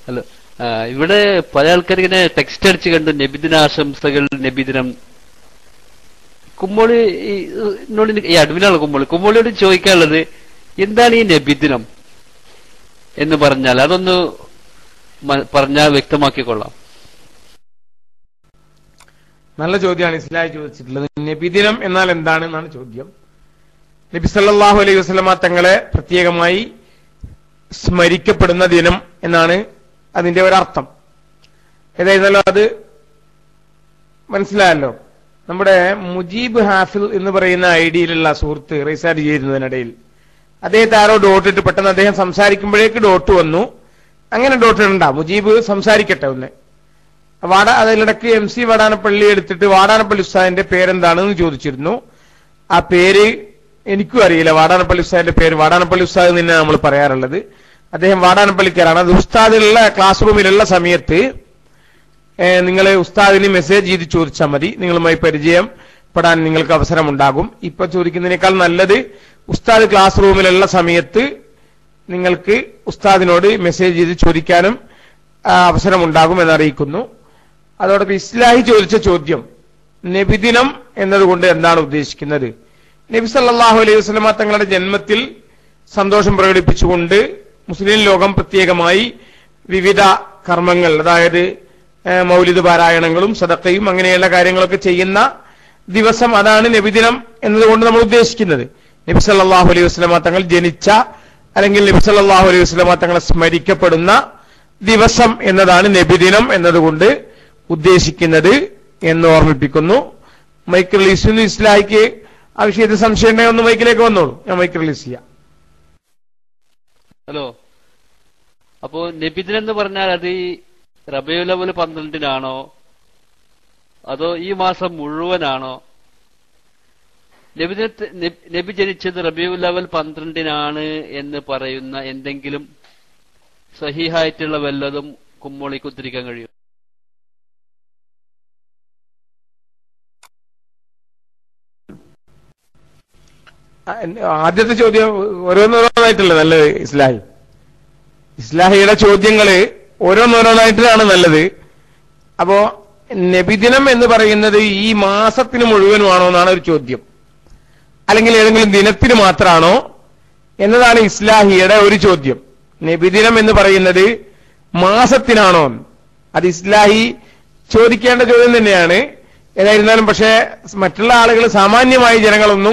അല്ല ആ, ഇവിടെ പല ആൾക്കാർ ഇങ്ങനെ ടെക്സ്റ്റ് അടിച്ച് കണ്ടു നബിദിന ആശംസകൾ നബിദിനം കുമ്മോളി ഈ, എന്നോട് എനിക്ക് ഈ അഡ്മിനാണ് കുമ്മോളി കുമ്മോളിയോട് ചോദിക്കാനുള്ളത് എന്താണ് ഈ നബിദിനം എന്ന് പറഞ്ഞാൽ അതൊന്ന് മ- പറഞ്ഞാൽ വ്യക്തമാക്കിക്കൊള്ളാം നല്ല ചോദ്യമാണ് ഇസ്ലായി ചോദിച്ചിട്ടുള്ളത് നബിദിനം എന്നാൽ എന്താണ് എന്നാണ് ചോദ്യം നബി സല്ലല്ലാഹു അലൈഹി വസല്ലമ തങ്ങളെ പ്രത്യേകമായി സ്മരിക്കപ്പെടുന്ന ദിനം എന്നാണ് അതിന്റെ ഒരർത്ഥം ഏതായിരുന്നല്ലോ അത് മനസ്സിലായല്ലോ നമ്മുടെ മുജീബ് ഹാഫിൽ എന്ന് പറയുന്ന ഐഡിയിലുള്ള സുഹൃത്ത് റീസാർട്ട് ചെയ്യുന്നതിനിടയിൽ അദ്ദേഹത്തെ ആരോ ഡോട്ട് ഇട്ട് പെട്ടെന്ന് അദ്ദേഹം സംസാരിക്കുമ്പോഴേക്ക് ഡോട്ട് വന്നു അങ്ങനെ ഡോട്ട് ഇടണ്ട മുജീബ് സംസാരിക്കട്ടെ ഒന്ന് വാട അതിലിടക്ക് എം സി വാടാനപ്പള്ളി എടുത്തിട്ട് വാടാനപ്പള്ളി ഉസ്താദിന്റെ പേരെന്താണെന്ന് ചോദിച്ചിരുന്നു ആ പേര് എനിക്കും അറിയില്ല വാടാനപ്പള്ളി ഉസ്താദിന്റെ പേര് വാടാനപ്പള്ളി ഉസ്താദ് തന്നെ നമ്മൾ പറയാറുള്ളത് അദ്ദേഹം വാടാനപ്പള്ളിക്കാരാണ് അത് ഉസ്താദിലുള്ള ക്ലാസ് റൂമിലുള്ള സമയത്ത് നിങ്ങൾ ഉസ്താദിന് മെസ്സേജ് ചെയ്ത് ചോദിച്ചാൽ മതി നിങ്ങളുമായി പരിചയപ്പെടാൻ നിങ്ങൾക്ക് അവസരമുണ്ടാകും ഇപ്പൊ ചോദിക്കുന്നതിനേക്കാൾ നല്ലത് ഉസ്താദ് ക്ലാസ് റൂമിലുള്ള സമയത്ത് നിങ്ങൾക്ക് ഉസ്താദിനോട് മെസ്സേജ് ചെയ്ത് ചോദിക്കാനും ആ, അവസരമുണ്ടാകും എന്നറിയിക്കുന്നു അതോടൊപ്പം ഇസ്ലാഹി ചോദിച്ച ചോദ്യം നബിദിനം എന്നതുകൊണ്ട് എന്താണ് ഉദ്ദേശിക്കുന്നത് നബി സല്ലല്ലാഹു അലൈഹി വസല്ലമ തങ്ങളുടെ ജന്മത്തിൽ സന്തോഷം പ്രകടിപ്പിച്ചുകൊണ്ട് മുസ്ലിം ലോകം പ്രത്യേകമായി വിവിധ കർമ്മങ്ങൾ അതായത് ഏ, മൗലിദ് പാരായണങ്ങളും സദക്കയും അങ്ങനെയുള്ള കാര്യങ്ങളൊക്കെ ചെയ്യുന്ന ദിവസം അതാണ് നബിദിനം എന്നതുകൊണ്ട് നമ്മൾ ഉദ്ദേശിക്കുന്നത് നബി സല്ലല്ലാഹു അലൈഹി വസല്ലമ തങ്ങൾ ജനിച്ച അല്ലെങ്കിൽ നബി സല്ലല്ലാഹു അലൈഹി വസല്ലമ തങ്ങളെ സ്മരിക്കപ്പെടുന്ന ദിവസം എന്നതാണ് നബിദിനം എന്നതുകൊണ്ട് ഉദ്ദേശിക്കുന്നത് എന്ന് ഓർമ്മിപ്പിക്കുന്നു മൈക്ക് റിലീസിന് ഇസ്ലാഹിക്ക് ആ വിഷയത്തിൽ സംശയം ഉണ്ടെങ്കിൽ ഒന്ന് മൈക്കിലേക്ക് വന്നോളൂ ഞാൻ മൈക്ക് റിലീസ് ചെയ്യാം ഹലോ അപ്പോ നബിദിനം എന്ന് പറഞ്ഞാൽ അത് ഈ റബിയുൽ അവൽ പന്ത്രണ്ടിനാണോ അതോ ഈ മാസം മുഴുവനാണോ നബിദിനത്തെ നബി- നബി ജനിച്ചത് റബിയുൽ അവൽ പന്ത്രണ്ടിനാണ് എന്ന് പറയുന്ന എന്തെങ്കിലും സഹിഹായിട്ടുള്ള വല്ലതും കുമ്മോളിക്ക് ഉദ്ധരിക്കാൻ കഴിയും ആ, ആദ്യത്തെ ചോദ്യം ഓരോന്നോരോന്നായിട്ടല്ലേ നല്ലത് ഇസ്ലാഹി ഇസ്ലാഹിയുടെ ചോദ്യങ്ങള് ഓരോന്നോരോന്നായിട്ടാണ് നല്ലത് അപ്പോ നബിദിനം എന്ന് പറയുന്നത് ഈ മാസത്തിന് മുഴുവനുമാണോ എന്നാണ് ഒരു ചോദ്യം അല്ലെങ്കിൽ ഏതെങ്കിലും ദിനത്തിന് മാത്രമാണോ എന്നതാണ് ഇസ്ലാഹിയുടെ ഒരു ചോദ്യം നബിദിനം എന്ന് പറയുന്നത് മാസത്തിനാണോ അത് ഇസ്ലാഹി ചോദിക്കേണ്ട ചോദ്യം തന്നെയാണ് ഏതായിരുന്നാലും പക്ഷേ മറ്റുള്ള ആളുകൾ സാമാന്യമായ ജനങ്ങളൊന്നും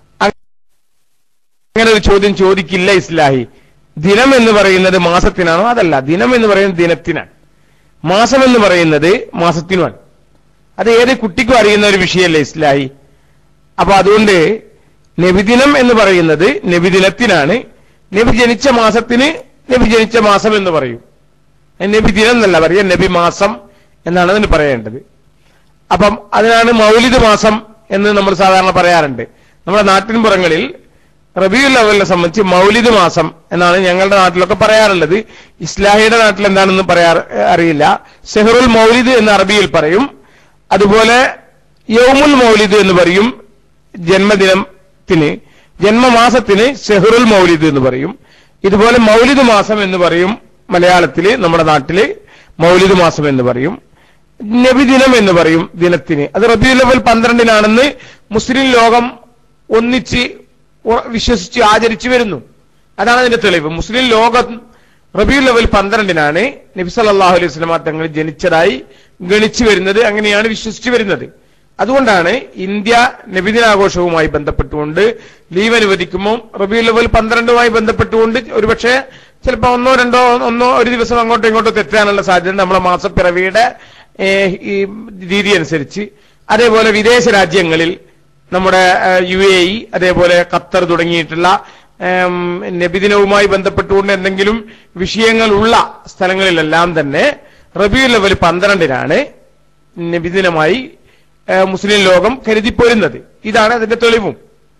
അങ്ങനെ ഒരു ചോദ്യം ചോദിക്കില്ല ഇസ്ലാഹി ദിനം എന്ന് പറയുന്നത് മാസത്തിനാണോ അതല്ല ദിനം എന്ന് പറയുന്നത് ദിനത്തിനാണ് മാസം എന്ന് പറയുന്നത് മാസത്തിനുമാണ് അത് ഏത് കുട്ടിക്കും അറിയുന്ന ഒരു വിഷയമല്ലേ ഇസ്ലാഹി അപ്പൊ അതുകൊണ്ട് നബിദിനം എന്ന് പറയുന്നത് നബിദിനത്തിനാണ് നബി ജനിച്ച മാസത്തിന് നബി ജനിച്ച മാസം എന്ന് പറയും നബി ദിനം എന്നല്ല പറയുക നബി മാസം എന്നാണ് അതിന് പറയേണ്ടത് അപ്പം അതിനാണ് മൗലിദ് മാസം എന്ന് നമ്മൾ സാധാരണ പറയാറുണ്ട് നമ്മുടെ നാട്ടിൻപുറങ്ങളിൽ റബിയുൽ അവലിനെ സംബന്ധിച്ച് മൗലിദ് മാസം എന്നാണ് ഞങ്ങളുടെ നാട്ടിലൊക്കെ പറയാറുള്ളത് ഇസ്ലാഹിയുടെ നാട്ടിൽ എന്താണെന്ന് പറയാ അറിയില്ല ഷെഹറുൽ മൗലിദ് എന്ന് അറബിയിൽ പറയും അതുപോലെ യൗമുൽ മൗലിദ് എന്ന് പറയും ജന്മദിനത്തിന് ജന്മമാസത്തിന് ഷെഹറുൽ മൗലിദ് എന്ന് പറയും ഇതുപോലെ മൗലിദ് മാസം എന്ന് പറയും മലയാളത്തില് നമ്മുടെ നാട്ടില് മൗലിദ് മാസം എന്ന് പറയും നബിദിനം എന്ന് പറയും ദിനത്തിന് അത് റബിയുൽ അവൽ പന്ത്രണ്ടിനാണെന്ന് മുസ്ലിം ലോകം ഒന്നിച്ച് ഉറ- വിശ്വസിച്ച് ആചരിച്ചു വരുന്നു അതാണ് അതിന്റെ തെളിവ് മുസ്ലിം ലോകം റബിയുൽ അവൽ പന്ത്രണ്ടിനാണ് നബി സല്ലല്ലാഹു അലൈഹി വസല്ലമ തങ്ങൾ ജനിച്ചതായി ഗണിച്ചു വരുന്നത് അങ്ങനെയാണ് വിശ്വസിച്ചു വരുന്നത് അതുകൊണ്ടാണ് ഇന്ത്യ നബിദിനാഘോഷവുമായി ബന്ധപ്പെട്ടുകൊണ്ട് ലീവ് അനുവദിക്കുമ്പോൾ റബിയുൽ അവൽ പന്ത്രണ്ടുമായി ബന്ധപ്പെട്ടുകൊണ്ട് ഒരുപക്ഷെ ചിലപ്പോൾ ഒന്നോ രണ്ടോ ഒന്നോ ഒരു ദിവസം അങ്ങോട്ടോ ഇങ്ങോട്ടോ തെറ്റാനുള്ള സാധ്യത നമ്മുടെ മാസപ്പിറവിയുടെ ഏഹ്, ഈ രീതി അനുസരിച്ച് അതേപോലെ വിദേശ രാജ്യങ്ങളിൽ നമ്മുടെ യു എ ഇ അതേപോലെ ഖത്തർ തുടങ്ങിയിട്ടുള്ള ഏം, നബിദിനവുമായി ബന്ധപ്പെട്ടുകൊണ്ട് എന്തെങ്കിലും വിഷയങ്ങളുള്ള സ്ഥലങ്ങളിലെല്ലാം തന്നെ റബിയുൽ ലെവൽ പന്ത്രണ്ടിനാണ് നബിദിനമായി ഏ, മുസ്ലിം ലോകം കരുതിപ്പോരുന്നത് ഇതാണ് അതിന്റെ തെളിവും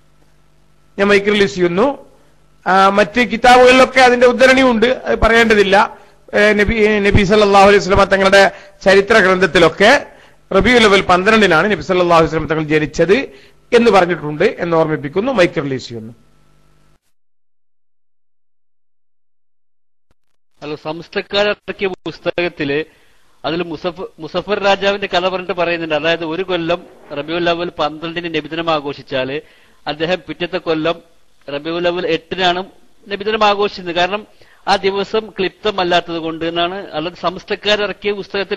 ഞാൻ മൈക്ക് റിലീസ് ചെയ്യുന്നു ആ, മറ്റ് കിതാബുകളിലൊക്കെ അതിന്റെ ഉദ്ധരണിയുണ്ട് അത് പറയേണ്ടതില്ല ഏ, നബി ഏ, നബി സല്ലല്ലാഹു അലൈഹി വസല്ലമ തങ്ങളുടെ ചരിത്ര ഗ്രന്ഥത്തിലൊക്കെ റബിയു ലെവൽ പന്ത്രണ്ടിനാണ് നബി സല്ലല്ലാഹു അലൈഹി വസല്ലമ തങ്ങൾ ജനിച്ചത് എന്ന് പറഞ്ഞിട്ടുണ്ട് എന്ന് ഓർമ്മിപ്പിക്കുന്നു മൈക്ക് റിലീസ് ചെയ്യുന്നു അല്ല സംസ്ഥക്കാരിറക്കിയ പുസ്തകത്തില് അതിൽ മുസഫ് മുസഫർ രാജാവിന്റെ കഥ പറഞ്ഞിട്ട് പറയുന്നുണ്ട് അതായത് ഒരു കൊല്ലം റബിയുൽ അവൽ പന്ത്രണ്ടിന് നബിദിനം ആഘോഷിച്ചാല് അദ്ദേഹം പിറ്റത്തെ കൊല്ലം റബിയുൽ അവൽ എട്ടിനാണ് നബിദിനം ആഘോഷിച്ചത് കാരണം ആ ദിവസം ക്ലിപ്തമല്ലാത്തത് കൊണ്ട് എന്നാണ് അല്ലാതെ സംസ്ഥക്കാരിറക്കിയ പുസ്തകത്തിൽ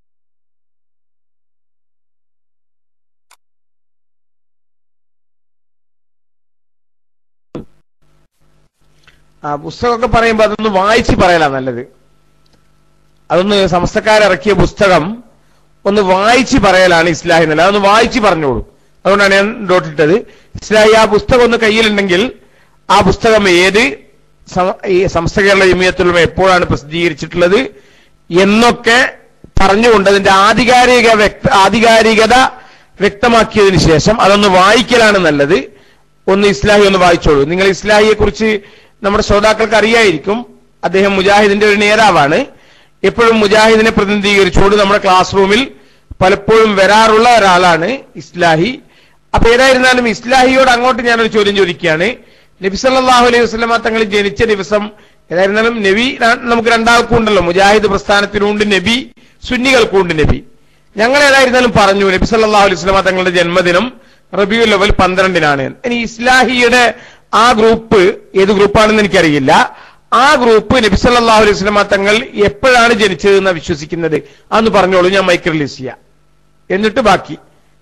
ആ പുസ്തകമൊക്കെ പറയുമ്പോൾ അതൊന്ന് വായിച്ച് പറയലാ നല്ലത് അതൊന്ന് സമസ്തക്കാരിറക്കിയ പുസ്തകം ഒന്ന് വായിച്ച് പറയലാണ് ഇസ്ലാഹി എന്നല്ല അതൊന്ന് വായിച്ച് പറഞ്ഞോളൂ അതുകൊണ്ടാണ് ഞാൻ ഡോട്ടിട്ടത് ഇസ്ലാഹി ആ പുസ്തകം ഒന്ന് കയ്യിലുണ്ടെങ്കിൽ ആ പുസ്തകം ഏത് സമ- ഈ സമസ്ത കേരള ജമിയത്തുള്ള എപ്പോഴാണ് പ്രസിദ്ധീകരിച്ചിട്ടുള്ളത് എന്നൊക്കെ പറഞ്ഞുകൊണ്ട് അതിന്റെ ആധികാരിക വ്യക്ത ആധികാരികത വ്യക്തമാക്കിയതിനു ശേഷം അതൊന്ന് വായിക്കലാണ് നല്ലത് ഒന്ന് ഇസ്ലാഹി ഒന്ന് വായിച്ചോളൂ നിങ്ങൾ ഇസ്ലാഹിയെ കുറിച്ച് നമ്മുടെ ശ്രോതാക്കൾക്ക് അറിയായിരിക്കും അദ്ദേഹം മുജാഹിദിന്റെ ഒരു നേതാവാണ് എപ്പോഴും മുജാഹിദിനെ പ്രതിനിധീകരിച്ചുകൊണ്ട് നമ്മുടെ ക്ലാസ് റൂമിൽ പലപ്പോഴും വരാറുള്ള ഒരാളാണ് ഇസ്ലാഹി അപ്പൊ ഏതായിരുന്നാലും ഇസ്ലാഹിയോട് അങ്ങോട്ട് ഞാനൊരു ചോദ്യം ചോദിക്കുകയാണ് നബി സല്ലല്ലാഹു അലൈഹി വസല്ലമ തങ്ങൾ ജനിച്ച ദിവസം ഏതായിരുന്നാലും നബി ര- നമുക്ക് രണ്ടാൾക്കും ഉണ്ടല്ലോ മുജാഹിദ് പ്രസ്ഥാനത്തിനുണ്ട് നബി സുന്നികൾക്കുണ്ട് നബി ഞങ്ങൾ ഏതായിരുന്നാലും പറഞ്ഞു നബി സല്ലല്ലാഹു അലൈഹി വസല്ലമ തങ്ങളുടെ ജന്മദിനം റബിയുൽ അവൽ പന്ത്രണ്ടിനാണ് ഇനി ഇസ്ലാഹിയുടെ ആ ഗ്രൂപ്പ് ഏത് ഗ്രൂപ്പാണെന്ന് എനിക്കറിയില്ല ആ ഗ്രൂപ്പ് നബി സല്ലല്ലാഹു അലൈഹി വസല്ലമ തങ്ങൾ എപ്പോഴാണ് ജനിച്ചതെന്ന് വിശ്വസിക്കുന്നത് അന്ന് പറഞ്ഞോളൂ ഞാൻ മൈക്ക് റിലീസ് ചെയ്യാം എന്നിട്ട് ബാക്കി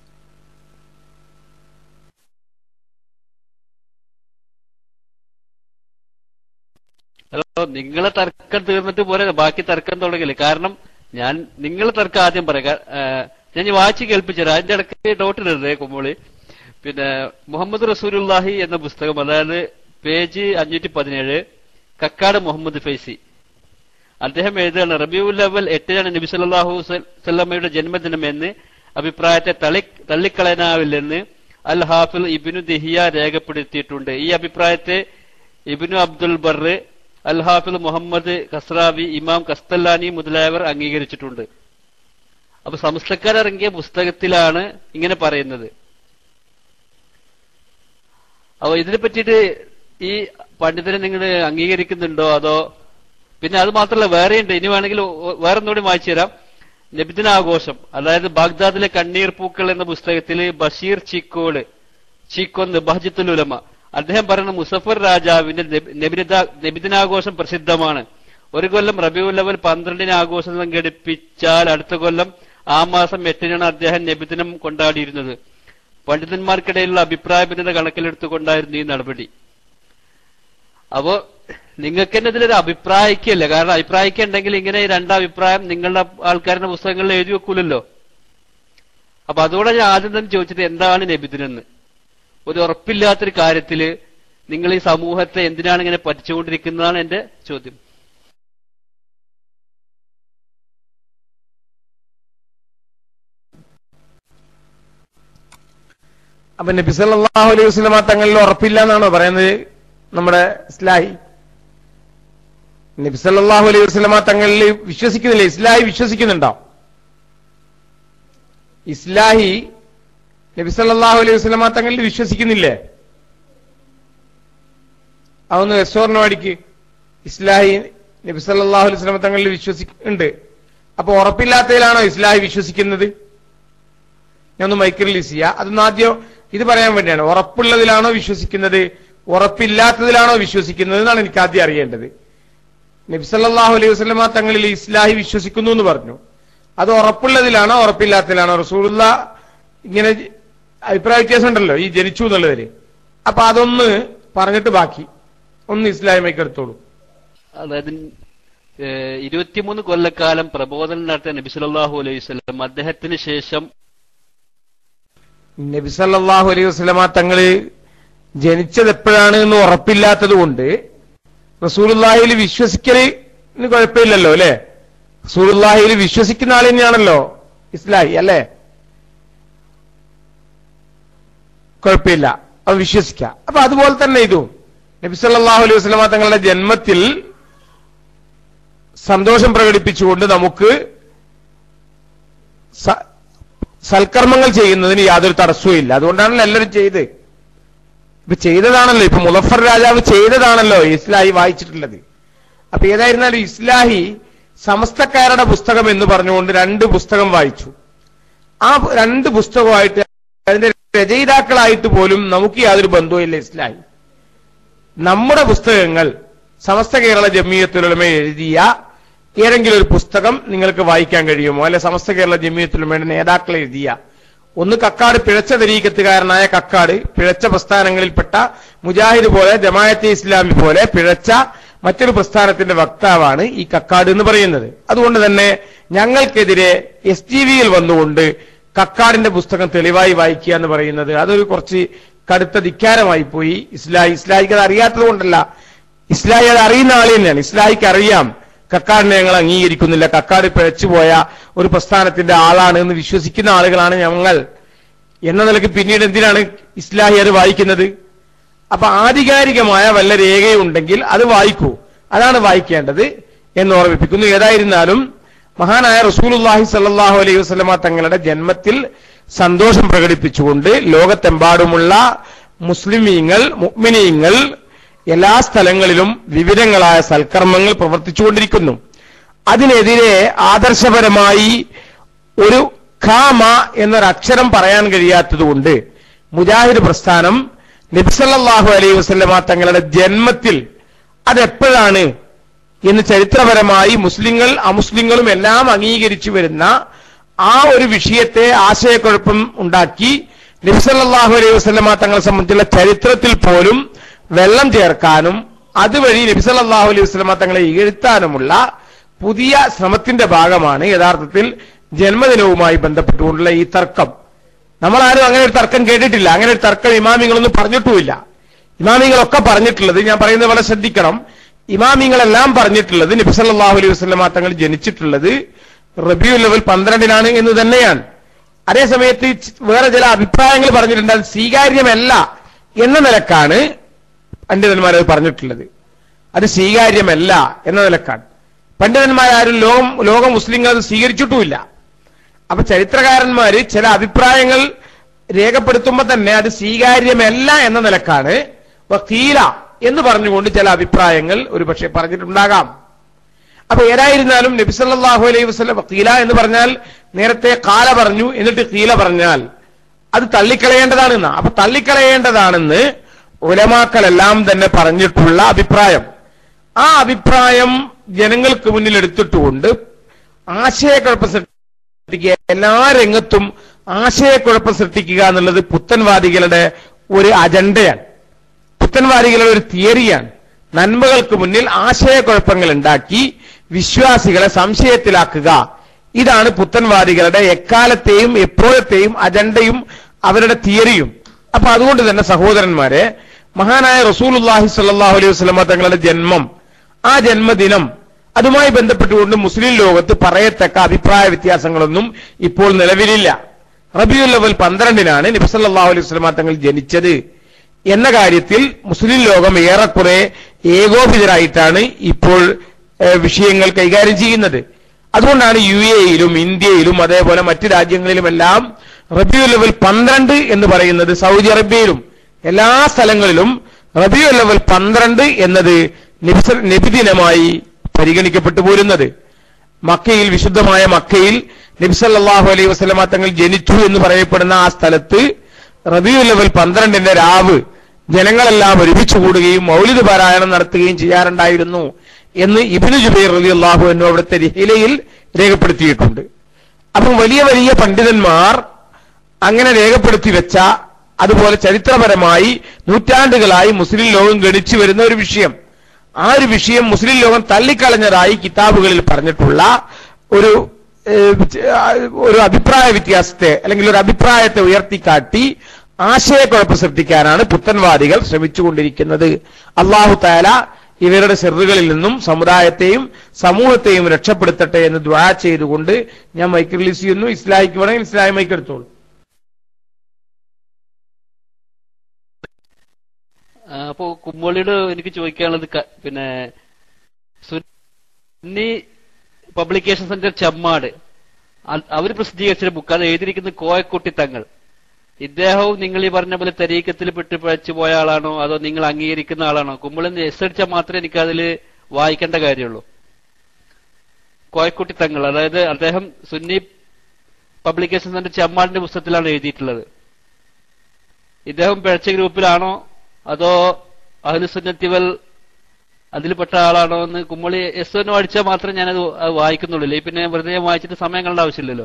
ഹലോ നിങ്ങളെ തർക്കം തീർന്നിട്ട് പോരെ ബാക്കി തർക്കം തുടങ്ങില്ല കാരണം ഞാൻ നിങ്ങളെ തർക്കം ആദ്യം പറയാം കാ- ആ, ഞാൻ ഈ വായിച്ച് കേൾപ്പിച്ചുതരാം അതിന്റെ ഇടയ്ക്ക് ഡോട്ടിടരുതേ കുമ്പോളി പിന്നെ മുഹമ്മദ് റസൂലുല്ലാഹി എന്ന പുസ്തകം അതായത് പേജ് അഞ്ഞൂറ്റി പതിനേഴ് കക്കാട് മുഹമ്മദ് ഫൈസി അദ്ദേഹം എഴുതുകയാണ് റബിയുൽ അവൽ എട്ടിനാണ് നബി സല്ലല്ലാഹു സല്ലമ്മയുടെ ജന്മദിനം എന്ന് അഭിപ്രായത്തെ തള്ളി തള്ളിക്കളയാനാവില്ലെന്ന് അൽ ഹാഫിൽ ഇബിനു ദഹിയ രേഖപ്പെടുത്തിയിട്ടുണ്ട് ഈ അഭിപ്രായത്തെ ഇബിനു അബ്ദുൽ ബർ അൽ ഹാഫിൽ മുഹമ്മദ് ഖസ്രാവി ഇമാം കസ്തല്ലാനി മുതലായവർ അംഗീകരിച്ചിട്ടുണ്ട് അപ്പൊ സംസ്ഥക്കാരിറങ്ങിയ പുസ്തകത്തിലാണ് ഇങ്ങനെ പറയുന്നത് അപ്പൊ ഇതിനെ പറ്റിയിട്ട് ഈ പണ്ഡിതനെ നിങ്ങൾ അംഗീകരിക്കുന്നുണ്ടോ അതോ പിന്നെ അത് മാത്രമല്ല വേറെയുണ്ട് ഇനി വേണമെങ്കിൽ ഒ- വേറെ ഒന്നുകൂടി വായിച്ചു തരാം നബിദിനാഘോഷം അതായത് ബാഗ്ദാദിലെ കണ്ണീർ പൂക്കൾ എന്ന പുസ്തകത്തിൽ ബഷീർ ചീക്കോട് ചീക്കൊന്ന് ബഹജത്തുൽ ഉലമ അദ്ദേഹം പറയുന്ന മുസഫർ രാജാവിന്റെ നബി- നബിദിന- നബിദിനാഘോഷം പ്രസിദ്ധമാണ് ഒരു കൊല്ലം റബിയുൽ അവൽ പന്ത്രണ്ടിന് ആഘോഷം സംഘടിപ്പിച്ചാൽ അടുത്ത കൊല്ലം ആ മാസം എട്ടിനാണ് അദ്ദേഹം നബിദിനം കൊണ്ടാടിയിരുന്നത് പണ്ഡിതന്മാർക്കിടയിലുള്ള അഭിപ്രായ ഭിന്നത കണക്കിലെടുത്തുകൊണ്ടായിരുന്നു ഈ നടപടി അപ്പോ നിങ്ങൾക്ക് തന്നെ ഇതിലൊരു അഭിപ്രായിക്കല്ല കാരണം അഭിപ്രായിക്കുണ്ടെങ്കിൽ ഇങ്ങനെ ഈ രണ്ടഭിപ്രായം നിങ്ങളുടെ ആൾക്കാരുടെ പുസ്തകങ്ങളിൽ എഴുതി വെക്കൂലല്ലോ അപ്പൊ അതുകൂടെ ഞാൻ ആദ്യം തന്നെ ചോദിച്ചത് എന്താണ് നബിദിനെന്ന് ഒരു ഉറപ്പില്ലാത്തൊരു കാര്യത്തില് നിങ്ങൾ ഈ സമൂഹത്തെ എന്തിനാണ് ഇങ്ങനെ പറ്റിച്ചുകൊണ്ടിരിക്കുന്നതാണ് എന്റെ ചോദ്യം അപ്പൊ നബി സല്ലല്ലാഹു അലൈഹി വസല്ലമ തങ്ങളിൽ ഉറപ്പില്ല എന്നാണോ പറയുന്നത് നമ്മുടെ ഇസ്ലാഹി നബി സല്ലല്ലാഹു അലൈഹി വസല്ലമ തങ്ങളിൽ വിശ്വസിക്കുന്നില്ല ഇസ്ലാഹി വിശ്വസിക്കുന്നുണ്ടോ ഇസ്ലാഹി നബി സല്ലല്ലാഹു അലൈഹി വസല്ലമ തങ്ങളിൽ വിശ്വസിക്കുന്നില്ലേ അതൊന്ന് റെസ്റ്റോറന്റ് അടിക്ക് ഇസ്ലാഹി നബി സല്ലല്ലാഹു അലൈഹി വസല്ലമ തങ്ങളിൽ വിശ്വസിക്കുന്നുണ്ട് അപ്പൊ ഉറപ്പില്ലാത്തതിലാണോ ഇസ്ലാഹി വിശ്വസിക്കുന്നത് ഞാൻ ഒന്ന് മൈക്ക് റിലീസ് ചെയ്യാം അതൊന്ന് ആദ്യം ഇത് പറയാൻ വേണ്ടിയാണ് ഉറപ്പുള്ളതിലാണോ വിശ്വസിക്കുന്നത് ഉറപ്പില്ലാത്തതിലാണോ വിശ്വസിക്കുന്നത് എന്നാണ് എനിക്ക് ആദ്യം അറിയേണ്ടത് നബി സല്ലല്ലാഹു അലൈഹി വസല്ലമ തങ്ങളിൽ ഇസ്ലാഹി വിശ്വസിക്കുന്നു എന്ന് പറഞ്ഞു അത് ഉറപ്പുള്ളതിലാണോ ഉറപ്പില്ലാത്തതിലാണോ റസൂലുള്ള ഇങ്ങനെ അഭിപ്രായ വ്യത്യാസം ഉണ്ടല്ലോ ഈ ജനിച്ചു എന്നുള്ളവര് അപ്പൊ അതൊന്ന് പറഞ്ഞിട്ട് ബാക്കി ഒന്ന് ഇസ്ലാമിലേക്ക് എടുത്തോളൂ അതായത് ഏഹ്, ഇരുപത്തിമൂന്ന് കൊല്ലക്കാലം പ്രബോധനം നടത്തിയ നബി സല്ലല്ലാഹു അലൈഹി വസല്ലം അദ്ദേഹത്തിന് ശേഷം നബി സല്ലല്ലാഹു അലൈഹി വസല്ലമ തങ്ങള് ജനിച്ചത് എപ്പോഴാണ് എന്ന് ഉറപ്പില്ലാത്തത് കൊണ്ട് റസൂലുള്ളാഹിയിൽ വിശ്വസിക്കലിന് കുഴപ്പമില്ലല്ലോ അല്ലെ റസൂലുള്ളാഹിയിൽ വിശ്വസിക്കുന്ന ആൾ തന്നെയാണല്ലോ ഇസ്ലാഹി അല്ലെ കുഴപ്പമില്ല അത് വിശ്വസിക്കാം അപ്പൊ അതുപോലെ തന്നെ ഇതും നബി സല്ലല്ലാഹു അലൈഹി വസല്ലമ തങ്ങളുടെ ജന്മത്തിൽ സന്തോഷം പ്രകടിപ്പിച്ചുകൊണ്ട് നമുക്ക് സ- സൽക്കർമ്മങ്ങൾ ചെയ്യുന്നതിന് യാതൊരു തടസ്സവും ഇല്ല അതുകൊണ്ടാണല്ലോ എല്ലാവരും ചെയ്ത് ഇപ്പൊ ചെയ്തതാണല്ലോ ഇപ്പൊ മുലഫർ രാജാവ് ചെയ്തതാണല്ലോ ഇസ്ലായി വായിച്ചിട്ടുള്ളത് അപ്പൊ ഏതായിരുന്നാലും ഇസ്ലാഹി സമസ്തക്കാരുടെ പുസ്തകം എന്ന് പറഞ്ഞുകൊണ്ട് രണ്ട് പുസ്തകം വായിച്ചു ആ രണ്ട് പുസ്തകമായിട്ട് അതിന്റെ രചയിതാക്കളായിട്ട് പോലും നമുക്ക് യാതൊരു ബന്ധവുമില്ല ഇസ്ലാഹി നമ്മുടെ പുസ്തകങ്ങൾ സമസ്ത കേരള ജമിയത്തുലമ എഴുതിയ ഏതെങ്കിലും ഒരു പുസ്തകം നിങ്ങൾക്ക് വായിക്കാൻ കഴിയുമോ അല്ലെ സമസ്ത കേരള ജമിയത്തുലമയുടെ നേതാക്കൾ എഴുതിയ ഒന്ന് കക്കാട് പിഴച്ച തരീക്കത്തുകാരനായ കക്കാട് പിഴച്ച പ്രസ്ഥാനങ്ങളിൽപ്പെട്ട മുജാഹിദ് പോലെ ജമായത്തെ ഇസ്ലാമി പോലെ പിഴച്ച മറ്റൊരു പ്രസ്ഥാനത്തിന്റെ വക്താവാണ് ഈ കക്കാട് എന്ന് പറയുന്നത് അതുകൊണ്ട് തന്നെ ഞങ്ങൾക്കെതിരെ എസ് ടി വിയിൽ വന്നുകൊണ്ട് കക്കാടിന്റെ പുസ്തകം തെളിവായി വായിക്കുക എന്ന് പറയുന്നത് അതൊരു കുറച്ച് കടുത്ത ധിക്കാരമായി പോയി ഇസ്ലാഹി ഇസ്ലാഹിക്ക് അത് അറിയാത്തത് കൊണ്ടല്ല ഇസ്ലാഹി അത് അറിയുന്ന ആൾ തന്നെയാണ് ഇസ്ലാഹിക്ക് അറിയാം കക്കാടിനെ ഞങ്ങൾ അംഗീകരിക്കുന്നില്ല കക്കാട് പിഴച്ചുപോയ ഒരു പ്രസ്ഥാനത്തിന്റെ ആളാണ് എന്ന് വിശ്വസിക്കുന്ന ആളുകളാണ് ഞങ്ങൾ എന്ന നിലയ്ക്ക് പിന്നീട് എന്തിനാണ് ഇസ്ലാഹി അത് വായിക്കുന്നത് അപ്പൊ ആധികാരികമായ വല്ല രേഖയുണ്ടെങ്കിൽ അത് വായിക്കൂ അതാണ് വായിക്കേണ്ടത് എന്ന് ഓർമ്മിപ്പിക്കുന്നു ഏതായിരുന്നാലും മഹാനായ റസൂലുല്ലാഹി സല്ലാഹു അലൈഹി വസ്ലമ തങ്ങളുടെ ജന്മത്തിൽ സന്തോഷം പ്രകടിപ്പിച്ചുകൊണ്ട് ലോകത്തെമ്പാടുമുള്ള മുസ്ലിമീങ്ങൾ മുഅ്മിനീങ്ങൾ എല്ലാ സ്ഥലങ്ങളിലും വിവിധങ്ങളായ സൽക്കർമ്മങ്ങൾ പ്രവർത്തിച്ചുകൊണ്ടിരിക്കുന്നു അതിനെതിരെ ആദർശപരമായി ഒരു ഖാമ എന്നൊരക്ഷരം പറയാൻ കഴിയാത്തതുകൊണ്ട് മുജാഹിദ് പ്രസ്ഥാനം നബിസല്ലാഹു അലൈഹി വസ്ലമ തങ്ങളുടെ ജന്മത്തിൽ അതെപ്പോഴാണ് എന്ന് ചരിത്രപരമായി മുസ്ലിങ്ങൾ അമുസ്ലിങ്ങളും എല്ലാം അംഗീകരിച്ചു വരുന്ന ആ ഒരു വിഷയത്തെ ആശയക്കുഴപ്പം ഉണ്ടാക്കി നബിസല്ലാഹു അലൈഹി വസ്ലമ തങ്ങളെ സംബന്ധിച്ചുള്ള ചരിത്രത്തിൽ പോലും വെള്ളം ചേർക്കാനും അതുവഴി നബിസല്ലാഹു അലൈഹി വസ്ലമ തങ്ങളെ ഇകഴ്ത്താനുമുള്ള പുതിയ ശ്രമത്തിന്റെ ഭാഗമാണ് യഥാർത്ഥത്തിൽ ജന്മദിനവുമായി ബന്ധപ്പെട്ടുകൊണ്ടുള്ള ഈ തർക്കം നമ്മൾ ആരും അങ്ങനെ ഒരു തർക്കം കേട്ടിട്ടില്ല അങ്ങനെ ഒരു തർക്കം ഇമാമിങ്ങളൊന്നും പറഞ്ഞിട്ടുമില്ല ഇമാമിങ്ങളൊക്കെ പറഞ്ഞിട്ടുള്ളത് ഞാൻ പറയുന്നത് വളരെ ശ്രദ്ധിക്കണം ഇമാമിങ്ങളെല്ലാം പറഞ്ഞിട്ടുള്ളത് നബിസല്ലാഹു അലൈഹി വസ്ലമ തങ്ങൾ ജനിച്ചിട്ടുള്ളത് റബിയു ലെവൽ പന്ത്രണ്ടിനാണ് എന്ന് തന്നെയാണ് അതേസമയത്ത് വേറെ ചില അഭിപ്രായങ്ങൾ പറഞ്ഞിട്ടുണ്ട് അത് സ്വീകാര്യമല്ല എന്ന നിലക്കാണ് പണ്ഡിതന്മാരത് പറഞ്ഞിട്ടുള്ളത് അത് സ്വീകാര്യമല്ല എന്ന നിലക്കാണ് പണ്ഡിതന്മാരാരും ലോകം ലോക മുസ്ലിങ്ങൾ അത് സ്വീകരിച്ചിട്ടുമില്ല അപ്പൊ ചരിത്രകാരന്മാര് ചില അഭിപ്രായങ്ങൾ രേഖപ്പെടുത്തുമ്പോൾ തന്നെ അത് സ്വീകാര്യമല്ല എന്ന നിലക്കാണ് വക്കീല എന്ന് പറഞ്ഞുകൊണ്ട് ചില അഭിപ്രായങ്ങൾ ഒരുപക്ഷെ പറഞ്ഞിട്ടുണ്ടാകാം അപ്പൊ ഏതായിരുന്നാലും നബിസല്ലാഹു അലൈഹി വസ്ലം വക്കീല എന്ന് പറഞ്ഞാൽ നേരത്തെ കാല പറഞ്ഞു എന്നിട്ട് കീല പറഞ്ഞാൽ അത് തള്ളിക്കളയേണ്ടതാണെന്ന് അപ്പൊ തള്ളിക്കളയേണ്ടതാണെന്ന് ഉലമാക്കളെല്ലാം തന്നെ പറഞ്ഞിട്ടുള്ള അഭിപ്രായം ആ അഭിപ്രായം ജനങ്ങൾക്ക് മുന്നിൽ എടുത്തിട്ടുകൊണ്ട് ആശയക്കുഴപ്പം സൃഷ്ടിക്കുക എല്ലാ രംഗത്തും ആശയക്കുഴപ്പം സൃഷ്ടിക്കുക എന്നുള്ളത് പുത്തൻവാദികളുടെ ഒരു അജണ്ടയാണ് പുത്തൻവാദികളുടെ ഒരു തിയറിയാണ് നന്മകൾക്ക് മുന്നിൽ ആശയക്കുഴപ്പങ്ങൾ ഉണ്ടാക്കി വിശ്വാസികളെ സംശയത്തിലാക്കുക ഇതാണ് പുത്തൻവാദികളുടെ എക്കാലത്തെയും എപ്പോഴത്തെയും അജണ്ടയും അവരുടെ തിയറിയും അപ്പൊ അതുകൊണ്ട് തന്നെ സഹോദരന്മാരെ മഹാനായ റസൂലുല്ലാഹി സല്ലാഹു അലൈഹി വസ്ലമ തങ്ങളുടെ ജന്മം ആ ജന്മദിനം അതുമായി ബന്ധപ്പെട്ടുകൊണ്ട് മുസ്ലിം ലോകത്ത് പറയത്തക്ക അഭിപ്രായ വ്യത്യാസങ്ങളൊന്നും ഇപ്പോൾ നിലവിലില്ല റബിയുൽ ലെവൽ പന്ത്രണ്ടിനാണ് നബിസല്ലാഹു അലൈഹി വസ്ലമ തങ്ങൾ ജനിച്ചത് എന്ന കാര്യത്തിൽ മുസ്ലിം ലോകം ഏറെക്കുറെ ഏകോപിതരായിട്ടാണ് ഇപ്പോൾ ഏഹ്, വിഷയങ്ങൾ കൈകാര്യം ചെയ്യുന്നത് അതുകൊണ്ടാണ് യു എയിലും ഇന്ത്യയിലും അതേപോലെ മറ്റ് രാജ്യങ്ങളിലുമെല്ലാം റബിയു ലെവൽ പന്ത്രണ്ട് എന്ന് പറയുന്നത് സൗദി അറേബ്യയിലും എല്ലാ സ്ഥലങ്ങളിലും റബിയു ലെവൽ പന്ത്രണ്ട് എന്നത് നബിസ- നബിദിനമായി പരിഗണിക്കപ്പെട്ടു പോരുന്നത് മക്കയിൽ വിശുദ്ധമായ മക്കയിൽ നബിസല്ലാഹു അലൈഹി വസ്ലമ തങ്ങൾ ജനിച്ചു എന്ന് പറയപ്പെടുന്ന ആ സ്ഥലത്ത് റബിയു ലെവൽ പന്ത്രണ്ടിന്റെ രാവ് ജനങ്ങളെല്ലാം ഒരുമിച്ച് കൂടുകയും മൗലിദ് പാരായണം നടത്തുകയും ചെയ്യാറുണ്ടായിരുന്നു എന്ന് ഇബിനു ജുബൈർ റലി അള്ളാഹു എന്നു അവിടുത്തെ രഹിലയിൽ രേഖപ്പെടുത്തിയിട്ടുണ്ട് അപ്പം വലിയ വലിയ പണ്ഡിതന്മാർ അങ്ങനെ രേഖപ്പെടുത്തി വെച്ച അതുപോലെ ചരിത്രപരമായി നൂറ്റാണ്ടുകളായി മുസ്ലിം ലോകം ഗണിച്ചു വരുന്ന ഒരു വിഷയം ആ ഒരു വിഷയം മുസ്ലിം ലോകം തള്ളിക്കളഞ്ഞതായി കിതാബുകളിൽ പറഞ്ഞിട്ടുള്ള ഒരു ഏഹ്, ഒരു അഭിപ്രായ വ്യത്യാസത്തെ അല്ലെങ്കിൽ ഒരു അഭിപ്രായത്തെ ഉയർത്തിക്കാട്ടി ആശയക്കുഴപ്പം സൃഷ്ടിക്കാനാണ് പുത്തൻവാദികൾ ശ്രമിച്ചുകൊണ്ടിരിക്കുന്നത് അള്ളാഹു താല ഇവരുടെ ചെറുകളിൽ നിന്നും സമുദായത്തെയും സമൂഹത്തെയും രക്ഷപ്പെടുത്തട്ടെ എന്ന് ദ്വാ ചെയ്തുകൊണ്ട് ഞാൻ മൈക്ക് റിലീസ് ചെയ്യുന്നു ഇസ്ലാഹിക്ക് വേണമെങ്കിൽ ഇസ്ലാഹി മൈക്ക് എടുത്തോളൂ ആ, അപ്പോ കുമ്മോളിയോട് എനിക്ക് ചോദിക്കാനുള്ളത് ക- പിന്നെ സുന്നി പബ്ലിക്കേഷൻ സെന്റർ ചെമ്മാട് അ- അവര് പ്രസിദ്ധീകരിച്ച ബുക്ക് അത് എഴുതിയിരിക്കുന്നത് കോയക്കുട്ടി തങ്ങൾ ഇദ്ദേഹവും നിങ്ങൾ ഈ പറഞ്ഞ പോലെ തെരീക്കത്തിൽ പെട്ട് പഴച്ചു പോയ ആളാണോ അതോ നിങ്ങൾ അംഗീകരിക്കുന്ന ആളാണോ കുമ്മളിന്ന് എസ് അടിച്ചാൽ മാത്രമേ എനിക്ക് അതിൽ വായിക്കേണ്ട കാര്യമുള്ളൂ കോയക്കുട്ടി തങ്ങൾ അതായത് അദ്ദേഹം സുന്നി പബ്ലിക്കേഷൻസിന്റെ ചെമ്മാടിന്റെ പുസ്തകത്തിലാണ് എഴുതിയിട്ടുള്ളത് ഇദ്ദേഹം പിഴച്ച ഗ്രൂപ്പിലാണോ അതോ അഹ്ലുസുന്നത്തിവൽ അതിൽപ്പെട്ട ആളാണോ എന്ന് കുമ്മളി എസ് എന്ന് പഠിച്ചാൽ മാത്രമേ ഞാനത് അത് വായിക്കുന്നുള്ളൂ ഇല്ലേ പിന്നെ വെറുതെ ഞാൻ വായിച്ചിട്ട് സമയം കളേണ്ട ആവശ്യമില്ലല്ലോ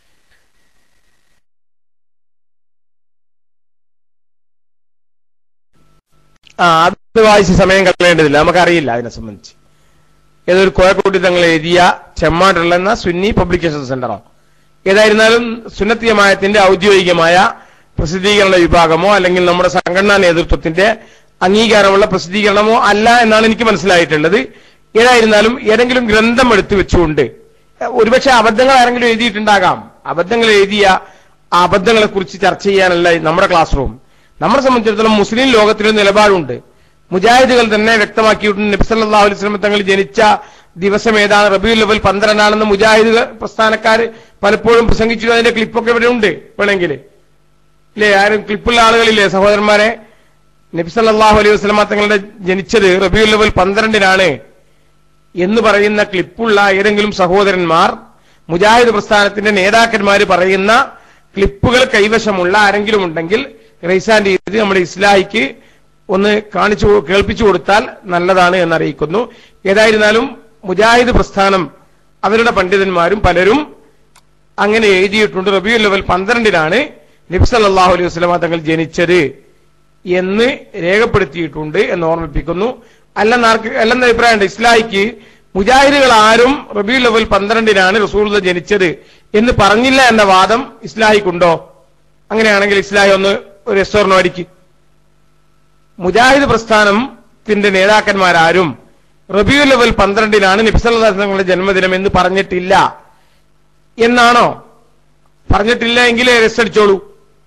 ആ അത് വായിച്ച് സമയം കളയേണ്ടതില്ല നമുക്കറിയില്ല അതിനെ സംബന്ധിച്ച് ഏതൊരു കോയക്കൂട്ടി തങ്ങൾ എഴുതിയ ചെമ്മാടുള്ള സുന്നി പബ്ലിക്കേഷൻ സെന്ററോ ഏതായിരുന്നാലും സുന്നത്തിയമായത്തിന്റെ ഔദ്യോഗികമായ പ്രസിദ്ധീകരണ വിഭാഗമോ അല്ലെങ്കിൽ നമ്മുടെ സംഘടനാ നേതൃത്വത്തിന്റെ അംഗീകാരമുള്ള പ്രസിദ്ധീകരണമോ അല്ല എന്നാണ് എനിക്ക് മനസ്സിലായിട്ടുള്ളത് ഏതായിരുന്നാലും ഏതെങ്കിലും ഗ്രന്ഥം എടുത്തു വെച്ചുകൊണ്ട് ഒരുപക്ഷെ അബദ്ധങ്ങൾ ആരെങ്കിലും എഴുതിയിട്ടുണ്ടാകാം അബദ്ധങ്ങൾ എഴുതിയ ആ അബദ്ധങ്ങളെ കുറിച്ച് ചർച്ച ചെയ്യാനല്ല നമ്മുടെ ക്ലാസ് റൂം നമ്മളെ സംബന്ധിച്ചിടത്തോളം മുസ്ലിം ലോകത്തിലൊരു നിലപാടുണ്ട് മുജാഹിദുകൾ തന്നെ വ്യക്തമാക്കിയിട്ടുണ്ട് നബി സല്ലല്ലാഹു അലൈഹി വസല്ലം തങ്ങൾ ജനിച്ച ദിവസം ഏതാണ് റബിയുൽ ലെവൽ പന്ത്രണ്ടാണെന്ന് മുജാഹിദ് പ്രസ്ഥാനക്കാർ പലപ്പോഴും പ്രസംഗിച്ചു അതിന്റെ ക്ലിപ്പൊക്കെ ഇവിടെ ഉണ്ട് വേണമെങ്കിൽ ഇല്ലേ ആരും ക്ലിപ്പുള്ള ആളുകളില്ലേ സഹോദരന്മാരെ നബി സല്ലല്ലാഹു അലൈഹി വസല്ലം തങ്ങളുടെ ജനിച്ചത് റബിയുൽ ലെവൽ പന്ത്രണ്ടിനാണ് എന്ന് പറയുന്ന ക്ലിപ്പുള്ള ഏതെങ്കിലും സഹോദരന്മാർ മുജാഹിദ് പ്രസ്ഥാനത്തിന്റെ നേതാക്കന്മാർ പറയുന്ന ക്ലിപ്പുകൾ കൈവശമുള്ള ആരെങ്കിലും ഉണ്ടെങ്കിൽ റൈസാന്റെ ചെയ്ത് നമ്മുടെ ഇസ്ലാഹിക്ക് ഒന്ന് കാണിച്ചു കേൾപ്പിച്ചു കൊടുത്താൽ നല്ലതാണ് എന്നറിയിക്കുന്നു ഏതായിരുന്നാലും മുജാഹിദ് പ്രസ്ഥാനം അവരുടെ പണ്ഡിതന്മാരും പലരും അങ്ങനെ എഴുതിയിട്ടുണ്ട് റബിയുൽ ലെവൽ പന്ത്രണ്ടിനാണ് നബി സല്ലല്ലാഹു അലൈഹി വസല്ലമ തങ്ങൾ ജനിച്ചത് എന്ന് രേഖപ്പെടുത്തിയിട്ടുണ്ട് എന്ന് ഓർമ്മിപ്പിക്കുന്നു അല്ലെന്ന് ആർക്ക് അല്ലെന്ന അഭിപ്രായമുണ്ട് ഇസ്ലാഹിക്ക് മുജാഹിദുകൾ ആരും റബിയുൽ ലെവൽ പന്ത്രണ്ടിനാണ് റസൂൽ ജനിച്ചത് എന്ന് പറഞ്ഞില്ല എന്ന വാദം ഇസ്ലാഹിക്കുണ്ടോ അങ്ങനെയാണെങ്കിൽ ഇസ്ലാഹി ഒന്ന് ഒരു എസ്വർണോ അടിക്ക് മുജാഹിദ് പ്രസ്ഥാനത്തിന്റെ നേതാക്കന്മാരാരും റബിയുൽ ലെവൽ പന്ത്രണ്ടിനാണ് നബിസല്ലാങ്ങളുടെ ജന്മദിനം എന്ന് പറഞ്ഞിട്ടില്ല എന്നാണോ പറഞ്ഞിട്ടില്ല എങ്കിൽ രസടിച്ചോളൂ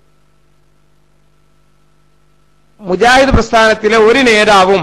മുജാഹിദ് പ്രസ്ഥാനത്തിലെ ഒരു നേതാവും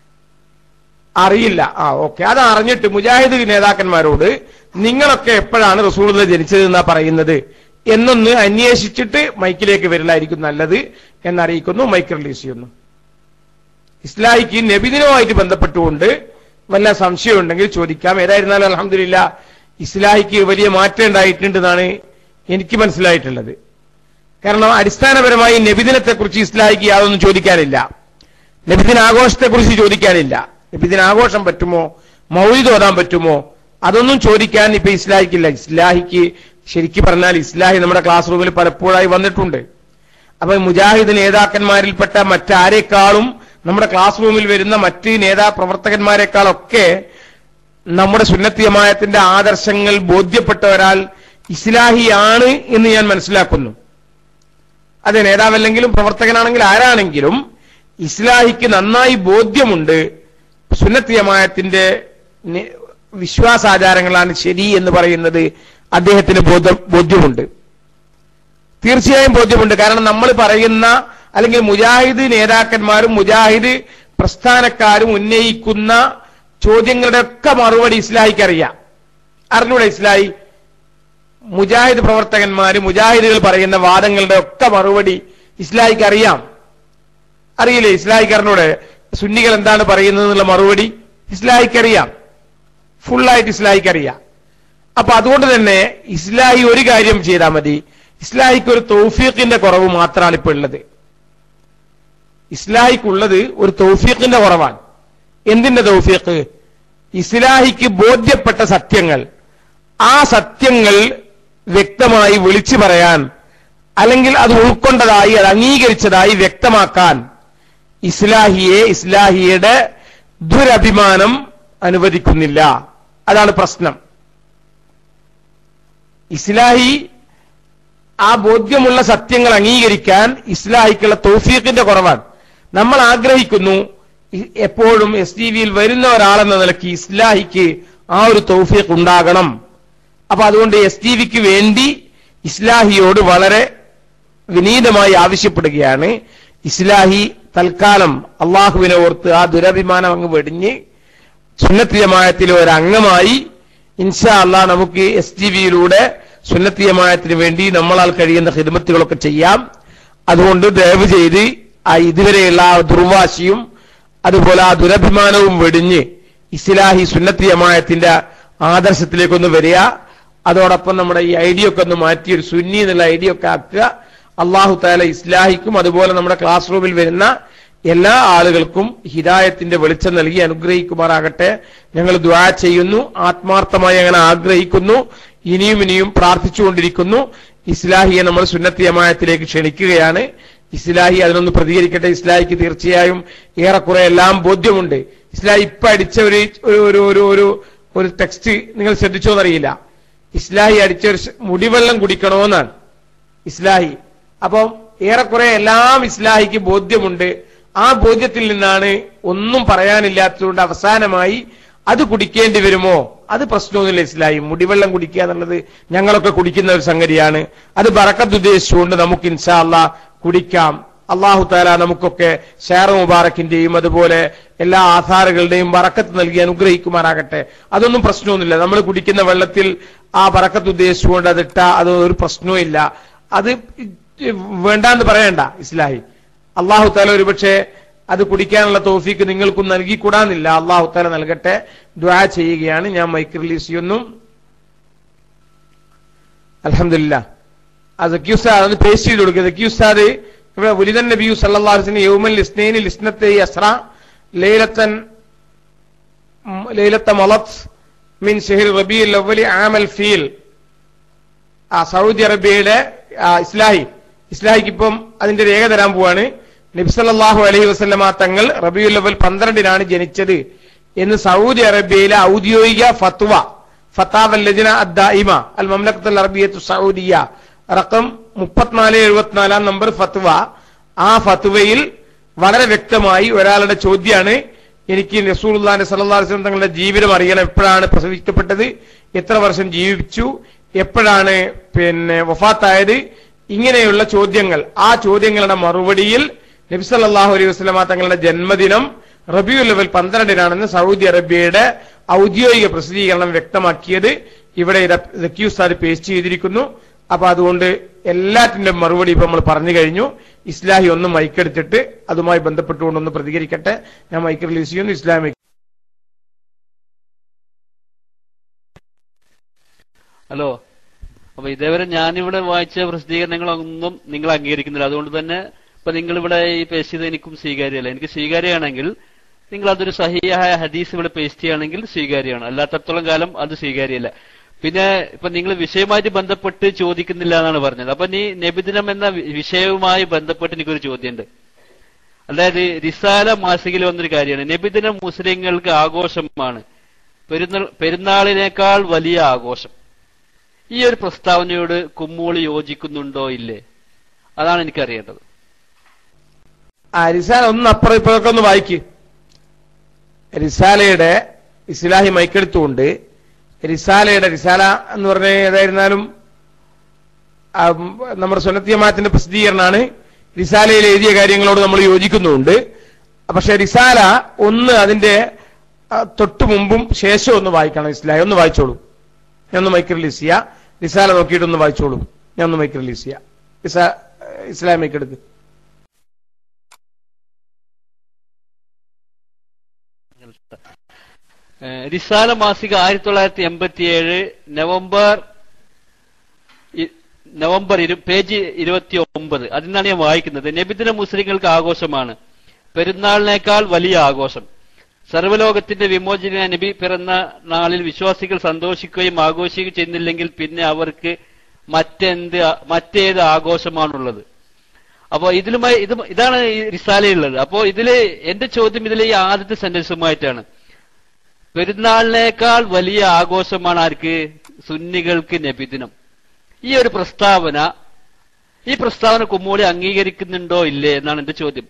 അറിയില്ല ആ ഓക്കെ അത് അറിഞ്ഞിട്ട് മുജാഹിദ് നേതാക്കന്മാരോട് നിങ്ങളൊക്കെ എപ്പോഴാണ് റസൂൾ ജനിച്ചത് എന്നാ പറയുന്നത് എന്നൊന്ന് അന്വേഷിച്ചിട്ട് മൈക്കിലേക്ക് വരലായിരിക്കും നല്ലത് എന്നറിയിക്കുന്നു മൈക്ക് റിലീസ് ചെയ്യുന്നു ഇസ്ലാഹിക്ക് നബിദിനവുമായിട്ട് ബന്ധപ്പെട്ടുകൊണ്ട് വല്ല സംശയം ഉണ്ടെങ്കിൽ ചോദിക്കാം ഏതായിരുന്നാലും അലഹമില്ല ഇസ്ലാഹിക്ക് വലിയ മാറ്റം ഉണ്ടായിട്ടുണ്ടെന്നാണ് എനിക്ക് മനസ്സിലായിട്ടുള്ളത് കാരണം അടിസ്ഥാനപരമായി നബിദിനത്തെക്കുറിച്ച് ഇസ്ലാഹിക്ക് യാതൊന്നും ചോദിക്കാനില്ല നബിദിന ആഘോഷത്തെക്കുറിച്ച് ചോദിക്കാനില്ല നബിദിന ആഘോഷം പറ്റുമോ മൗലിദ് ഓതാൻ പറ്റുമോ അതൊന്നും ചോദിക്കാൻ ഇപ്പൊ ഇസ്ലാഹിക്കില്ല ഇസ്ലാഹിക്ക് ശരിക്കും പറഞ്ഞാൽ ഇസ്ലാഹി നമ്മുടെ ക്ലാസ് റൂമിൽ പലപ്പോഴായി വന്നിട്ടുണ്ട് അപ്പൊ മുജാഹിദ് നേതാക്കന്മാരിൽപ്പെട്ട മറ്റാരേക്കാളും നമ്മുടെ ക്ലാസ് റൂമിൽ വരുന്ന മറ്റ് നേതാ പ്രവർത്തകന്മാരെക്കാളൊക്കെ നമ്മുടെ സുന്നത്തിയമായത്തിന്റെ ആദർശങ്ങൾ ബോധ്യപ്പെട്ട ഒരാൾ ഇസ്ലാഹിയാണ് എന്ന് ഞാൻ മനസ്സിലാക്കുന്നു അതെ നേതാവല്ലെങ്കിലും പ്രവർത്തകനാണെങ്കിൽ ആരാണെങ്കിലും ഇസ്ലാഹിക്ക് നന്നായി ബോധ്യമുണ്ട് സുന്നത്തിയമായത്തിന്റെ നി- വിശ്വാസാചാരങ്ങളാണ് ശരി എന്ന് പറയുന്നത് അദ്ദേഹത്തിന് ബോധ ബോധ്യമുണ്ട് തീർച്ചയായും ബോധ്യമുണ്ട് കാരണം നമ്മൾ പറയുന്ന അല്ലെങ്കിൽ മുജാഹിദ് നേതാക്കന്മാരും മുജാഹിദ് പ്രസ്ഥാനക്കാരും ഉന്നയിക്കുന്ന ചോദ്യങ്ങളുടെ ഒക്കെ മറുപടി ഇസ്ലാഹിക്ക് അറിയാം അറിഞ്ഞൂടെ ഇസ്ലാഹി മുജാഹിദ് പ്രവർത്തകന്മാര് മുജാഹിദുകൾ പറയുന്ന വാദങ്ങളുടെ ഒക്കെ മറുപടി ഇസ്ലാഹിക്ക് അറിയാം അറിയില്ലേ ഇസ്ലാഹിക്ക് അറിഞ്ഞൂടെ സുന്നികൾ എന്താണ് പറയുന്നത് എന്നുള്ള മറുപടി ഇസ്ലാഹിക്ക് അറിയാം ഫുള്ളായിട്ട് ഇസ്ലാഹിക്ക് അറിയാം അപ്പൊ അതുകൊണ്ട് തന്നെ ഇസ്ലാഹി ഒരു കാര്യം ചെയ്താൽ മതി ഇസ്ലാഹിക്ക് ഒരു തൗഫീഖിന്റെ കുറവ് മാത്രമാണ് ഇപ്പൊ ഉള്ളത് ഇസ്ലാഹിക്കുള്ളത് ഒരു തൗഫീഖിന്റെ കുറവാണ് എന്തിന്റെ തൗഫീഖ് ഇസ്ലാഹിക്ക് ബോധ്യപ്പെട്ട സത്യങ്ങൾ ആ സത്യങ്ങൾ വ്യക്തമായി വിളിച്ചു പറയാൻ അല്ലെങ്കിൽ അത് ഉൾക്കൊണ്ടതായി അത് അംഗീകരിച്ചതായി വ്യക്തമാക്കാൻ ഇസ്ലാഹിയെ ഇസ്ലാഹിയുടെ ദുരഭിമാനം അനുവദിക്കുന്നില്ല അതാണ് പ്രശ്നം ഇസ്ലാഹി ആ ബോധ്യമുള്ള സത്യങ്ങൾ അംഗീകരിക്കാൻ ഇസ്ലാഹിക്കുള്ള തൗഫീഖിന്റെ കുറവാണ് നമ്മൾ ആഗ്രഹിക്കുന്നു ഇ- എപ്പോഴും എസ് ടി വിയിൽ വരുന്ന ഒരാളെന്ന നിലയ്ക്ക് ഇസ്ലാഹിക്ക് ആ ഒരു തൗഫീഖ് ഉണ്ടാകണം അപ്പൊ അതുകൊണ്ട് എസ് ടി വിക്ക് വേണ്ടി ഇസ്ലാഹിയോട് വളരെ വിനീതമായി ആവശ്യപ്പെടുകയാണ് ഇസ്ലാഹി തൽക്കാലം അള്ളാഹുവിനെ ഓർത്ത് ആ ദുരഭിമാനം അങ്ങ് വെടിഞ്ഞ് സുന്നത്തിയമായത്തിലെ ഒരു അംഗമായി ഇൻഷാ അള്ളാഹ് നമുക്ക് എസ് ടി വിയിലൂടെ സുന്നത്തിയമായത്തിന് വേണ്ടി നമ്മളാൽ കഴിയുന്ന ഹിദ്മത്തുകളൊക്കെ ചെയ്യാം അതുകൊണ്ട് ദയവ് ചെയ്ത് ആ ഇതുവരെയുള്ള ആ ദുർവാശിയും അതുപോലെ ആ ദുരഭിമാനവും വെടിഞ്ഞ് ഇസ്ലാഹി സുന്നത്തി ജമായത്തിന്റെ ആദർശത്തിലേക്കൊന്ന് വരിക അതോടൊപ്പം നമ്മുടെ ഈ ഐഡിയ ഒക്കെ ഒന്ന് മാറ്റി ഒരു സുന്നി എന്നുള്ള ഐഡിയ ഒക്കെ ആക്കുക അള്ളാഹു താല ഇസ്ലാഹിക്കും അതുപോലെ നമ്മുടെ ക്ലാസ് റൂമിൽ വരുന്ന എല്ലാ ആളുകൾക്കും ഹിദായത്തിന്റെ വെളിച്ചം നൽകി അനുഗ്രഹിക്കുമാറാകട്ടെ ഞങ്ങൾ ദ്വാ ചെയ്യുന്നു ആത്മാർത്ഥമായി അങ്ങനെ ആഗ്രഹിക്കുന്നു ഇനിയും ഇനിയും പ്രാർത്ഥിച്ചുകൊണ്ടിരിക്കുന്നു ഇസ്ലാഹിയെ നമ്മൾ സുന്നത്തി ജമായത്തിലേക്ക് ക്ഷണിക്കുകയാണ് ഇസ്ലാഹി അതിനൊന്ന് പ്രതികരിക്കട്ടെ ഇസ്ലാഹിക്ക് തീർച്ചയായും ഏറെക്കുറെ എല്ലാം ബോധ്യമുണ്ട് ഇസ്ലാഹി ഇപ്പൊ അടിച്ച ഒരു ഒരു- ഒരു ഒരു ഒരു ഒരു ടെക്സ്റ്റ് നിങ്ങൾ ശ്രദ്ധിച്ചോന്നറിയില്ല ഇസ്ലാഹി അടിച്ച ഒരു സ് മുടിവെള്ളം കുടിക്കണമെന്നാണ് ഇസ്ലാഹി അപ്പം ഏറെക്കുറെ എല്ലാം ഇസ്ലാഹിക്ക് ബോധ്യമുണ്ട് ആ ബോധ്യത്തിൽ നിന്നാണ് ഒന്നും പറയാനില്ലാത്തതുകൊണ്ട് അവസാനമായി അത് കുടിക്കേണ്ടി വരുമോ അത് പ്രശ്നമൊന്നുമില്ല ഇസ്ലാഹി മുടിവെള്ളം കുടിക്കുക എന്നുള്ളത് ഞങ്ങളൊക്കെ കുടിക്കുന്ന ഒരു സംഗതിയാണ് അത് ബറക്കത്ത് ഉദ്ദേശിച്ചുകൊണ്ട് നമുക്ക് ഇൻഷാ അല്ലാ കുടിക്കാം അള്ളാഹു താല നമുക്കൊക്കെ ഷെയർ മുബാറക്കിന്റെയും അതുപോലെ എല്ലാ ആധാറുകളുടെയും ബറക്കത്ത് നൽകി അനുഗ്രഹിക്കുമാറാകട്ടെ അതൊന്നും പ്രശ്നമൊന്നുമില്ല നമ്മൾ കുടിക്കുന്ന വെള്ളത്തിൽ ആ ബറക്കത്ത് ഉദ്ദേശിച്ചുകൊണ്ട് അതിട്ട അത് ഒരു പ്രശ്നവും ഇല്ല അത് വേണ്ടാന്ന് പറയണ്ട ഇസ്ലാഹി അള്ളാഹു താല ഒരുപക്ഷെ അത് കുടിക്കാനുള്ള തോഫിക്ക് നിങ്ങൾക്കും നൽകിക്കൂടാന്നില്ല അള്ളാഹു താല നൽകട്ടെ ദ്വാ ചെയ്യുകയാണ് ഞാൻ മൈക്ക് റിലീസ് ചെയ്യുന്നു അലഹമില്ല ആ സക്കി ഉസ്താദ് അത് പേസ്റ്റ് ചെയ്ത് കൊടുക്കുക സക്കി ഉസ്താദ് ഇവിടെ വലിതൻ നബിയു സല്ലാസിന് യൗമൽ ഇസ്നൈനി ലിസ്നത്തെ അസ്ര ലൈലത്തൻ ഉം, ലൈലത്ത മലത്ത് മിൻ ഷെഹിർ റബിയുൽ അവലി ആമൽ ഫീൽ ആ സൗദി അറേബ്യയുടെ ആ, ഇസ്ലാഹി ഇസ്ലാഹിക്ക് ഇപ്പം അതിന്റെ രേഖ തരാൻ പോവാണ് നബ്സല്ലാഹു അലൈഹി വസല്ലമ തങ്ങൾ റബിയുൽ അവൽ പന്ത്രണ്ടിനാണ് ജനിച്ചത് എന്ന് സൗദി അറേബ്യയിലെ ഔദ്യോഗിക ഫത്വ ഫത്താവൽ ലജ്ന അദ്ദായിമ അൽ മംലക്കത്തുൽ അറബിയത്തു സൗദിയ റക്കം മുപ്പത്തിനാല് എഴുപത്തിനാലാം നമ്പർ ഫത്വ ആ ഫത്വയിൽ വളരെ വ്യക്തമായി ഒരാളുടെ ചോദ്യമാണ് എനിക്ക് റസൂലുള്ളാഹി സ്വല്ലല്ലാഹു അലൈഹി വസല്ലം തങ്ങളുടെ ജീവിതം അറിയണം എപ്പോഴാണ് പ്രസവിക്കപ്പെട്ടത് എത്ര വർഷം ജീവിച്ചു എപ്പോഴാണ് പിന്നെ വഫാത്തായത് ഇങ്ങനെയുള്ള ചോദ്യങ്ങൾ ആ ചോദ്യങ്ങളുടെ മറുപടിയിൽ നബി സല്ലല്ലാഹു അലൈഹി വസല്ലമ തങ്ങളുടെ ജന്മദിനം റബിയുൽ ലെവൽ പന്ത്രണ്ടിനാണെന്ന് സൗദി അറേബ്യയുടെ ഔദ്യോഗിക പ്രസിദ്ധീകരണം വ്യക്തമാക്കിയത് ഇവിടെ റക്യൂ ഉസ്താദ് പേസ്റ്റ് ചെയ്തിരിക്കുന്നു അപ്പൊ അതുകൊണ്ട് എല്ലാറ്റിന്റെ മറുപടി ഇപ്പൊ നമ്മൾ പറഞ്ഞു കഴിഞ്ഞു ഇസ്ലാഹി ഒന്ന് മൈക്കെടുത്തിട്ട് അതുമായി ബന്ധപ്പെട്ടുകൊണ്ടൊന്ന് പ്രതികരിക്കട്ടെ ഞാൻ മൈക്ക് റിലീസ് ചെയ്യുന്നു ഇസ്ലാമിക് ഹലോ അപ്പൊ ഇതേവരെ ഞാനിവിടെ വായിച്ച പ്രസിദ്ധീകരണങ്ങളൊന്നും നിങ്ങൾ അംഗീകരിക്കുന്നില്ല അതുകൊണ്ട് തന്നെ ഇപ്പൊ നിങ്ങൾ ഇവിടെ ഈ പേസ്റ്റ് ചെയ്ത് എനിക്കും സ്വീകാര്യമല്ല എനിക്ക് സ്വീകാര്യമാണെങ്കിൽ നിങ്ങൾ അതൊരു സഹിയായ ഹദീസ് ഇവിടെ പേസ്റ്റ് ചെയ്യുകയാണെങ്കിൽ സ്വീകാര്യമാണ് അല്ലാത്തടത്തോളം കാലം അത് സ്വീകാര്യമല്ല പിന്നെ ഇപ്പൊ നിങ്ങൾ വിഷയവുമായിട്ട് ബന്ധപ്പെട്ട് ചോദിക്കുന്നില്ല എന്നാണ് പറഞ്ഞത് അപ്പൊ നീ നബിദിനം എന്ന വി- വിഷയവുമായി ബന്ധപ്പെട്ട് എനിക്കൊരു ചോദ്യമുണ്ട് അതായത് റിസാല മാസികയിൽ വന്നൊരു കാര്യമാണ് നബിദിനം മുസ്ലിങ്ങൾക്ക് ആഘോഷമാണ് പെരുന്നാൾ പെരുന്നാളിനേക്കാൾ വലിയ ആഘോഷം ഈ ഒരു പ്രസ്താവനയോട് കുമ്മൂളി യോജിക്കുന്നുണ്ടോ ഇല്ലേ അതാണ് എനിക്കറിയേണ്ടത് ആ റിസാല ഒന്ന് അപ്പുറം ഇപ്പുറമൊക്കെ ഒന്ന് വായിക്ക് റിസാലയുടെ ഇസ്ലാഹി മൈക്കെടുത്തുകൊണ്ട് റിസാലയുടെ റിസാല എന്ന് പറഞ്ഞ ഏതായിരുന്നാലും ആ, ഉം, നമ്മുടെ സുന്നത്തിയമാത്തിന്റെ പ്രസിദ്ധീകരണമാണ് റിസാലയിൽ എഴുതിയ കാര്യങ്ങളോട് നമ്മൾ യോജിക്കുന്നുണ്ട് പക്ഷെ റിസാല ഒന്ന് അതിന്റെ ആ, തൊട്ടു മുമ്പും ശേഷവും ഒന്ന് വായിക്കണം ഇസ്ലാഹി ഒന്ന് വായിച്ചോളൂ ഞാൻ ഒന്ന് മൈക്ക് റിലീസ് ചെയ്യാം റിസാല നോക്കിയിട്ട് ഒന്ന് വായിച്ചോളൂ ഞാൻ ഒന്ന് മൈക്ക് റിലീസ് ചെയ്യാം ഇസാ ഇസ്ലാം മൈക്ക് എടുക്ക് ഏഹ് റിസാല മാസിക ആയിരത്തി തൊള്ളായിരത്തി എൺപത്തിയേഴ് നവംബർ ഇ- നവംബർ ഇരു പേജ് ഇരുപത്തി ഒമ്പത് അതിനാണ് ഞാൻ വായിക്കുന്നത് നബിദിന മുസ്ലിങ്ങൾക്ക് ആഘോഷമാണ് പെരുന്നാളിനേക്കാൾ വലിയ ആഘോഷം സർവ്വലോകത്തിന്റെ വിമോചന നബി പിറന്ന നാളിൽ വിശ്വാസികൾ സന്തോഷിക്കുകയും ആഘോഷിക്കുകയും ചെയ്യുന്നില്ലെങ്കിൽ പിന്നെ അവർക്ക് മറ്റെന്ത് ആ- മറ്റേത് ആഘോഷമാണുള്ളത് അപ്പോ ഇതിലുമായി ഇത് ഇതാണ് ഈ റിസാലയുള്ളത് അപ്പോ ഇതില് എന്റെ ചോദ്യം ഇതിലെ ഈ ആദ്യത്തെ സെന്റൻസുമായിട്ടാണ് പെരുന്നാളിനേക്കാൾ വലിയ ആഘോഷമാണ് ആർക്ക് സുന്നികൾക്ക് നബിദിനം ഈ ഒരു പ്രസ്താവന ഈ പ്രസ്താവന കുമ്മോളി അംഗീകരിക്കുന്നുണ്ടോ ഇല്ലേ എന്നാണ് എന്റെ ചോദ്യം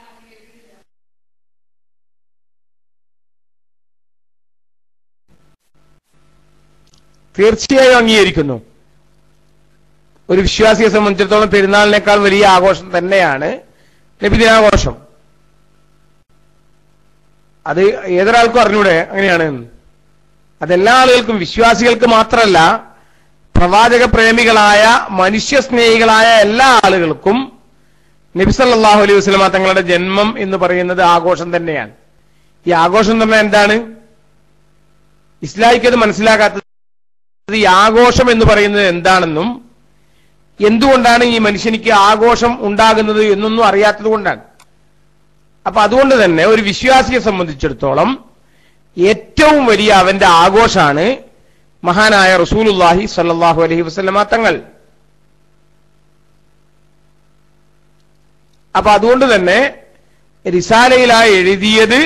തീർച്ചയായും അംഗീകരിക്കുന്നു ഒരു വിശ്വാസിയെ സംബന്ധിച്ചിടത്തോളം പെരുന്നാളിനേക്കാൾ വലിയ ആഘോഷം തന്നെയാണ് നബിദിനാഘോഷം അത് ഏതൊരാൾക്കും അറിഞ്ഞൂടെ അങ്ങനെയാണ് എന്ന്. അതെല്ലാ ആളുകൾക്കും വിശ്വാസികൾക്ക് മാത്രമല്ല പ്രവാചക പ്രേമികളായ മനുഷ്യസ്നേഹികളായ എല്ലാ ആളുകൾക്കും നബി സല്ലല്ലാഹു അലൈഹി വസല്ലമ തങ്ങളുടെ ജന്മം എന്ന് പറയുന്നത് ആഘോഷം തന്നെയാണ് ഈ ആഘോഷം എന്ന് പറഞ്ഞാൽ എന്താണ് ഇസ്ലാഹിക്ക് അത് മനസ്സിലാകാത്തത് ഈ ആഘോഷം എന്ന് പറയുന്നത് എന്താണെന്നും എന്തുകൊണ്ടാണ് ഈ മനുഷ്യനിക്ക് ആഘോഷം ഉണ്ടാകുന്നത് എന്നൊന്നും അറിയാത്തത് കൊണ്ടാണ് അപ്പൊ അതുകൊണ്ട് തന്നെ ഒരു വിശ്വാസിയെ സംബന്ധിച്ചിടത്തോളം ഏറ്റവും വലിയ അവന്റെ ആഘോഷാണ് മഹാനായ റസൂലുല്ലാഹി സല്ലാഹു അലഹി വസ്ലമ തങ്ങൾ അപ്പൊ അതുകൊണ്ട് തന്നെ റിസാലയിലായി എഴുതിയത്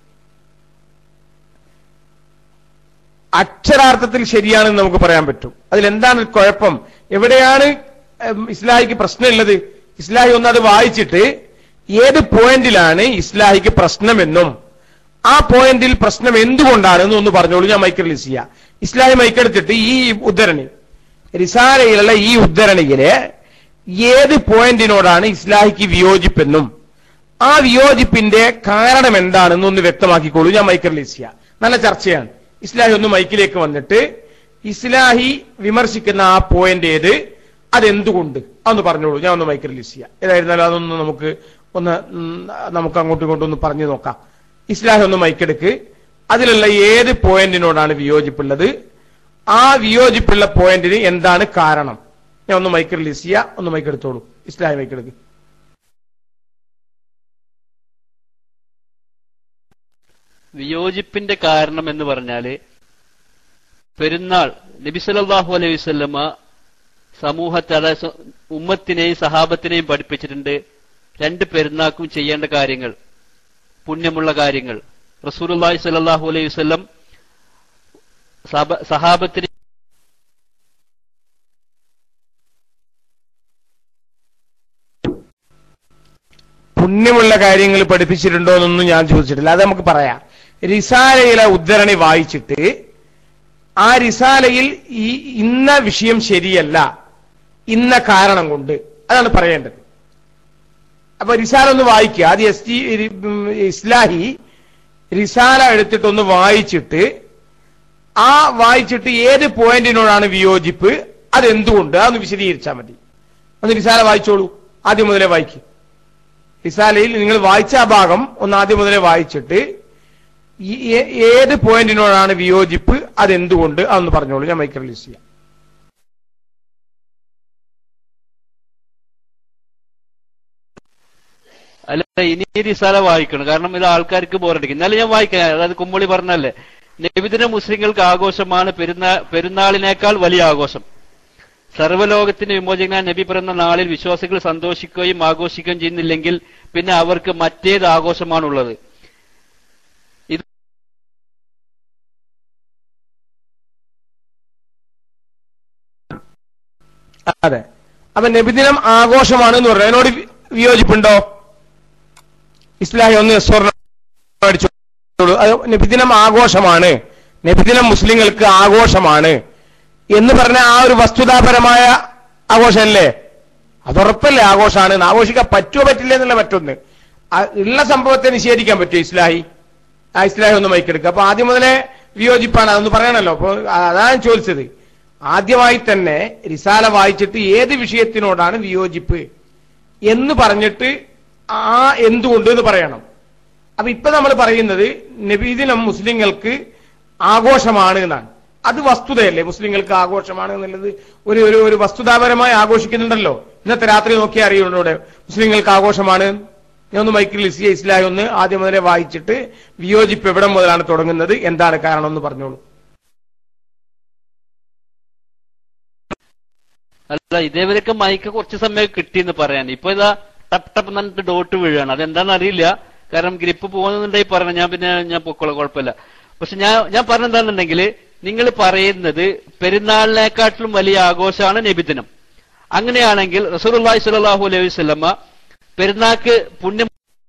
അക്ഷരാർത്ഥത്തിൽ ശരിയാണെന്ന് നമുക്ക് പറയാൻ പറ്റും അതിലെന്താണ് കുഴപ്പം എവിടെയാണ് ഉം, ഇസ്ലാഹിക്ക് പ്രശ്നമുള്ളത് ഇസ്ലാഹി ഒന്ന് അത് വായിച്ചിട്ട് ഏത് പോയിന്റിലാണ് ഇസ്ലാഹിക്ക് പ്രശ്നമെന്നും ആ പോയിന്റിൽ പ്രശ്നം എന്തുകൊണ്ടാണെന്നും ഒന്ന് പറഞ്ഞോളൂ ഞാൻ മൈക്ക് റിലീസ് ചെയ്യാം ഇസ്ലാഹി മൈക്കെടുത്തിട്ട് ഈ ഉദ്ധരണി റിസാലയിലുള്ള ഈ ഉദ്ധരണിയിലെ ഏത് പോയിന്റിനോടാണ് ഇസ്ലാഹിക്ക് വിയോജിപ്പെന്നും ആ വിയോജിപ്പിന്റെ കാരണം എന്താണെന്ന് ഒന്ന് വ്യക്തമാക്കിക്കോളൂ ഞാൻ മൈക്ക് റിലീസ് ചെയ്യാം നല്ല ചർച്ചയാണ് ഇസ്ലാഹി ഒന്ന് മൈക്കിലേക്ക് വന്നിട്ട് ഇസ്ലാഹി വിമർശിക്കുന്ന ആ പോയിന്റ് ഏത് അതെന്തുകൊണ്ട് അതൊന്ന് പറഞ്ഞോളൂ ഞാൻ ഒന്ന് മൈക്ക് റിലീസ് ചെയ്യാം ഏതായിരുന്നാലും അതൊന്ന് നമുക്ക് ഒന്ന് ഉം, നമുക്ക് അങ്ങോട്ടും ഇങ്ങോട്ടും ഒന്ന് പറഞ്ഞു നോക്കാം ഇസ്ലാഹി ഒന്ന് മൈക്കെടുക്ക് അതിലുള്ള ഏത് പോയിന്റിനോടാണ് വിയോജിപ്പുള്ളത് ആ വിയോജിപ്പുള്ള പോയിന്റിന് എന്താണ് കാരണം ഞാൻ ഒന്ന് മൈക്ക് റിലീസ് ചെയ്യാം ഒന്ന് മൈക്ക് എടുത്തോളൂ ഇസ്ലാഹി മൈക്ക് എടുക്ക് വിയോജിപ്പിന്റെ കാരണം എന്ന് പറഞ്ഞാല് പെരുന്നാൾ നബി സല്ലല്ലാഹു അലൈഹി വസല്ലമ സമൂഹത്തെ അതായത് സ- ഉമ്മത്തിനെയും സഹാബത്തിനെയും പഠിപ്പിച്ചിട്ടുണ്ട് രണ്ട് പെരുന്നാൾക്കും ചെയ്യേണ്ട കാര്യങ്ങൾ പുണ്യമുള്ള കാര്യങ്ങൾ റസൂലുള്ളാഹി സ്വല്ലല്ലാഹു അലൈഹി വസല്ലം സഹബ- സഹാബത്തിന് പുണ്യമുള്ള കാര്യങ്ങൾ പഠിപ്പിച്ചിട്ടുണ്ടോ എന്നൊന്നും ഞാൻ ചോദിച്ചിട്ടില്ല അത് നമുക്ക് പറയാം റിസാലയിലെ ഉദ്ധരണി വായിച്ചിട്ട് ആ റിസാലയിൽ ഈ ഇന്ന വിഷയം ശരിയല്ല ഇന്ന കാരണം കൊണ്ട് അതാണ് പറയേണ്ടത് അപ്പൊ റിസാല ഒന്ന് വായിക്കുക അത് എസ് ടി ഇസ്ലാഹി റിസാല എടുത്തിട്ടൊന്ന് വായിച്ചിട്ട് ആ വായിച്ചിട്ട് ഏത് പോയിന്റിനോടാണ് വിയോജിപ്പ് അതെന്തുകൊണ്ട് അതൊന്ന് വിശദീകരിച്ചാൽ മതി ഒന്ന് റിസാല വായിച്ചോളൂ ആദ്യം മുതലേ വായിക്കും റിസാലയിൽ നിങ്ങൾ വായിച്ച ആ ഭാഗം ഒന്ന് ആദ്യം മുതലേ വായിച്ചിട്ട് ഈ ഏ- ഏത് പോയിന്റിനോടാണ് വിയോജിപ്പ് അതെന്തുകൊണ്ട് അതൊന്ന് പറഞ്ഞോളൂ ഞാൻ മൈക്ക് റിലീസ് ചെയ്യാം അല്ല ഇനി ഈ റിസാല വായിക്കണം കാരണം ഇത് ആൾക്കാർക്ക് ബോറടിക്കും എന്നാലും ഞാൻ വായിക്കാം അതായത് കുമ്മളി പറഞ്ഞല്ലേ നബിദിന മുസ്ലിങ്ങൾക്ക് ആഘോഷമാണ് പെരുന്നാ പെരുന്നാളിനേക്കാൾ വലിയ ആഘോഷം സർവ്വലോകത്തിന് വിമോചന നബി പിറന്ന നാളിൽ വിശ്വാസികൾ സന്തോഷിക്കുകയും ആഘോഷിക്കുകയും ചെയ്യുന്നില്ലെങ്കിൽ പിന്നെ അവർക്ക് മറ്റേത് ആഘോഷമാണുള്ളത് ഇത് അതെ അപ്പൊ നബിദിനം ആഘോഷമാണ് എന്ന് പറഞ്ഞു അതിനോട് വി- വിയോജിപ്പുണ്ടോ ഇസ്ലാഹി ഒന്ന് സ്വർണ്ണം അടിച്ചോളൂ അത് നബിദിനം ആഘോഷമാണ് നബിദിനം മുസ്ലിങ്ങൾക്ക് ആഘോഷമാണ് എന്ന് പറഞ്ഞ ആ ഒരു വസ്തുതാപരമായ ആഘോഷമല്ലേ അതുറപ്പല്ലേ ആഘോഷമാണ് എന്ന് ആഘോഷിക്കാൻ പറ്റുമോ പറ്റില്ല എന്നുള്ള മറ്റൊന്ന് ആ ഉള്ള സംഭവത്തെ നിഷേധിക്കാൻ പറ്റുമോ ഇസ്ലാഹി ആ ഇസ്ലാഹി ഒന്ന് മൈക്കെടുക്കുക അപ്പൊ ആദ്യം മുതലേ വിയോജിപ്പാണ് അതൊന്ന് പറയണല്ലോ അപ്പൊ അതാണ് ചോദിച്ചത് ആദ്യമായി തന്നെ റിസാല വായിച്ചിട്ട് ഏത് വിഷയത്തിനോടാണ് വിയോജിപ്പ് എന്ന് പറഞ്ഞിട്ട് ആ എന്തുകൊണ്ട് എന്ന് പറയണം അപ്പൊ ഇപ്പൊ നമ്മൾ പറയുന്നത് നബീദിനം മുസ്ലിങ്ങൾക്ക് ആഘോഷമാണ് എന്നാണ് അത് വസ്തുതയല്ലേ മുസ്ലിങ്ങൾക്ക് ആഘോഷമാണ് എന്നുള്ളത് ഒരു ഒരു ഒരു വസ്തുതാപരമായി ആഘോഷിക്കുന്നുണ്ടല്ലോ ഇന്നത്തെ രാത്രി നോക്കിയാൽ അറിയുള്ളൂ ഇവിടെ മുസ്ലിങ്ങൾക്ക് ആഘോഷമാണ് ഞാൻ ഒന്ന് മൈക്കിൽ ഇസ്ലിയ ഇസ്ലാഹി ഒന്ന് ആദ്യം മുതലേ വായിച്ചിട്ട് വിയോജിപ്പ് എവിടെ മുതലാണ് തുടങ്ങുന്നത് എന്താണ് കാരണം എന്ന് പറഞ്ഞോളൂ അല്ല ഇതേവരൊക്കെ മൈക്ക് കുറച്ച് സമയം കിട്ടിയെന്ന് പറയാൻ ഇപ്പൊ ഇതാ ടപ്പ് ടപ്പ് എന്ന് പറഞ്ഞിട്ട് ഡോട്ട് വീഴാണ് അതെന്താണെന്ന് അറിയില്ല കാരണം ഗ്രിപ്പ് പോകുന്നുണ്ടെങ്കിൽ പറഞ്ഞു ഞാൻ പിന്നെ ഞാൻ പൊക്കോളാം കുഴപ്പമില്ല പക്ഷെ ഞാൻ ഞാൻ പറഞ്ഞെന്താണെന്നുണ്ടെങ്കിൽ നിങ്ങൾ പറയുന്നത് പെരുന്നാളിനെക്കാട്ടിലും വലിയ ആഘോഷമാണ് നബിദിനം അങ്ങനെയാണെങ്കിൽ റസൂലുള്ളാഹി സ്വല്ലല്ലാഹു അലൈഹി വസല്ലമ പെരുന്നാൾക്ക് പുണ്യം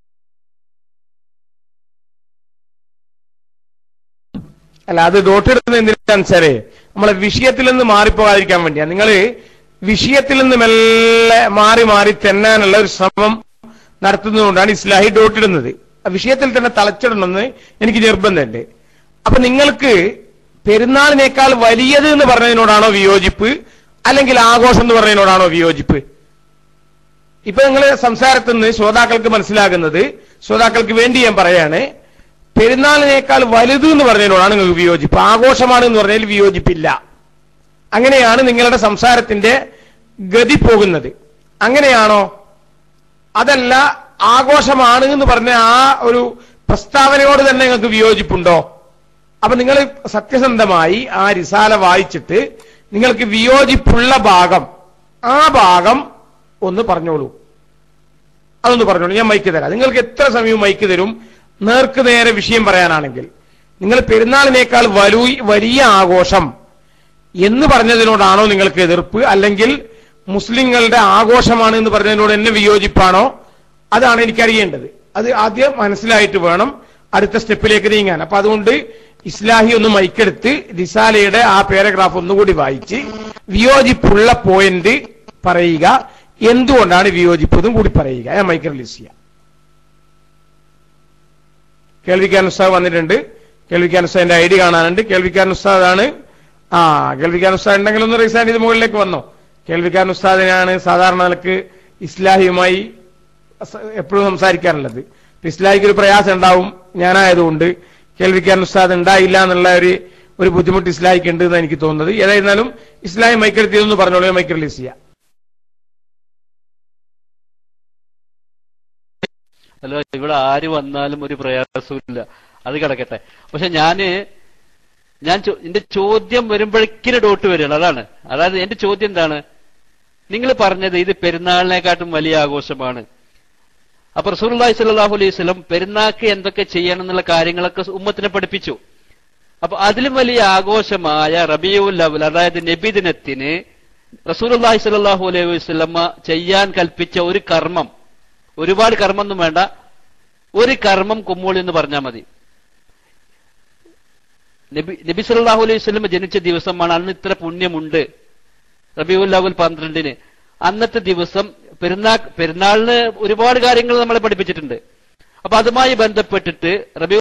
അല്ല അത് ഡോട്ട് ഇടുന്നത് എന്തിനാണെന്ന് വെച്ചാല് നമ്മളെ വിഷയത്തിൽ നിന്ന് മാറിപ്പോകാതിരിക്കാൻ വേണ്ടിയാ നിങ്ങൾ വിഷയത്തിൽ നിന്ന് മെല്ലെ മാറി മാറി തെന്നാനുള്ള ഒരു ശ്രമം നടത്തുന്നതുകൊണ്ടാണ് ഇസ്ലാഹി ഡോട്ട് ഇടുന്നത് ആ വിഷയത്തിൽ തന്നെ തളച്ചിടണമെന്ന് എനിക്ക് നിർബന്ധമുണ്ട് അപ്പൊ നിങ്ങൾക്ക് പെരുന്നാളിനേക്കാൾ വലിയത് എന്ന് പറഞ്ഞതിനോടാണോ വിയോജിപ്പ് അല്ലെങ്കിൽ ആഘോഷം എന്ന് പറഞ്ഞതിനോടാണോ വിയോജിപ്പ് ഇപ്പൊ നിങ്ങൾ സംസാരത്തിൽ നിന്ന് ശ്രോതാക്കൾക്ക് മനസ്സിലാകുന്നത് ശ്രോതാക്കൾക്ക് വേണ്ടി ഞാൻ പറയാണ് പെരുന്നാളിനേക്കാൾ വലുത് എന്ന് പറഞ്ഞതിനോടാണ് നിങ്ങൾക്ക് വിയോജിപ്പ് ആഘോഷമാണ് എന്ന് പറഞ്ഞതിൽ വിയോജിപ്പില്ല അങ്ങനെയാണ് നിങ്ങളുടെ സംസാരത്തിന്റെ ഗതി പോകുന്നത് അങ്ങനെയാണോ അതല്ല ആഘോഷമാണ് എന്ന് പറഞ്ഞ ആ ഒരു പ്രസ്താവനയോട് തന്നെ നിങ്ങൾക്ക് വിയോജിപ്പുണ്ടോ അപ്പൊ നിങ്ങൾ സത്യസന്ധമായി ആ റിസാല വായിച്ചിട്ട് നിങ്ങൾക്ക് വിയോജിപ്പുള്ള ഭാഗം ആ ഭാഗം ഒന്ന് പറഞ്ഞോളൂ അതൊന്ന് പറഞ്ഞോളൂ ഞാൻ മൈക്ക് തരാം നിങ്ങൾക്ക് എത്ര സമയവും മൈക്ക് തരും നേർക്ക് നേരെ വിഷയം പറയാനാണെങ്കിൽ നിങ്ങൾ പെരുന്നാളിനേക്കാൾ വലു വലിയ ആഘോഷം എന്ന് പറഞ്ഞതിനോടാണോ നിങ്ങൾക്ക് എതിർപ്പ് അല്ലെങ്കിൽ മുസ്ലിങ്ങളുടെ ആഘോഷമാണ് എന്ന് പറഞ്ഞതിനോട് എന്നെ വിയോജിപ്പാണോ അതാണ് എനിക്കറിയേണ്ടത് അത് ആദ്യം മനസ്സിലായിട്ട് വേണം അടുത്ത സ്റ്റെപ്പിലേക്ക് നീങ്ങാൻ അപ്പൊ അതുകൊണ്ട് ഇസ്ലാഹി ഒന്ന് മൈക്കെടുത്ത് റിസാലയുടെ ആ പാരഗ്രാഫ് ഒന്നുകൂടി വായിച്ച് വിയോജിപ്പുള്ള പോയിന്റ് പറയുക എന്തുകൊണ്ടാണ് വിയോജിപ്പതും കൂടി പറയുക ഞാൻ മൈക്ക് റിലീസ് ചെയ്യാം കേൾവിക്കാരൻ ഉസ്താദ് വന്നിട്ടുണ്ട് കേൾവിക്കാരൻ ഉസ്താദിന്റെ ഐ ഡി കാണാനുണ്ട് കേൾവിക്കാരൻ ഉസ്താദാണ് ആ കേൾവിക്കാരൻ ഉസ്താദ് ഉണ്ടെങ്കിൽ ഒന്ന് റീസാൻ ഇത് മുകളിലേക്ക് വന്നോ കേൾവിക്കാരൻ ഉസ്താദിനാണ് സാധാരണ നിലക്ക് ഇസ്ലാഹിയുമായി സ- എപ്പോഴും സംസാരിക്കാറുള്ളത് ഇപ്പൊ ഇസ്ലാഹിക്ക് ഒരു പ്രയാസം ഉണ്ടാവും ഞാനായതുകൊണ്ട് കേൾവിക്കാരൻ ഉസ്താദ് ഉണ്ടായില്ല എന്നുള്ള ഒരു ഒരു ബുദ്ധിമുട്ട് ഇസ്ലാഹിക്ക് ഉണ്ട് എന്ന് എനിക്ക് തോന്നുന്നത് ഏതായിരുന്നാലും ഇസ്ലാഹി മൈക്കെടുത്തിയതെന്ന് പറഞ്ഞോളൂ ഞാൻ മൈക്ക് റിലീസ് ചെയ്യാം അല്ല ഇവിടെ ആര് വന്നാലും ഒരു പ്രയാസമില്ല അത് കിടക്കട്ടെ പക്ഷെ ഞാന് ഞാൻ ചോ- എന്റെ ചോദ്യം വരുമ്പോഴേക്കിന് ഡോട്ട് വരികയാണ് അതാണ് അതായത് എന്റെ ചോദ്യം എന്താണ് നിങ്ങൾ പറഞ്ഞത് ഇത് പെരുന്നാളിനെക്കാട്ടും വലിയ ആഘോഷമാണ് അപ്പൊ റസൂലുള്ളാഹി സ്വല്ലല്ലാഹു അലൈഹി വസല്ലം പെരുന്നാൾക്ക് എന്തൊക്കെ ചെയ്യണം എന്നുള്ള കാര്യങ്ങളൊക്കെ ഉമ്മത്തിനെ പഠിപ്പിച്ചു അപ്പൊ അതിലും വലിയ ആഘോഷമായ റബിയുൽ അവൽ അതായത് നബിദിനത്തിന് റസൂലുള്ളാഹി സ്വല്ലല്ലാഹു അലൈഹി വസല്ലമ്മ ചെയ്യാൻ കൽപ്പിച്ച ഒരു കർമ്മം ഒരുപാട് കർമ്മമൊന്നും വേണ്ട ഒരു കർമ്മം കുമ്മോളി എന്ന് പറഞ്ഞാൽ മതി നബി നബി സല്ലല്ലാഹു അലൈഹി വസല്ലം ജനിച്ച ദിവസമാണ് അന്ന് ഇത്ര പുണ്യമുണ്ട് റബിയുൽ അവൽ പന്ത്രണ്ടിന് അന്നത്തെ ദിവസം പെരുന്നാൾ പെരുന്നാളിന് ഒരുപാട് കാര്യങ്ങൾ നമ്മളെ പഠിപ്പിച്ചിട്ടുണ്ട് അപ്പൊ അതുമായി ബന്ധപ്പെട്ടിട്ട് റബി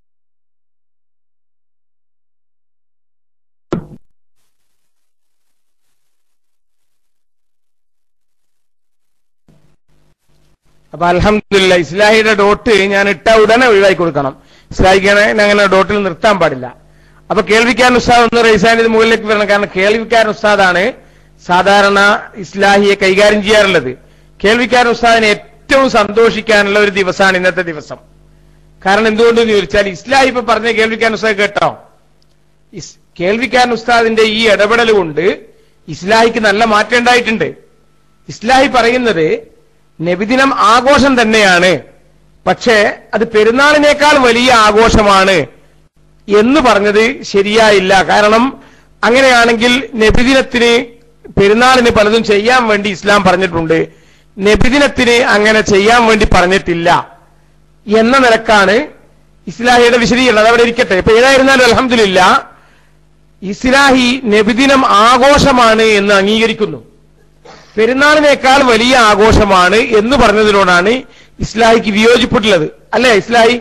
അപ്പൊ അലഹമില്ല ഇസ്ലാഹിയുടെ ഡോട്ട് ഞാൻ ഇട്ട ഉടനെ ഒഴിവാക്കി കൊടുക്കണം ഇസ്ലാഹിക്കാണ് അങ്ങനെ ഡോട്ടിൽ നിർത്താൻ പാടില്ല അപ്പൊ കേൾവിക്കാരൻ ഉസ്താദ് ഒന്ന് റൈസാൻ ഇത് മുകളിലേക്ക് വരണം കാരണം കേൾവിക്കാരൻ ഉസ്താദാണ് സാധാരണ ഇസ്ലാഹിയെ കൈകാര്യം ചെയ്യാറുള്ളത് കേൾവിക്കാരൻ ഉസ്താദിനെ ഏറ്റവും സന്തോഷിക്കാനുള്ള ഒരു ദിവസമാണ് ഇന്നത്തെ ദിവസം കാരണം എന്തുകൊണ്ടെന്ന് ചോദിച്ചാൽ ഇസ്ലാഹി ഇപ്പൊ പറഞ്ഞ കേൾവിക്കാരൻ ഉസ്താദ് കേട്ടോ ഇസ്- കേൾവിക്കാരൻ ഉസ്താദിന്റെ ഈ ഇടപെടൽ കൊണ്ട് ഇസ്ലാഹിക്ക് നല്ല മാറ്റം ഉണ്ടായിട്ടുണ്ട് ഇസ്ലാഹി പറയുന്നത് നബിദിനം ആഘോഷം തന്നെയാണ് പക്ഷേ അത് പെരുന്നാളിനേക്കാൾ വലിയ ആഘോഷമാണ് എന്ന് പറഞ്ഞത് ശരിയായില്ല കാരണം അങ്ങനെയാണെങ്കിൽ നബിദിനത്തിന് പെരുന്നാളിന് പലതും ചെയ്യാൻ വേണ്ടി ഇസ്ലാം പറഞ്ഞിട്ടുണ്ട് നബിദിനത്തിന് അങ്ങനെ ചെയ്യാൻ വേണ്ടി പറഞ്ഞിട്ടില്ല എന്ന നിലക്കാണ് ഇസ്ലാഹിയുടെ വിശദീകരണം അത് അവിടെ ഇരിക്കട്ടെ ഇപ്പൊ ഏതായിരുന്നാലും അലഹമില്ല ഇസ്ലാഹി നബിദിനം ആഘോഷമാണ് എന്ന് അംഗീകരിക്കുന്നു പെരുന്നാളിനേക്കാൾ വലിയ ആഘോഷമാണ് എന്ന് പറഞ്ഞതിനോടാണ് ഇസ്ലാഹിക്ക് വിയോജിപ്പെട്ടുള്ളത് അല്ലേ ഇസ്ലാഹി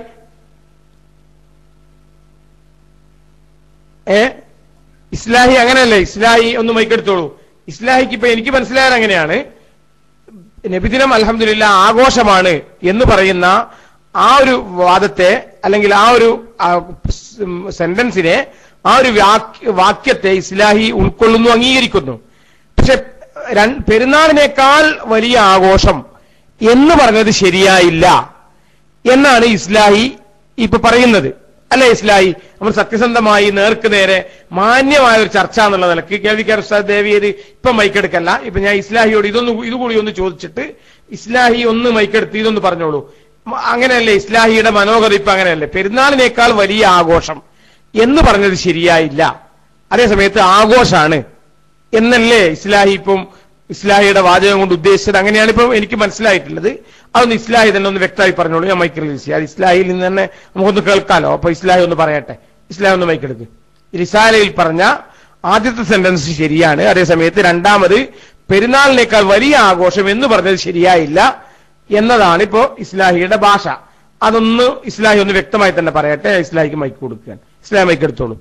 ഏ ഇസ്ലാഹി അങ്ങനെയല്ലേ ഇസ്ലാഹി ഒന്ന് മൈക്കെടുത്തോളൂ ഇസ്ലാഹിക്ക് ഇപ്പൊ എനിക്ക് മനസ്സിലായത് അങ്ങനെയാണ് നബിദിനം അലഹമില്ല ആഘോഷമാണ് എന്ന് പറയുന്ന ആ ഒരു വാദത്തെ അല്ലെങ്കിൽ ആ ഒരു ആ, സ്- സെന്റൻസിനെ ആ ഒരു വാക്യ- വാക്യത്തെ ഇസ്ലാഹി ഉൾക്കൊള്ളുന്നു അംഗീകരിക്കുന്നു പക്ഷെ രൺ- പെരുന്നാളിനേക്കാൾ വലിയ ആഘോഷം എന്ന് പറഞ്ഞത് ശരിയായില്ല എന്നാണ് ഇസ്ലാഹി ഇപ്പൊ പറയുന്നത് അല്ലെ ഇസ്ലാഹി നമ്മൾ സത്യസന്ധമായി നേർക്ക് നേരെ മാന്യമായ ഒരു ചർച്ച എന്നുള്ള നിലക്ക് കേൾവിക്കാർ ഉസ്താദ് ദേവിയത് ഇപ്പൊ മൈക്കെടുക്കല്ല ഇപ്പൊ ഞാൻ ഇസ്ലാഹിയോട് ഇതൊന്ന് ഇതുകൂടി ഒന്ന് ചോദിച്ചിട്ട് ഇസ്ലാഹി ഒന്ന് മൈക്കെടുത്ത് ഇതൊന്ന് പറഞ്ഞോളൂ മ- അങ്ങനെയല്ലേ ഇസ്ലാഹിയുടെ മനോഗത ഇപ്പൊ അങ്ങനെയല്ലേ പെരുന്നാളിനേക്കാൾ വലിയ ആഘോഷം എന്ന് പറഞ്ഞത് ശരിയായില്ല അതേസമയത്ത് ആഘോഷാണ് എന്നല്ലേ ഇസ്ലാഹി ഇപ്പം ഇസ്ലാഹിയുടെ വാചകം കൊണ്ട് ഉദ്ദേശിച്ചത് അങ്ങനെയാണ് ഇപ്പൊ എനിക്ക് മനസ്സിലായിട്ടുള്ളത് അതൊന്ന് ഇസ്ലാഹി തന്നെ ഒന്ന് വ്യക്തമായി പറഞ്ഞോളൂ ഞാൻ മൈക്ക് റിലീസ് ചെയ്യാം ഇസ്ലാഹിയിൽ നിന്ന് തന്നെ നമുക്കൊന്ന് കേൾക്കാലോ അപ്പൊ ഇസ്ലാഹി ഒന്ന് പറയട്ടെ ഇസ്ലാഹി ഒന്ന് മൈക്കെടുക്ക് റിസാലയിൽ പറഞ്ഞ ആദ്യത്തെ സെന്റൻസ് ശരിയാണ് അതേസമയത്ത് രണ്ടാമത് പെരുന്നാളിനേക്കാൾ വലിയ ആഘോഷം എന്ന് പറഞ്ഞത് ശരിയായില്ല എന്നതാണ് ഇപ്പോ ഇസ്ലാഹിയുടെ ഭാഷ അതൊന്ന് ഇസ്ലാഹി ഒന്ന് വ്യക്തമായി തന്നെ പറയട്ടെ ഇസ്ലാഹിക്ക് മൈക്ക് കൊടുക്കാൻ ഇസ്ലാഹി മൈക്ക് എടുത്തോളൂ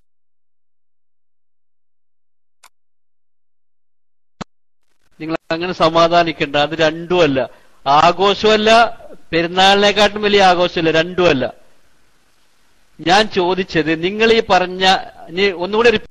നിങ്ങൾ അങ്ങനെ സമാധാനിക്കണ്ട അത് രണ്ടുമല്ല ആഘോഷമല്ല പെരുന്നാളിനെക്കാട്ടും വലിയ ആഘോഷമല്ല രണ്ടുമല്ല ഞാൻ ചോദിച്ചത് നിങ്ങൾ ഈ പറഞ്ഞ ഇനി ഒന്നുകൂടെ ഒരു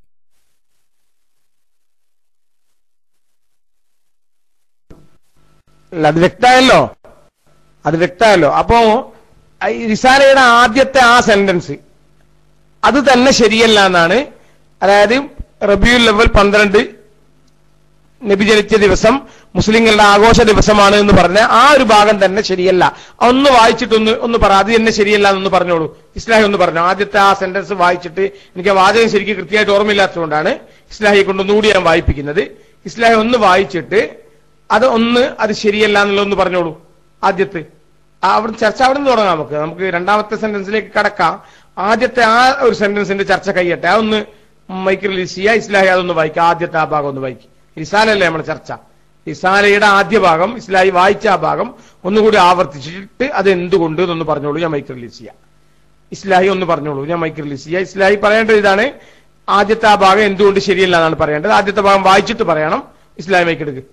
അല്ല അത് വ്യക്തമായല്ലോ അത് വ്യക്തമായല്ലോ അപ്പോ ഈ റിസാലയുടെ ആദ്യത്തെ ആ സെന്റൻസ് അത് തന്നെ ശരിയല്ല എന്നാണ് അതായത് റബിയുൽ ലെവൽ പന്ത്രണ്ട് നബി ജനിച്ച ദിവസം മുസ്ലിങ്ങളുടെ ആഘോഷ ദിവസമാണ് എന്ന് പറഞ്ഞ ആ ഒരു ഭാഗം തന്നെ ശരിയല്ല ഒന്ന് വായിച്ചിട്ടൊന്ന് ഒന്ന് പറ അത് തന്നെ ശരിയല്ല എന്നൊന്ന് പറഞ്ഞോളൂ ഇസ്ലാഹി ഒന്ന് പറഞ്ഞു ആദ്യത്തെ ആ സെന്റൻസ് വായിച്ചിട്ട് എനിക്ക് ആ വാചകം ശരിക്കും കൃത്യമായിട്ട് ഓർമ്മയില്ലാത്തതുകൊണ്ടാണ് ഇസ്ലാഹിയെ കൊണ്ട് ഒന്നുകൂടി ഞാൻ വായിപ്പിക്കുന്നത് ഇസ്ലാഹി ഒന്ന് വായിച്ചിട്ട് അത് ഒന്ന് അത് ശരിയല്ല എന്നുള്ളതൊന്ന് പറഞ്ഞോളൂ ആദ്യത്തെ ആ അവിടെ ചർച്ച അവിടെ നിന്ന് തുടങ്ങാം നമുക്ക് നമുക്ക് രണ്ടാമത്തെ സെന്റൻസിലേക്ക് കടക്കാം ആദ്യത്തെ ആ ഒരു സെന്റൻസിന്റെ ചർച്ച കഴിയട്ടെ ആ ഒന്ന് മൈക്ക് റിലീസ് ചെയ്യുക ഇസ്ലാഹി അതൊന്ന് വായിക്കുക ആദ്യത്തെ ആ ഭാഗം ഒന്ന് വായിക്കുക റിസാലല്ലേ നമ്മുടെ ചർച്ച റിസാലയുടെ ആദ്യ ഭാഗം ഇസ്ലാഹി വായിച്ച ആ ഭാഗം ഒന്നുകൂടി ആവർത്തിച്ചിട്ട് അത് എന്തുകൊണ്ട് എന്നൊന്ന് പറഞ്ഞോളൂ ഞാൻ മൈക്ക് റിലീസ് ചെയ്യാം ഇസ്ലാഹി ഒന്ന് പറഞ്ഞോളൂ ഞാൻ മൈക്ക് റിലീസ് ചെയ്യാം ഇസ്ലാഹി പറയേണ്ടത് ഇതാണ് ആദ്യത്തെ ആ ഭാഗം എന്തുകൊണ്ട് ശരിയല്ല എന്നാണ് പറയേണ്ടത് ആദ്യത്തെ ഭാഗം വായിച്ചിട്ട് പറയണം ഇസ്ലാഹി മൈക്ക് എടുക്കുക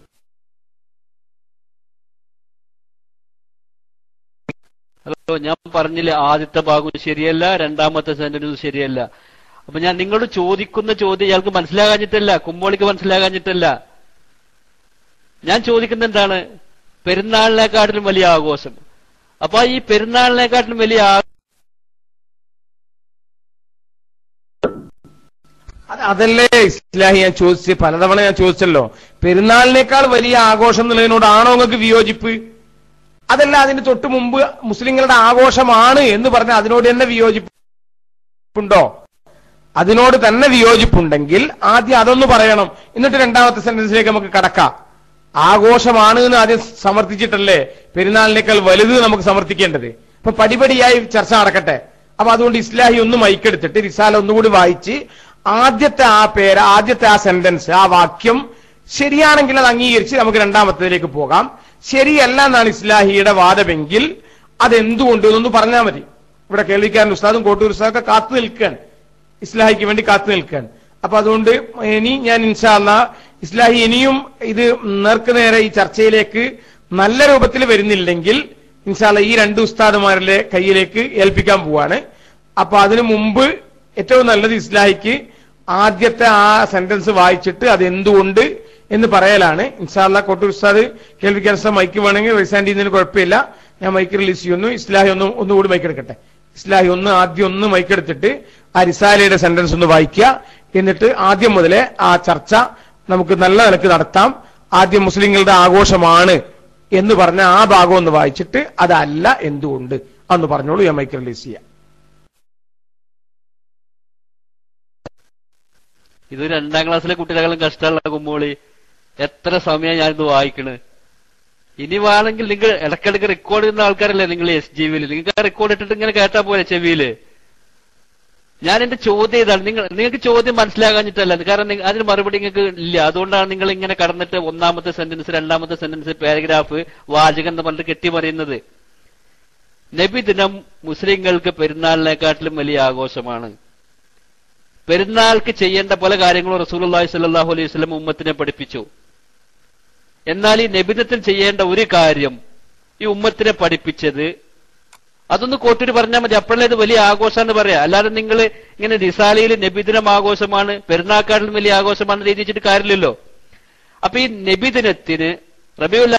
ഹലോ ഞാൻ പറഞ്ഞില്ലേ ആദ്യത്തെ ഭാഗം ശരിയല്ല രണ്ടാമത്തെ സെന്റൻസ് ശരിയല്ല അപ്പൊ ഞാൻ നിങ്ങളോട് ചോദിക്കുന്ന ചോദ്യം ഇയാൾക്ക് മനസ്സിലാകാഞ്ഞിട്ടല്ല കുമ്പോളിക്ക് മനസ്സിലാകാഞ്ഞിട്ടല്ല ഞാൻ ചോദിക്കുന്ന എന്താണ് പെരുന്നാളിനെക്കാട്ടിലും വലിയ ആഘോഷം അപ്പൊ ഈ പെരുന്നാളിനെക്കാട്ടിലും വലിയ ആ- അത് അതല്ലേ ഇസ്ലാഹി ഞാൻ ചോദിച്ച് പലതവണ ഞാൻ ചോദിച്ചല്ലോ പെരുന്നാളിനേക്കാൾ വലിയ ആഘോഷം എന്നുള്ളതിനോടാണോ നിങ്ങൾക്ക് വിയോജിപ്പ് അതല്ല അതിന് തൊട്ട് മുമ്പ് മുസ്ലിങ്ങളുടെ ആഘോഷമാണ് എന്ന് പറഞ്ഞാൽ അതിനോട് തന്നെ വിയോജിപ്പുണ്ടോ അതിനോട് തന്നെ വിയോജിപ്പുണ്ടെങ്കിൽ ആദ്യം അതൊന്ന് പറയണം എന്നിട്ട് രണ്ടാമത്തെ സെന്റൻസിലേക്ക് നമുക്ക് കടക്കാം ആഘോഷമാണ് എന്ന് ആദ്യം സമർത്ഥിച്ചിട്ടല്ലേ പെരുന്നാളിനേക്കാൾ വലുത് നമുക്ക് സമർത്ഥിക്കേണ്ടത് അപ്പൊ പടിപടിയായി ചർച്ച നടക്കട്ടെ അപ്പൊ അതുകൊണ്ട് ഇസ്ലാഹി ഒന്ന് മൈക്കെടുത്തിട്ട് റിസാല ഒന്നുകൂടി വായിച്ച് ആദ്യത്തെ ആ പേര് ആദ്യത്തെ ആ സെന്റൻസ് ആ വാക്യം ശരിയാണെങ്കിൽ അത് അംഗീകരിച്ച് നമുക്ക് രണ്ടാമത്തേതിലേക്ക് പോകാം ശരിയല്ല എന്നാണ് ഇസ്ലാഹിയുടെ വാദമെങ്കിൽ അതെന്തുകൊണ്ട് എന്നൊന്ന് പറഞ്ഞാൽ മതി ഇവിടെ കേൾവിക്കാരൻ ഉസ്താദും കോട്ടൂർ ഉസ്താദൊക്കെ കാത്തു നിൽക്കാൻ ഇസ്ലാഹിക്ക് വേണ്ടി കാത്തു നിൽക്കാൻ അപ്പൊ അതുകൊണ്ട് ഇനി ഞാൻ ഇൻഷാല്ല ഇസ്ലാഹി ഇനിയും ഇത് നേർക്ക് നേരെ ഈ ചർച്ചയിലേക്ക് നല്ല രൂപത്തിൽ വരുന്നില്ലെങ്കിൽ ഇൻഷാല്ല ഈ രണ്ട് ഉസ്താദുമാരുടെ കയ്യിലേക്ക് ഏൽപ്പിക്കാൻ പോവാണ് അപ്പൊ അതിനു മുമ്പ് ഏറ്റവും നല്ലത് ഇസ്ലാഹിക്ക് ആദ്യത്തെ ആ സെന്റൻസ് വായിച്ചിട്ട് അത് എന്തുകൊണ്ട് എന്ന് പറയലാണ് ഇൻഷാല്ല കൊട്ടൂർ ഉസ്താദ് കേൾവിക്കാൻ ഉസ്താദ് മൈക്ക് വേണമെങ്കിൽ റിസാൻഡ് ചെയ്യുന്നതിന് കുഴപ്പമില്ല ഞാൻ മൈക്ക് റിലീസ് ചെയ്യുന്നു ഇസ്ലാഹി ഒന്ന് ഒന്നുകൂടി മൈക്ക് എടുക്കട്ടെ ഇസ്ലാഹി ഒന്ന് ആദ്യം ഒന്ന് മൈക്ക് എടുത്തിട്ട് ആ റിസാലയുടെ സെന്റൻസ് ഒന്ന് വായിക്കുക എന്നിട്ട് ആദ്യം മുതലേ ആ ചർച്ച നമുക്ക് നല്ല നിലക്ക് നടത്താം ആദ്യം മുസ്ലിങ്ങളുടെ ആഘോഷമാണ് എന്ന് പറഞ്ഞ ആ ഭാഗം ഒന്ന് വായിച്ചിട്ട് അതല്ല എന്തുകൊണ്ട് അന്ന് പറഞ്ഞോളൂ ഞാൻ മൈക്ക് റിലീസ് ചെയ്യാം ഇത് രണ്ടാം ക്ലാസ്സിലെ കുട്ടികളെക്കാളും കഷ്ടമുള്ള കുമ്പോളി എത്ര സമയം ഞാനിത് വായിക്കണ് ഇനി വേണമെങ്കിൽ നിങ്ങൾ ഇടക്കിടക്ക് റെക്കോർഡ് ചെയ്യുന്ന ആൾക്കാരല്ലേ നിങ്ങൾ എസ് ജി വിയിൽ നിങ്ങൾക്ക് റെക്കോർഡ് ഇട്ടിട്ട് ഇങ്ങനെ കേട്ടാ പോലെ ചെവിയില് ഞാൻ എന്റെ ചോദ്യം ഇതാണ് നിങ്ങൾ നിങ്ങൾക്ക് ചോദ്യം മനസ്സിലാകാഞ്ഞിട്ടല്ല കാരണം നിങ്ങ- അതിന് മറുപടി നിങ്ങൾക്ക് ഇല്ല അതുകൊണ്ടാണ് നിങ്ങൾ ഇങ്ങനെ കടന്നിട്ട് ഒന്നാമത്തെ സെന്റൻസ് രണ്ടാമത്തെ സെന്റൻസ് പാരഗ്രാഫ് വാചകം എന്ന് പറഞ്ഞിട്ട് കെട്ടിമറിയുന്നത് നബിദിനം മുസ്ലിങ്ങൾക്ക് പെരുന്നാളിനെക്കാട്ടിലും വലിയ ആഘോഷമാണ് പെരുന്നാൾക്ക് ചെയ്യേണ്ട പല കാര്യങ്ങളും റസൂലുള്ളാഹി സ്വല്ലല്ലാഹു അലൈഹി വസല്ലം ഉമ്മത്തിനെ പഠിപ്പിച്ചു എന്നാൽ ഈ നബിദിനത്തിൽ ചെയ്യേണ്ട ഒരു കാര്യം ഈ ഉമ്മത്തിനെ പഠിപ്പിച്ചത് അതൊന്ന് കോട്ടൂര് പറഞ്ഞാൽ മതി അപ്പോഴല്ലേ ഇത് വലിയ ആഘോഷമാണെന്ന് പറയാം അല്ലാതെ നിങ്ങൾ ഇങ്ങനെ റിസാലയിൽ നബിദിനം ആഘോഷമാണ് പെരുന്നാക്കാട്ടിലും വലിയ ആഘോഷമാണെന്ന് രീതി വെച്ചിട്ട് കാര്യമില്ലല്ലോ അപ്പൊ ഈ നബിദിനത്തിന് റബിയുല്ല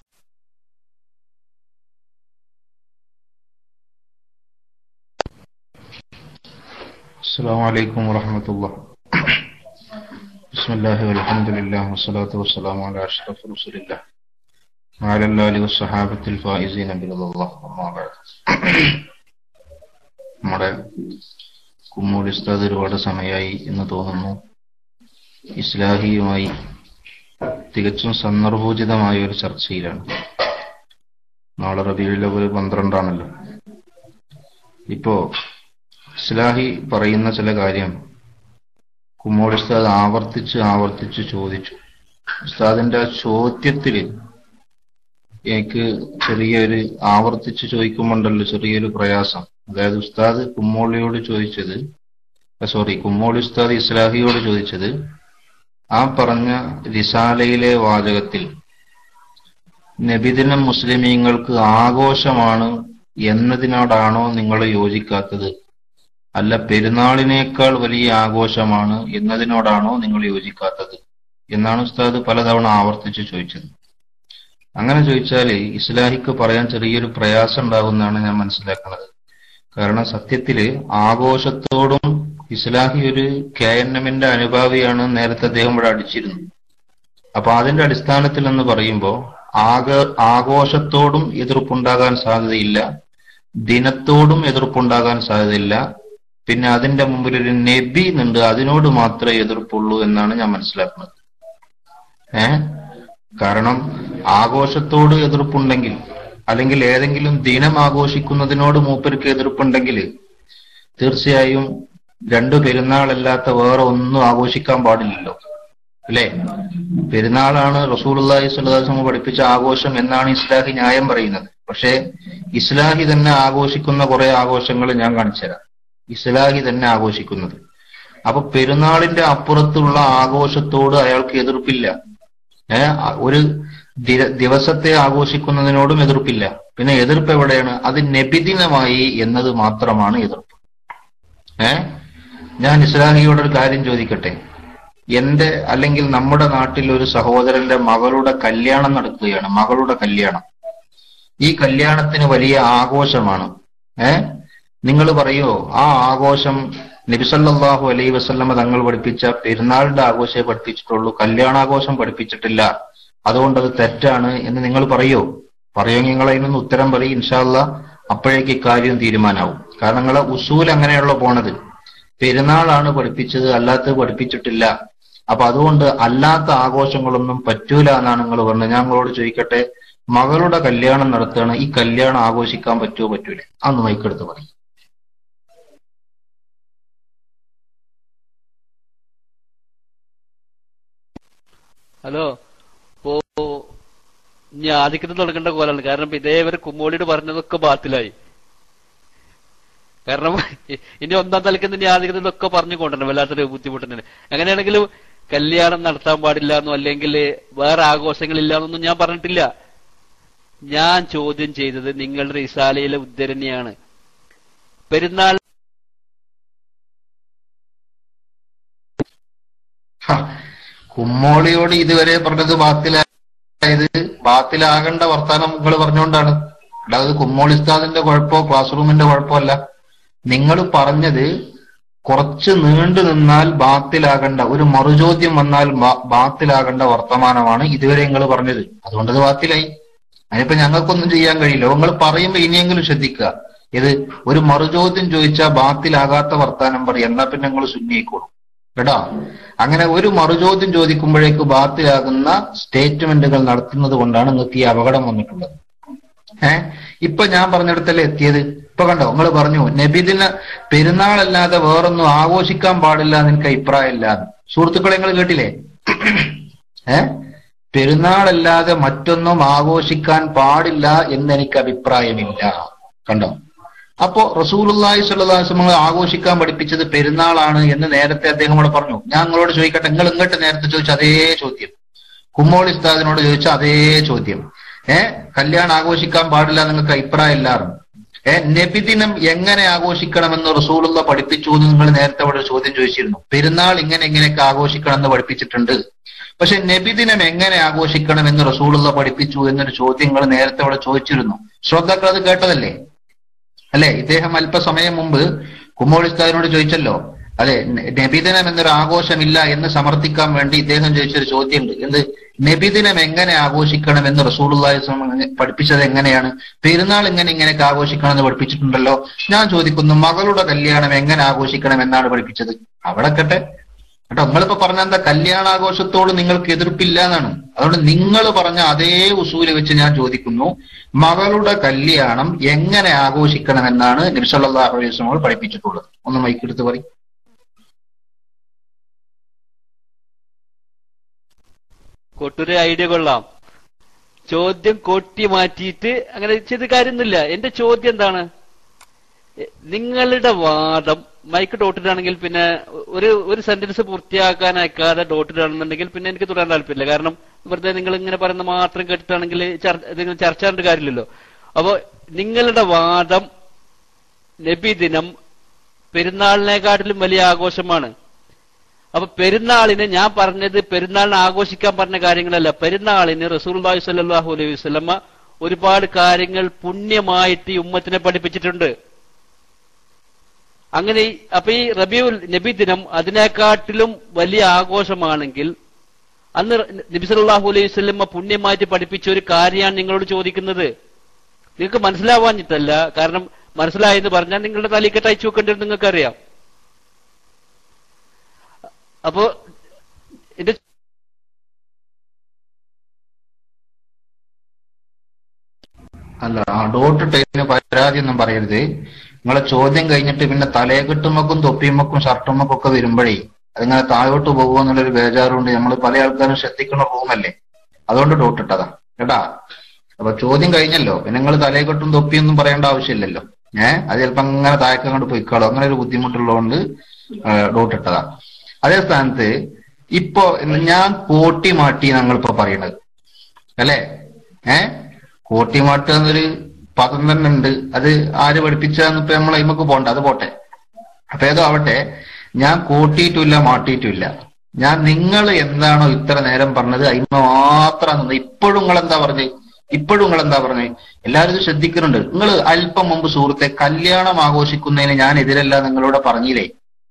السلام عليكم ورحمة الله بسم الله والحمد لله والصلاة والسلام على أشرف رسول الله وعلى الآل والصحابة الفائزين برضا الله أما بعد നമ്മുടെ കുമ്മൂടി ഉസ്താദ് ഒരുപാട് സമയമായി എന്ന് തോന്നുന്നു ഇസ്ലാഹിയുമായി തികച്ചും സന്ദർഭോചിതമായ ഒരു ചർച്ചയിലാണ് നാളെ റബിയുൽ അവൽ പന്ത്രണ്ടാണല്ലോ ഇപ്പോ ഇസ്ലാഹി പറയുന്ന ചില കാര്യം കുമ്മോൾ ഉസ്താദ് ആവർത്തിച്ച് ആവർത്തിച്ച് ചോദിച്ചു ഉസ്താദിന്റെ ആ ചോദ്യത്തില് എനിക്ക് ചെറിയൊരു ആവർത്തിച്ച് ചോദിക്കുമ്പോണ്ടല്ലോ ചെറിയൊരു പ്രയാസം അതായത് ഉസ്താദ് കുമ്മോളിയോട് ചോദിച്ചത് സോറി കുമ്മോളി ഉസ്താദ് ഇസ്ലാഹിയോട് ചോദിച്ചത് ആ പറഞ്ഞ റിസാലയിലെ വാചകത്തിൽ നബിദിനം മുസ്ലിമീങ്ങൾക്ക് ആഘോഷമാണ് എന്നതിനോടാണോ നിങ്ങൾ യോജിക്കാത്തത് അല്ല പെരുന്നാളിനേക്കാൾ വലിയ ആഘോഷമാണ് എന്നതിനോടാണോ നിങ്ങൾ യോജിക്കാത്തത് എന്നാണ് ഉസ്താദ് പലതവണ ആവർത്തിച്ച് ചോദിച്ചത് അങ്ങനെ ചോദിച്ചാല് ഇസ്ലാഹിക്ക് പറയാൻ ചെറിയൊരു പ്രയാസം ഉണ്ടാകുമെന്നാണ് ഞാൻ മനസ്സിലാക്കുന്നത് കാരണം സത്യത്തില് ആഘോഷത്തോടും ഇസ്ലാഹി ഒരു കെ എൻ എമ്മിന്റെ അനുഭാവിയാണ് നേരത്തെ അദ്ദേഹം ഇവിടെ അടിച്ചിരുന്നു അപ്പൊ അതിന്റെ അടിസ്ഥാനത്തിൽ എന്ന് പറയുമ്പോൾ ആക ആഘോഷത്തോടും എതിർപ്പുണ്ടാകാൻ സാധ്യതയില്ല ദിനത്തോടും എതിർപ്പുണ്ടാകാൻ സാധ്യതയില്ല പിന്നെ അതിന്റെ മുമ്പിൽ ഒരു നബി ഉണ്ട് അതിനോട് മാത്രമേ എതിർപ്പുള്ളൂ എന്നാണ് ഞാൻ മനസ്സിലാക്കുന്നത് ഏ കാരണം ആഘോഷത്തോട് എതിർപ്പുണ്ടെങ്കിൽ അല്ലെങ്കിൽ ഏതെങ്കിലും ദിനം ആഘോഷിക്കുന്നതിനോട് മൂപ്പർക്ക് എതിർപ്പുണ്ടെങ്കിൽ തീർച്ചയായും രണ്ടു പെരുന്നാളല്ലാത്ത വേറെ ഒന്നും ആഘോഷിക്കാൻ പാടില്ലല്ലോ അല്ലേ പെരുന്നാളാണ് റസൂലുള്ളാഹി സ്വല്ലല്ലാഹു അലൈഹി വസല്ലം പഠിപ്പിച്ച ആഘോഷം എന്നാണ് ഇസ്ലാഹി ന്യായം പറയുന്നത് പക്ഷേ ഇസ്ലാഹി തന്നെ ആഘോഷിക്കുന്ന കുറെ ആഘോഷങ്ങൾ ഞാൻ കാണിച്ചുതരാം ഇസ്ലാഹി തന്നെ ആഘോഷിക്കുന്നത് അപ്പൊ പെരുന്നാളിന്റെ അപ്പുറത്തുള്ള ആഘോഷത്തോട് അയാൾക്ക് എതിർപ്പില്ല ഏ ഒരു ദി- ദിവസത്തെ ആഘോഷിക്കുന്നതിനോടും എതിർപ്പില്ല പിന്നെ എതിർപ്പ് എവിടെയാണ് അത് നബിദിനമായി എന്നത് മാത്രമാണ് എതിർപ്പ് ഏ ഞാൻ ഇസ്ലാഹിയോട് ഒരു കാര്യം ചോദിക്കട്ടെ എന്റെ അല്ലെങ്കിൽ നമ്മുടെ നാട്ടിൽ ഒരു സഹോദരന്റെ മകളുടെ കല്യാണം നടക്കുകയാണ് മകളുടെ കല്യാണം ഈ കല്യാണത്തിന് വലിയ ആഘോഷമാണ് ഏ നിങ്ങൾ പറയോ ആ ആഘോഷം നബിസല്ലാഹു അലൈ വസല്ലമ തങ്ങൾ പഠിപ്പിച്ച പെരുന്നാളിന്റെ ആഘോഷമേ പഠിപ്പിച്ചിട്ടുള്ളൂ കല്യാണാഘോഷം പഠിപ്പിച്ചിട്ടില്ല അതുകൊണ്ട് അത് തെറ്റാണ് എന്ന് നിങ്ങൾ പറയോ പറയുമെങ്കിൽ നിങ്ങൾ അതിനൊന്ന് ഉത്തരം പറയും ഇൻഷാല്ല അപ്പോഴേക്ക് ഇക്കാര്യം തീരുമാനാവും കാരണം നിങ്ങളെ ഉസൂൽ അങ്ങനെയുള്ള പോണത് പെരുന്നാളാണ് പഠിപ്പിച്ചത് അല്ലാത്തത് പഠിപ്പിച്ചിട്ടില്ല അപ്പൊ അതുകൊണ്ട് അല്ലാത്ത ആഘോഷങ്ങളൊന്നും പറ്റൂല എന്നാണ് നിങ്ങൾ പറഞ്ഞത് ഞാൻ നിങ്ങളോട് ചോദിക്കട്ടെ മകളുടെ കല്യാണം നടത്തുകയാണ് ഈ കല്യാണം ആഘോഷിക്കാൻ പറ്റുമോ പറ്റൂലേ അന്ന് മൈക്കെടുത്ത് പറയും ഹലോ ഇപ്പോ ഇനി ആദിക്കത്തിൽ തുടങ്ങേണ്ട കോലാണ് കാരണം ഇപ്പൊ ഇതേവരെ കുമ്മോളിയോട് പറഞ്ഞതൊക്കെ ബാത്തിലായി കാരണം ഇനി ഒന്നാം തലക്കുന്ന ഇനി ആദിക്കത്തിലൊക്കെ പറഞ്ഞു കൊണ്ടുവരണം വല്ലാത്തൊരു ബുദ്ധിമുട്ടുണ്ട് അങ്ങനെയാണെങ്കിലും കല്യാണം നടത്താൻ പാടില്ല എന്നോ അല്ലെങ്കിൽ വേറെ ആഘോഷങ്ങളില്ല എന്നൊന്നും ഞാൻ പറഞ്ഞിട്ടില്ല ഞാൻ ചോദ്യം ചെയ്തത് നിങ്ങളുടെ റിസാലയിലെ ഉദ്ധരണിയാണ് പെരുന്നാൾ ഹ, കുമ്മോളിയോട് ഇതുവരെ പറഞ്ഞത് ബാത്തിലായത് ബാത്തിലാകേണ്ട വർത്താനം നിങ്ങൾ പറഞ്ഞുകൊണ്ടാണ് അല്ലാതെ കുമ്മോളി ഉസ്താദിന്റെ കുഴപ്പമോ ക്ലാസ് റൂമിന്റെ കുഴപ്പമല്ല നിങ്ങൾ പറഞ്ഞത് കുറച്ച് നീണ്ടു നിന്നാൽ ബാത്തിലാകേണ്ട ഒരു മറുചോദ്യം വന്നാൽ ബാ- ബാത്തിലാകേണ്ട വർത്തമാനമാണ് ഇതുവരെ നിങ്ങൾ പറഞ്ഞത് അതുകൊണ്ടത് ബാത്തിലായി അതിനിപ്പോ ഞങ്ങൾക്കൊന്നും ചെയ്യാൻ കഴിയില്ല നിങ്ങൾ പറയുമ്പോ ഇനിയെങ്കിലും ശ്രദ്ധിക്കുക ഇത് ഒരു മറുചോദ്യം ചോദിച്ചാൽ ബാത്തിലാകാത്ത വർത്താനം പറയും എന്നാ പിന്നെ നിങ്ങൾ സുന്നിയിക്കോളും കേട്ടോ അങ്ങനെ ഒരു മറുചോദ്യം ചോദിക്കുമ്പോഴേക്ക് ബാത്തിലാകുന്ന സ്റ്റേറ്റ്മെന്റുകൾ നടത്തുന്നത് കൊണ്ടാണ് നിങ്ങൾക്ക് ഈ അപകടം വന്നിട്ടുള്ളത് ഏഹ് ഇപ്പൊ ഞാൻ പറഞ്ഞിടത്തല്ലേ എത്തിയത് ഇപ്പൊ കണ്ടോ നിങ്ങൾ പറഞ്ഞു നബിദിന പെരുന്നാളല്ലാതെ വേറൊന്നും ആഘോഷിക്കാൻ പാടില്ല എന്ന് എനിക്ക് അഭിപ്രായമില്ല സുഹൃത്തുക്കളെ നിങ്ങൾ കേട്ടില്ലേ ഏ പെരുന്നാളല്ലാതെ മറ്റൊന്നും ആഘോഷിക്കാൻ പാടില്ല എന്ന് എനിക്ക് അഭിപ്രായമില്ല കണ്ടോ അപ്പോ റസൂലുള്ളാഹി സ്വല്ലല്ലാഹു അലൈഹി വസല്ലം ആഘോഷിക്കാൻ പഠിപ്പിച്ചത് പെരുന്നാളാണ് എന്ന് നേരത്തെ അദ്ദേഹം ഇവിടെ പറഞ്ഞു ഞാൻ നിങ്ങളോട് ചോദിക്കട്ടെ നിങ്ങൾ ഇങ്ങോട്ട് നേരത്തെ ചോദിച്ച അതേ ചോദ്യം കുമ്മോളി ഉസ്താദിനോട് ചോദിച്ച അതേ ചോദ്യം ഏ കല്യാണം ആഘോഷിക്കാൻ പാടില്ല നിങ്ങൾക്ക് അഭിപ്രായം ഇല്ലാറും ഏ നബിദിനം എങ്ങനെ ആഘോഷിക്കണമെന്ന് റസൂലുള്ള പഠിപ്പിച്ചു എന്ന് നിങ്ങൾ നേരത്തെ അവിടെ ഒരു ചോദ്യം ചോദിച്ചിരുന്നു പെരുന്നാൾ ഇങ്ങനെ ഇങ്ങനെയൊക്കെ ആഘോഷിക്കണം എന്ന് പഠിപ്പിച്ചിട്ടുണ്ട് പക്ഷെ നബിദിനം എങ്ങനെ ആഘോഷിക്കണം എന്ന് റസൂലുള്ള പഠിപ്പിച്ചു എന്നൊരു ചോദ്യം നിങ്ങൾ നേരത്തെ അവിടെ ചോദിച്ചിരുന്നു ശ്രോതാക്കൾ അത് കേട്ടതല്ലേ അല്ലെ ഇദ്ദേഹം അല്പസമയം മുമ്പ് കുമ്മോളി ഉസ്താദിനോട് ചോദിച്ചല്ലോ അല്ലെ ന- നബിദിനം എന്നൊരു ആഘോഷമില്ല എന്ന് സമർത്ഥിക്കാൻ വേണ്ടി ഇദ്ദേഹം ചോദിച്ചൊരു ചോദ്യമുണ്ട് എന്ത് നബിദിനം എങ്ങനെ ആഘോഷിക്കണം എന്ന് റസൂലുള്ളാഹി സ്വല്ലം പഠിപ്പിച്ചത് എങ്ങനെയാണ് പെരുന്നാൾ എങ്ങനെ ഇങ്ങനെയൊക്കെ ആഘോഷിക്കണം എന്ന് പഠിപ്പിച്ചിട്ടുണ്ടല്ലോ ഞാൻ ചോദിക്കുന്നു മകളുടെ കല്യാണം എങ്ങനെ ആഘോഷിക്കണം എന്നാണ് പഠിപ്പിച്ചത് അവിടെ കട്ടെ കേട്ടോ നിങ്ങളിപ്പോ പറഞ്ഞ എന്താ കല്യാണാഘോഷത്തോട് നിങ്ങൾക്ക് എതിർപ്പില്ല എന്നാണ് അതുകൊണ്ട് നിങ്ങൾ പറഞ്ഞ അതേ ഉസൂല് വെച്ച് ഞാൻ ചോദിക്കുന്നു മകളുടെ കല്യാണം എങ്ങനെ ആഘോഷിക്കണം എന്നാണ് നബിസല്ലാഹു അലൈഹി വസല്ലം പഠിപ്പിച്ചിട്ടുള്ളത് ഒന്ന് മൈക്കെടുത്ത് പറയും കൊട്ടൊരു ഐഡിയ കൊള്ളാം ചോദ്യം കൊട്ടി മാറ്റിയിട്ട് അങ്ങനെ ചെയ്ത് കാര്യമൊന്നുമില്ല എന്റെ ചോദ്യം എന്താണ് എ, നിങ്ങളുടെ വാദം മൈക്ക് ഡോട്ടിട്ടാണെങ്കിൽ പിന്നെ ഒരു ഒരു സെന്റൻസ് പൂർത്തിയാക്കാൻ അയക്കാതെ ഡോട്ടിട്ടാണെന്നുണ്ടെങ്കിൽ പിന്നെ എനിക്ക് തുടരാൻ താല്പര്യമില്ല കാരണം വെറുതെ നിങ്ങൾ ഇങ്ങനെ പറയുന്ന മാത്രം കേട്ടിട്ടാണെങ്കിൽ ചർ- ഇതിങ്ങനെ ചർച്ച ചെയ്യേണ്ട കാര്യമില്ലല്ലോ അപ്പോ നിങ്ങളുടെ വാദം നബിദിനം പെരുന്നാളിനെക്കാട്ടിലും വലിയ ആഘോഷമാണ് അപ്പൊ പെരുന്നാളിന് ഞാൻ പറഞ്ഞത് പെരുന്നാളിന് ആഘോഷിക്കാൻ പറഞ്ഞ കാര്യങ്ങളല്ല പെരുന്നാളിന് റസൂൽബാഹി സല്ലാഹു അലൈഹി വസ്ലമ ഒരുപാട് കാര്യങ്ങൾ പുണ്യമായിട്ട് ഈ ഉമ്മത്തിനെ പഠിപ്പിച്ചിട്ടുണ്ട് അങ്ങനെ ഈ- അപ്പൊ ഈ റബിയുൽ നബി ദിനം അതിനെക്കാട്ടിലും വലിയ ആഘോഷമാണെങ്കിൽ അന്ന് നബി സല്ലല്ലാഹു അലൈഹി വസല്ലമ പുണ്യമായിട്ട് പഠിപ്പിച്ച ഒരു കാര്യമാണ് നിങ്ങളോട് ചോദിക്കുന്നത് നിങ്ങൾക്ക് മനസ്സിലാവാഞ്ഞിട്ടല്ല കാരണം മനസ്സിലായെന്ന് പറഞ്ഞാൽ നിങ്ങളുടെ തലയിക്കെട്ട് അയച്ചു വെക്കേണ്ടത് നിങ്ങൾക്കറിയാം അപ്പോ എന്റെ അല്ല ആ ഡോട്ട് ഇട്ടതിന് പരാതി ഒന്നും പറയരുത് നിങ്ങളെ ചോദ്യം കഴിഞ്ഞിട്ട് പിന്നെ തലയെക്കെട്ടുമക്കും തൊപ്പിയുമക്കും ഷർട്ടുമക്കും ഒക്കെ വരുമ്പോഴേ അതിങ്ങനെ താഴോട്ട് പോകുമോ എന്നുള്ളൊരു ബേജാറുണ്ട് നമ്മൾ പല ആൾക്കാരും ശ്രദ്ധിക്കുന്ന റൂമല്ലേ അതുകൊണ്ട് ഡോട്ട് ഇട്ടതാ കേട്ടാ അപ്പൊ ചോദ്യം കഴിഞ്ഞല്ലോ പിന്നെ നിങ്ങൾ തലയെക്കെട്ടും തൊപ്പിയൊന്നും പറയേണ്ട ആവശ്യമില്ലല്ലോ ഏഹ് അത് ചിലപ്പോ അങ്ങനെ താഴേക്ക് അങ്ങോട്ട് പോയിക്കാളോ അങ്ങനെ ഒരു ബുദ്ധിമുട്ടുള്ളതുകൊണ്ട് ഡോട്ട് ഇട്ടതാ അതേ സ്ഥാനത്ത് ഇപ്പോ ഞാൻ കോട്ടി മാട്ടി ഞങ്ങളിപ്പോ പറയണത് അല്ലേ ഏ കോട്ടിമാട്ട് എന്നൊരു പദം തന്നെ ഉണ്ട് അത് ആര് പഠിപ്പിച്ചതെന്ന് ഇപ്പൊ നമ്മൾ അയിമക്ക് പോണ്ട അത് പോട്ടെ അപ്പൊ ഏതോ ആവട്ടെ ഞാൻ കൂട്ടിയിട്ടില്ല മാട്ടിയിട്ടില്ല ഞാൻ നിങ്ങൾ എന്താണോ ഇത്ര നേരം പറഞ്ഞത് അയിമ മാത്രം നിന്ന് ഇപ്പോഴും നിങ്ങൾ എന്താ പറഞ്ഞത് ഇപ്പോഴും നിങ്ങൾ എന്താ പറഞ്ഞത് എല്ലാവരും ഇത് ശ്രദ്ധിക്കുന്നുണ്ട് നിങ്ങൾ അല്പം മുമ്പ് സുഹൃത്തെ കല്യാണം ആഘോഷിക്കുന്നതിന് ഞാൻ എതിരല്ല നിങ്ങളോട് പറഞ്ഞില്ലേ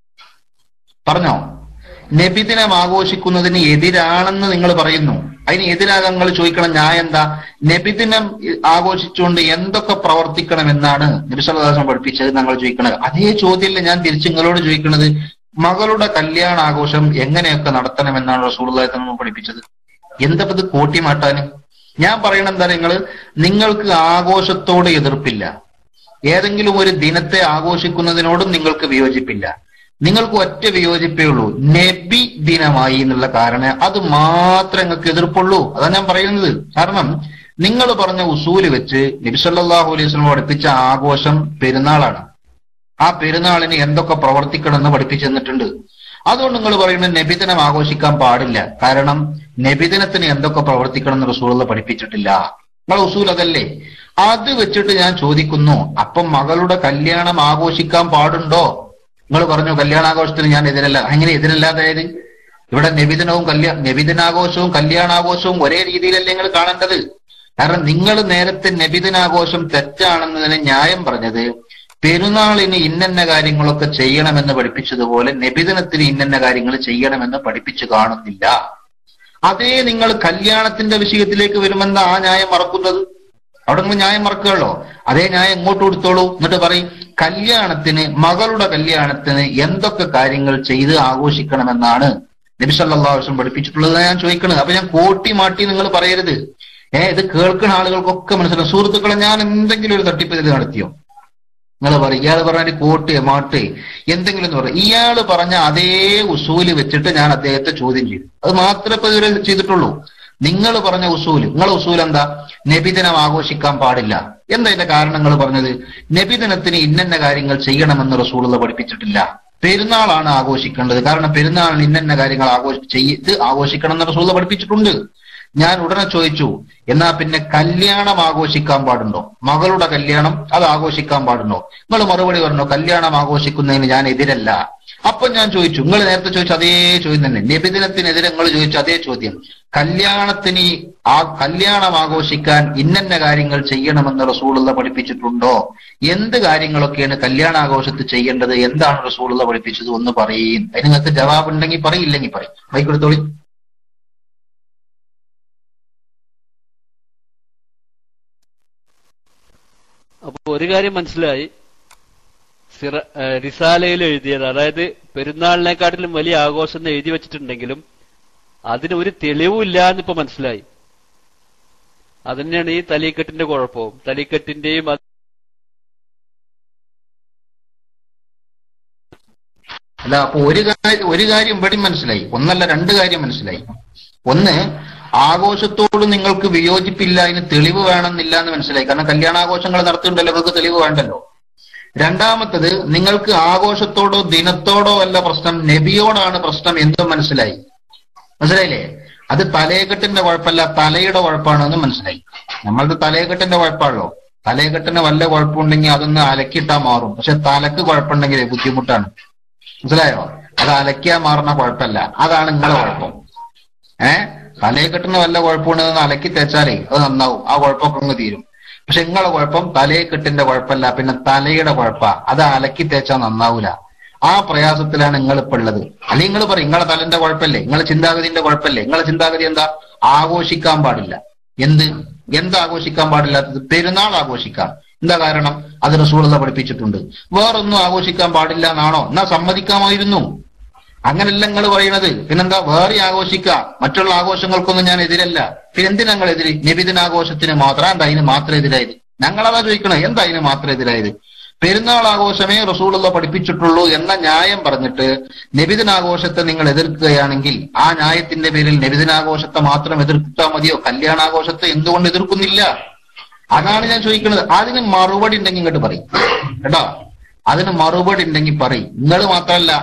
പറഞ്ഞോ നബിദിനം ആഘോഷിക്കുന്നതിന് എതിരാണെന്ന് നിങ്ങൾ പറയുന്നു അതിന് എതിരാകാൻ നിങ്ങൾ ചോദിക്കണം ഞാൻ എന്താ നബിദിനം ആഘോഷിച്ചുകൊണ്ട് എന്തൊക്കെ പ്രവർത്തിക്കണം എന്നാണ് നബിസ്വല്ലാസം പഠിപ്പിച്ചത് ഞങ്ങൾ ചോദിക്കണത് അതേ ചോദ്യമല്ലേ ഞാൻ തിരിച്ച് നിങ്ങളോട് ചോദിക്കുന്നത് മകളുടെ കല്യാണ ആഘോഷം എങ്ങനെയൊക്കെ നടത്തണമെന്നാണ് റസൂള്ളാഹിത്തങ്ങൾ പഠിപ്പിച്ചത് എന്താ ഇത് കോട്ടിമാട്ടാന് ഞാൻ പറയണ എന്താ നിങ്ങൾ നിങ്ങൾക്ക് ആഘോഷത്തോട് എതിർപ്പില്ല ഏതെങ്കിലും ഒരു ദിനത്തെ ആഘോഷിക്കുന്നതിനോടും നിങ്ങൾക്ക് വിയോജിപ്പില്ല നിങ്ങൾക്ക് ഒറ്റ വിയോജിപ്പേ ഉള്ളൂ നബി ദിനമായി എന്നുള്ള കാരണം അത് മാത്രമേ നിങ്ങൾക്ക് എതിർപ്പുള്ളൂ അതാണ് ഞാൻ പറയുന്നത് കാരണം നിങ്ങൾ പറഞ്ഞ ഉസൂല് വെച്ച് നബിസല്ലാഹു അലൈഹി വസല്ലം പഠിപ്പിച്ച ആഘോഷം പെരുന്നാളാണ് ആ പെരുന്നാളിന് എന്തൊക്കെ പ്രവർത്തിക്കണം എന്ന് പഠിപ്പിച്ചു തന്നിട്ടുണ്ട് അതുകൊണ്ട് നിങ്ങൾ പറയുന്നത് നബിദിനം ആഘോഷിക്കാൻ പാടില്ല കാരണം നബിദിനത്തിന് എന്തൊക്കെ പ്രവർത്തിക്കണം എന്ന് റസൂലുള്ള പഠിപ്പിച്ചിട്ടില്ല നിങ്ങൾ ഉസൂൽ അതല്ലേ അത് വെച്ചിട്ട് ഞാൻ ചോദിക്കുന്നു അപ്പം മകളുടെ കല്യാണം ആഘോഷിക്കാൻ പാടുണ്ടോ നിങ്ങൾ പറഞ്ഞു കല്യാണാഘോഷത്തിന് ഞാൻ എതിരല്ല അങ്ങനെ എതിരല്ലാതായത് ഇവിടെ നബിദിനവും കല്യാ നബിദിനാഘോഷവും കല്യാണാഘോഷവും ഒരേ രീതിയിലല്ലേ നിങ്ങൾ കാണേണ്ടത് കാരണം നിങ്ങൾ നേരത്തെ നബിദിനാഘോഷം തെറ്റാണെന്നതിന് ന്യായം പറഞ്ഞത് പെരുന്നാളിന് ഇന്നന്ന കാര്യങ്ങളൊക്കെ ചെയ്യണമെന്ന് പഠിപ്പിച്ചതുപോലെ നബിദിനത്തിന് ഇന്നന്ന കാര്യങ്ങൾ ചെയ്യണമെന്ന് പഠിപ്പിച്ചു കാണുന്നില്ല അതേ നിങ്ങൾ കല്യാണത്തിന്റെ വിഷയത്തിലേക്ക് വരുമെന്ന ആ ന്യായം മറക്കുന്നത് അവിടെ നിങ്ങൾ ന്യായം മറക്കുകയുള്ളോ അതേ ന്യായം ഇങ്ങോട്ട് കൊടുത്തോളൂ എന്നിട്ട് പറയും കല്യാണത്തിന് മകളുടെ കല്യാണത്തിന് എന്തൊക്കെ കാര്യങ്ങൾ ചെയ്ത് ആഘോഷിക്കണമെന്നാണ് നബി സല്ലല്ലാഹു അലൈഹി വസല്ലം പഠിപ്പിച്ചിട്ടുള്ളത് ഞാൻ ചോദിക്കണത് അപ്പൊ ഞാൻ കോട്ടി മാട്ടി നിങ്ങൾ പറയരുത് ഏ ഇത് കേൾക്കുന്ന ആളുകൾക്കൊക്കെ മനസ്സിലാവും സുഹൃത്തുക്കളെ ഞാൻ എന്തെങ്കിലും ഒരു തട്ടിപ്പ് ഇത് നടത്തിയോ നിങ്ങൾ പറയും ഇയാൾ പറഞ്ഞ കോട്ട് മാട്ട് എന്തെങ്കിലും എന്ന് പറയും ഇയാള് പറഞ്ഞ അതേ ഉസൂല് വെച്ചിട്ട് ഞാൻ അദ്ദേഹത്തെ ചോദ്യം ചെയ്തു അത് മാത്രമേ ഇപ്പൊ ഇതുവരെ ചെയ്തിട്ടുള്ളൂ നിങ്ങൾ പറഞ്ഞ ഉസൂല് നിങ്ങളെ ഉസൂൽ എന്താ നബിദിനം ആഘോഷിക്കാൻ പാടില്ല എന്താ ഇതിന്റെ കാരണങ്ങൾ പറഞ്ഞത് നബിദിനത്തിന് ഇന്നന്ന കാര്യങ്ങൾ ചെയ്യണമെന്ന് റസൂലുള്ള പഠിപ്പിച്ചിട്ടില്ല പെരുന്നാളാണ് ആഘോഷിക്കേണ്ടത് കാരണം പെരുന്നാളിന് ഇന്നന്ന കാര്യങ്ങൾ ആഘോഷി ചെയ്ത് ആഘോഷിക്കണം എന്ന് റസൂലുള്ള പഠിപ്പിച്ചിട്ടുണ്ട് ഞാൻ ഉടനെ ചോദിച്ചു എന്നാ പിന്നെ കല്യാണം ആഘോഷിക്കാൻ പാടുണ്ടോ മകളുടെ കല്യാണം അത് ആഘോഷിക്കാൻ പാടുണ്ടോ നിങ്ങൾ മറുപടി പറഞ്ഞു കല്യാണം ആഘോഷിക്കുന്നതിന് ഞാൻ എതിരല്ല അപ്പൊ ഞാൻ ചോദിച്ചു നിങ്ങൾ നേരത്തെ ചോദിച്ചു അതേ ചോദ്യം തന്നെ നബിദിനത്തിനെതിരെ നിങ്ങൾ ചോദിച്ചു അതേ ചോദ്യം കല്യാണത്തിന് ആ കല്യാണം ആഘോഷിക്കാൻ ഇന്നന്ന കാര്യങ്ങൾ ചെയ്യണമെന്ന് റസൂളുള്ള പഠിപ്പിച്ചിട്ടുണ്ടോ എന്ത് കാര്യങ്ങളൊക്കെയാണ് കല്യാണാഘോഷത്തിൽ ചെയ്യേണ്ടത് എന്താണ് റസൂളുള്ള പഠിപ്പിച്ചത് ഒന്ന് പറയും അതിന് നിങ്ങൾക്ക് ജവാബ് ഉണ്ടെങ്കിൽ പറയില്ലെങ്കിൽ പറയും വൈകൊടുത്തോളി അപ്പൊ ഒരു കാര്യം മനസ്സിലായി സിറ ഏഹ് റിസാലയിൽ എഴുതിയത് അതായത് പെരുന്നാളിനെക്കാട്ടിലും വലിയ ആഘോഷം എന്ന് എഴുതി വെച്ചിട്ടുണ്ടെങ്കിലും അതിന് ഒരു തെളിവുമില്ല എന്നിപ്പോ മനസ്സിലായി അതന്നെയാണ് ഈ തലീക്കെട്ടിന്റെ കുഴപ്പവും തലീക്കെട്ടിന്റെയും അത് അല്ല അപ്പൊ ഒരു കാര്യം ഒരു കാര്യം ഇവിടെ മനസ്സിലായി ഒന്നല്ല രണ്ട് കാര്യം മനസ്സിലായി ഒന്ന് ആഘോഷത്തോട് നിങ്ങൾക്ക് വിയോജിപ്പില്ല അതിന് തെളിവ് വേണമെന്നില്ല എന്ന് മനസ്സിലായി കാരണം കല്യാണാഘോഷങ്ങൾ നടത്തുന്നുണ്ടല്ലോ നിങ്ങൾക്ക് തെളിവ് വേണ്ടല്ലോ രണ്ടാമത്തത് നിങ്ങൾക്ക് ആഘോഷത്തോടോ ദിനത്തോടോ അല്ല പ്രശ്നം നബിയോടാണ് പ്രശ്നം എന്തും മനസ്സിലായി മനസ്സിലായില്ലേ അത് തലയെക്കെട്ടിന്റെ കുഴപ്പമല്ല തലയുടെ കുഴപ്പമാണെന്ന് മനസ്സിലായി നമ്മളത് തലയെക്കെട്ടിന്റെ കുഴപ്പമാണല്ലോ തലയെക്കെട്ടിന് വല്ല കുഴപ്പമുണ്ടെങ്കിൽ അതൊന്ന് അലക്കിയിട്ടാ മാറും പക്ഷെ തലക്ക് കുഴപ്പമുണ്ടെങ്കിൽ ബുദ്ധിമുട്ടാണ് മനസ്സിലായോ അത് അലക്കിയാ മാറുന്ന കുഴപ്പമല്ല അതാണ് നിങ്ങളെ കുഴപ്പം ഏഹ് തലയെക്കെട്ടിന് വല്ല കുഴപ്പമുണ്ടെന്ന് അലക്കി തേച്ചാലേ അത് നന്നാവും ആ കുഴപ്പമൊക്കെ അങ്ങ് തീരും പക്ഷെ നിങ്ങളെ കുഴപ്പം തലയെക്കെട്ടിന്റെ കുഴപ്പമല്ല പിന്നെ തലയുടെ കുഴപ്പ അത് അലക്കി തേച്ചാൽ നന്നാവൂല ആ പ്രയാസത്തിലാണ് നിങ്ങൾ ഇപ്പൊ ഉള്ളത് അല്ലെങ്കിൽ നിങ്ങൾ പറയും നിങ്ങളെ തലന്റെ കുഴപ്പമല്ലേ നിങ്ങളെ ചിന്താഗതിന്റെ കുഴപ്പമല്ലേ നിങ്ങളെ ചിന്താഗതി എന്താ ആഘോഷിക്കാൻ പാടില്ല എന്ത് എന്ത് ആഘോഷിക്കാൻ പാടില്ലാത്തത് പെരുന്നാൾ ആഘോഷിക്കാം എന്താ കാരണം അത് റസൂളത പഠിപ്പിച്ചിട്ടുണ്ട് വേറൊന്നും ആഘോഷിക്കാൻ പാടില്ല എന്നാണോ എന്നാ സമ്മതിക്കാമായിരുന്നു അങ്ങനല്ല നിങ്ങൾ പറയണത് പിന്നെന്താ വേറെ ആഘോഷിക്കാം മറ്റുള്ള ആഘോഷങ്ങൾക്കൊന്നും ഞാൻ എതിരല്ല പിന്നെ എന്തിനാ ഞങ്ങൾ എതിര് നബിദിനാഘോഷത്തിന് മാത്രം എന്താ അതിന് മാത്രം എതിരായത് ഞങ്ങളതാ ചോദിക്കണേ എന്താ അതിന് മാത്രം എതിരായത് പെരുന്നാൾ ആഘോഷമേ റസൂലുള്ള പഠിപ്പിച്ചിട്ടുള്ളൂ എന്ന ന്യായം പറഞ്ഞിട്ട് നബിദിനാഘോഷത്തെ നിങ്ങൾ എതിർക്കുകയാണെങ്കിൽ ആ ന്യായത്തിന്റെ പേരിൽ നബിദിനാഘോഷത്തെ മാത്രം എതിർത്താൽ മതിയോ കല്യാണാഘോഷത്തെ എന്തുകൊണ്ട് എതിർക്കുന്നില്ല അതാണ് ഞാൻ ചോദിക്കുന്നത് അതിന് മറുപടി ഉണ്ടെങ്കിൽ ഇങ്ങോട്ട് പറയും കേട്ടോ അതിന് മറുപടി ഉണ്ടെങ്കിൽ പറയും നിങ്ങൾ മാത്രമല്ല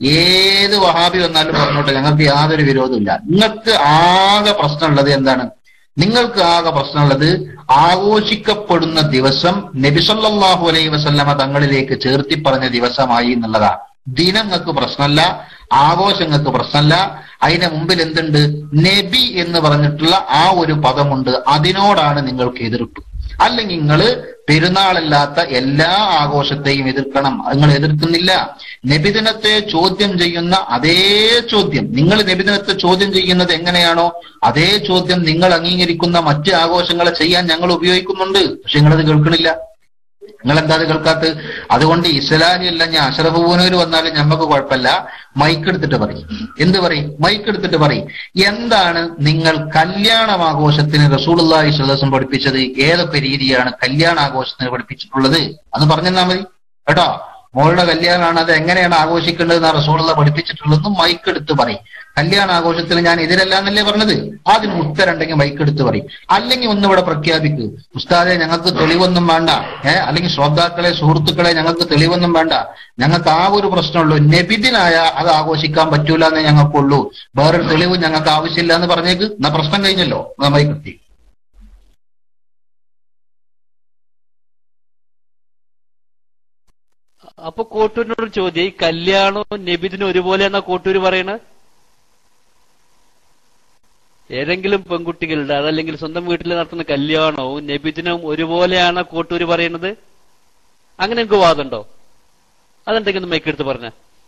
ഏത് വഹാബി വന്നാലും പറഞ്ഞോട്ടെ ഞങ്ങൾക്ക് യാതൊരു വിരോധമില്ല നിങ്ങൾക്ക് ആകെ പ്രശ്നമുള്ളത് എന്താണ് നിങ്ങൾക്ക് ആകെ പ്രശ്നമുള്ളത് ആഘോഷിക്കപ്പെടുന്ന ദിവസം നബിസല്ലാഹു അലൈഹി വസല്ലമ തങ്ങളിലേക്ക് ചേർത്തി പറഞ്ഞ ദിവസമായി എന്നുള്ളതാ ദിനങ്ങൾക്ക് പ്രശ്നമല്ല ആഘോഷങ്ങൾക്ക് പ്രശ്നമല്ല അതിന്റെ മുമ്പിൽ എന്തുണ്ട് നബി എന്ന് പറഞ്ഞിട്ടുള്ള ആ ഒരു പദമുണ്ട് അതിനോടാണ് നിങ്ങൾക്ക് എതിർപ്പ് അല്ലെങ്കിൽ നിങ്ങൾ പെരുന്നാളല്ലാത്ത എല്ലാ ആഘോഷത്തെയും എതിർക്കണം നിങ്ങൾ എതിർക്കുന്നില്ല നബിദിനത്തെ ചോദ്യം ചെയ്യുന്ന അതേ ചോദ്യം നിങ്ങൾ നബിദിനത്തെ ചോദ്യം ചെയ്യുന്നത് എങ്ങനെയാണോ അതേ ചോദ്യം നിങ്ങൾ അംഗീകരിക്കുന്ന മറ്റ് ആഘോഷങ്ങളെ ചെയ്യാൻ ഞങ്ങൾ ഉപയോഗിക്കുന്നുണ്ട് പക്ഷെ നിങ്ങളത് കേൾക്കണില്ല നിങ്ങൾ എന്താ അത് കേൾക്കാത്ത അതുകൊണ്ട് ഇസ്ലാലി അല്ല ഞാൻ അഷറഫ് പൂനൂര് വന്നാലും ഞമ്മക്ക് കുഴപ്പമില്ല മൈക്ക് എടുത്തിട്ട് പറയും എന്ത് പറയും മൈക്ക് എടുത്തിട്ട് പറയും എന്താണ് നിങ്ങൾ കല്യാണമാഘോഷത്തിന് റസൂലുള്ളാഹി സ്വലസം പഠിപ്പിച്ചത് ഏതൊക്കെ രീതിയാണ് കല്യാണാഘോഷത്തിന് പഠിപ്പിച്ചിട്ടുള്ളത് അത് പറഞ്ഞെന്നാ മതി കേട്ടോ മോളുടെ കല്യാണമാണ് അത് എങ്ങനെയാണ് ആഘോഷിക്കേണ്ടത് എന്ന് റസൂലുള്ള പഠിപ്പിച്ചിട്ടുള്ളതെന്നും മൈക്ക് എടുത്ത് പറയും കല്യാണാഘോഷത്തിന് ഞാൻ എതിരല്ല എന്നല്ലേ പറഞ്ഞത് അതിന് ഉത്തരം ഉണ്ടെങ്കിൽ മൈക്ക് എടുത്ത് പറയും അല്ലെങ്കിൽ ഒന്ന് ഇവിടെ പ്രഖ്യാപിക്ക് ഉസ്താദെ ഞങ്ങൾക്ക് തെളിവൊന്നും വേണ്ട ഏഹ് അല്ലെങ്കിൽ ശ്രോതാക്കളെ സുഹൃത്തുക്കളെ ഞങ്ങൾക്ക് തെളിവൊന്നും വേണ്ട ഞങ്ങൾക്ക് ആ ഒരു പ്രശ്നമുള്ളൂ നബിദിനായ അത് ആഘോഷിക്കാൻ പറ്റൂല എന്നേ ഞങ്ങൾക്കുള്ളൂ വേറൊരു തെളിവ് ഞങ്ങൾക്ക് ആവശ്യമില്ല എന്ന് പറഞ്ഞേക്ക് എന്നാ പ്രശ്നം കഴിഞ്ഞല്ലോ എന്നാ മൈക്ക് എത്തി അപ്പൊ കോട്ടൂരിനോട് ചോദ്യം ഈ കല്യാണവും നബിദിനും ഒരുപോലെയാണോ കോട്ടൂര് പറയണത് ഏതെങ്കിലും പെൺകുട്ടികളുടെ അതല്ലെങ്കിൽ സ്വന്തം വീട്ടിൽ നടത്തുന്ന കല്യാണവും നബിദിനവും ഒരുപോലെയാണ് കോട്ടൂര് പറയുന്നത് അങ്ങനെ എനിക്ക് വാദമുണ്ടോ അതെന്തെങ്കിലും ഒന്ന് മൈക്കെടുത്ത് പറഞ്ഞ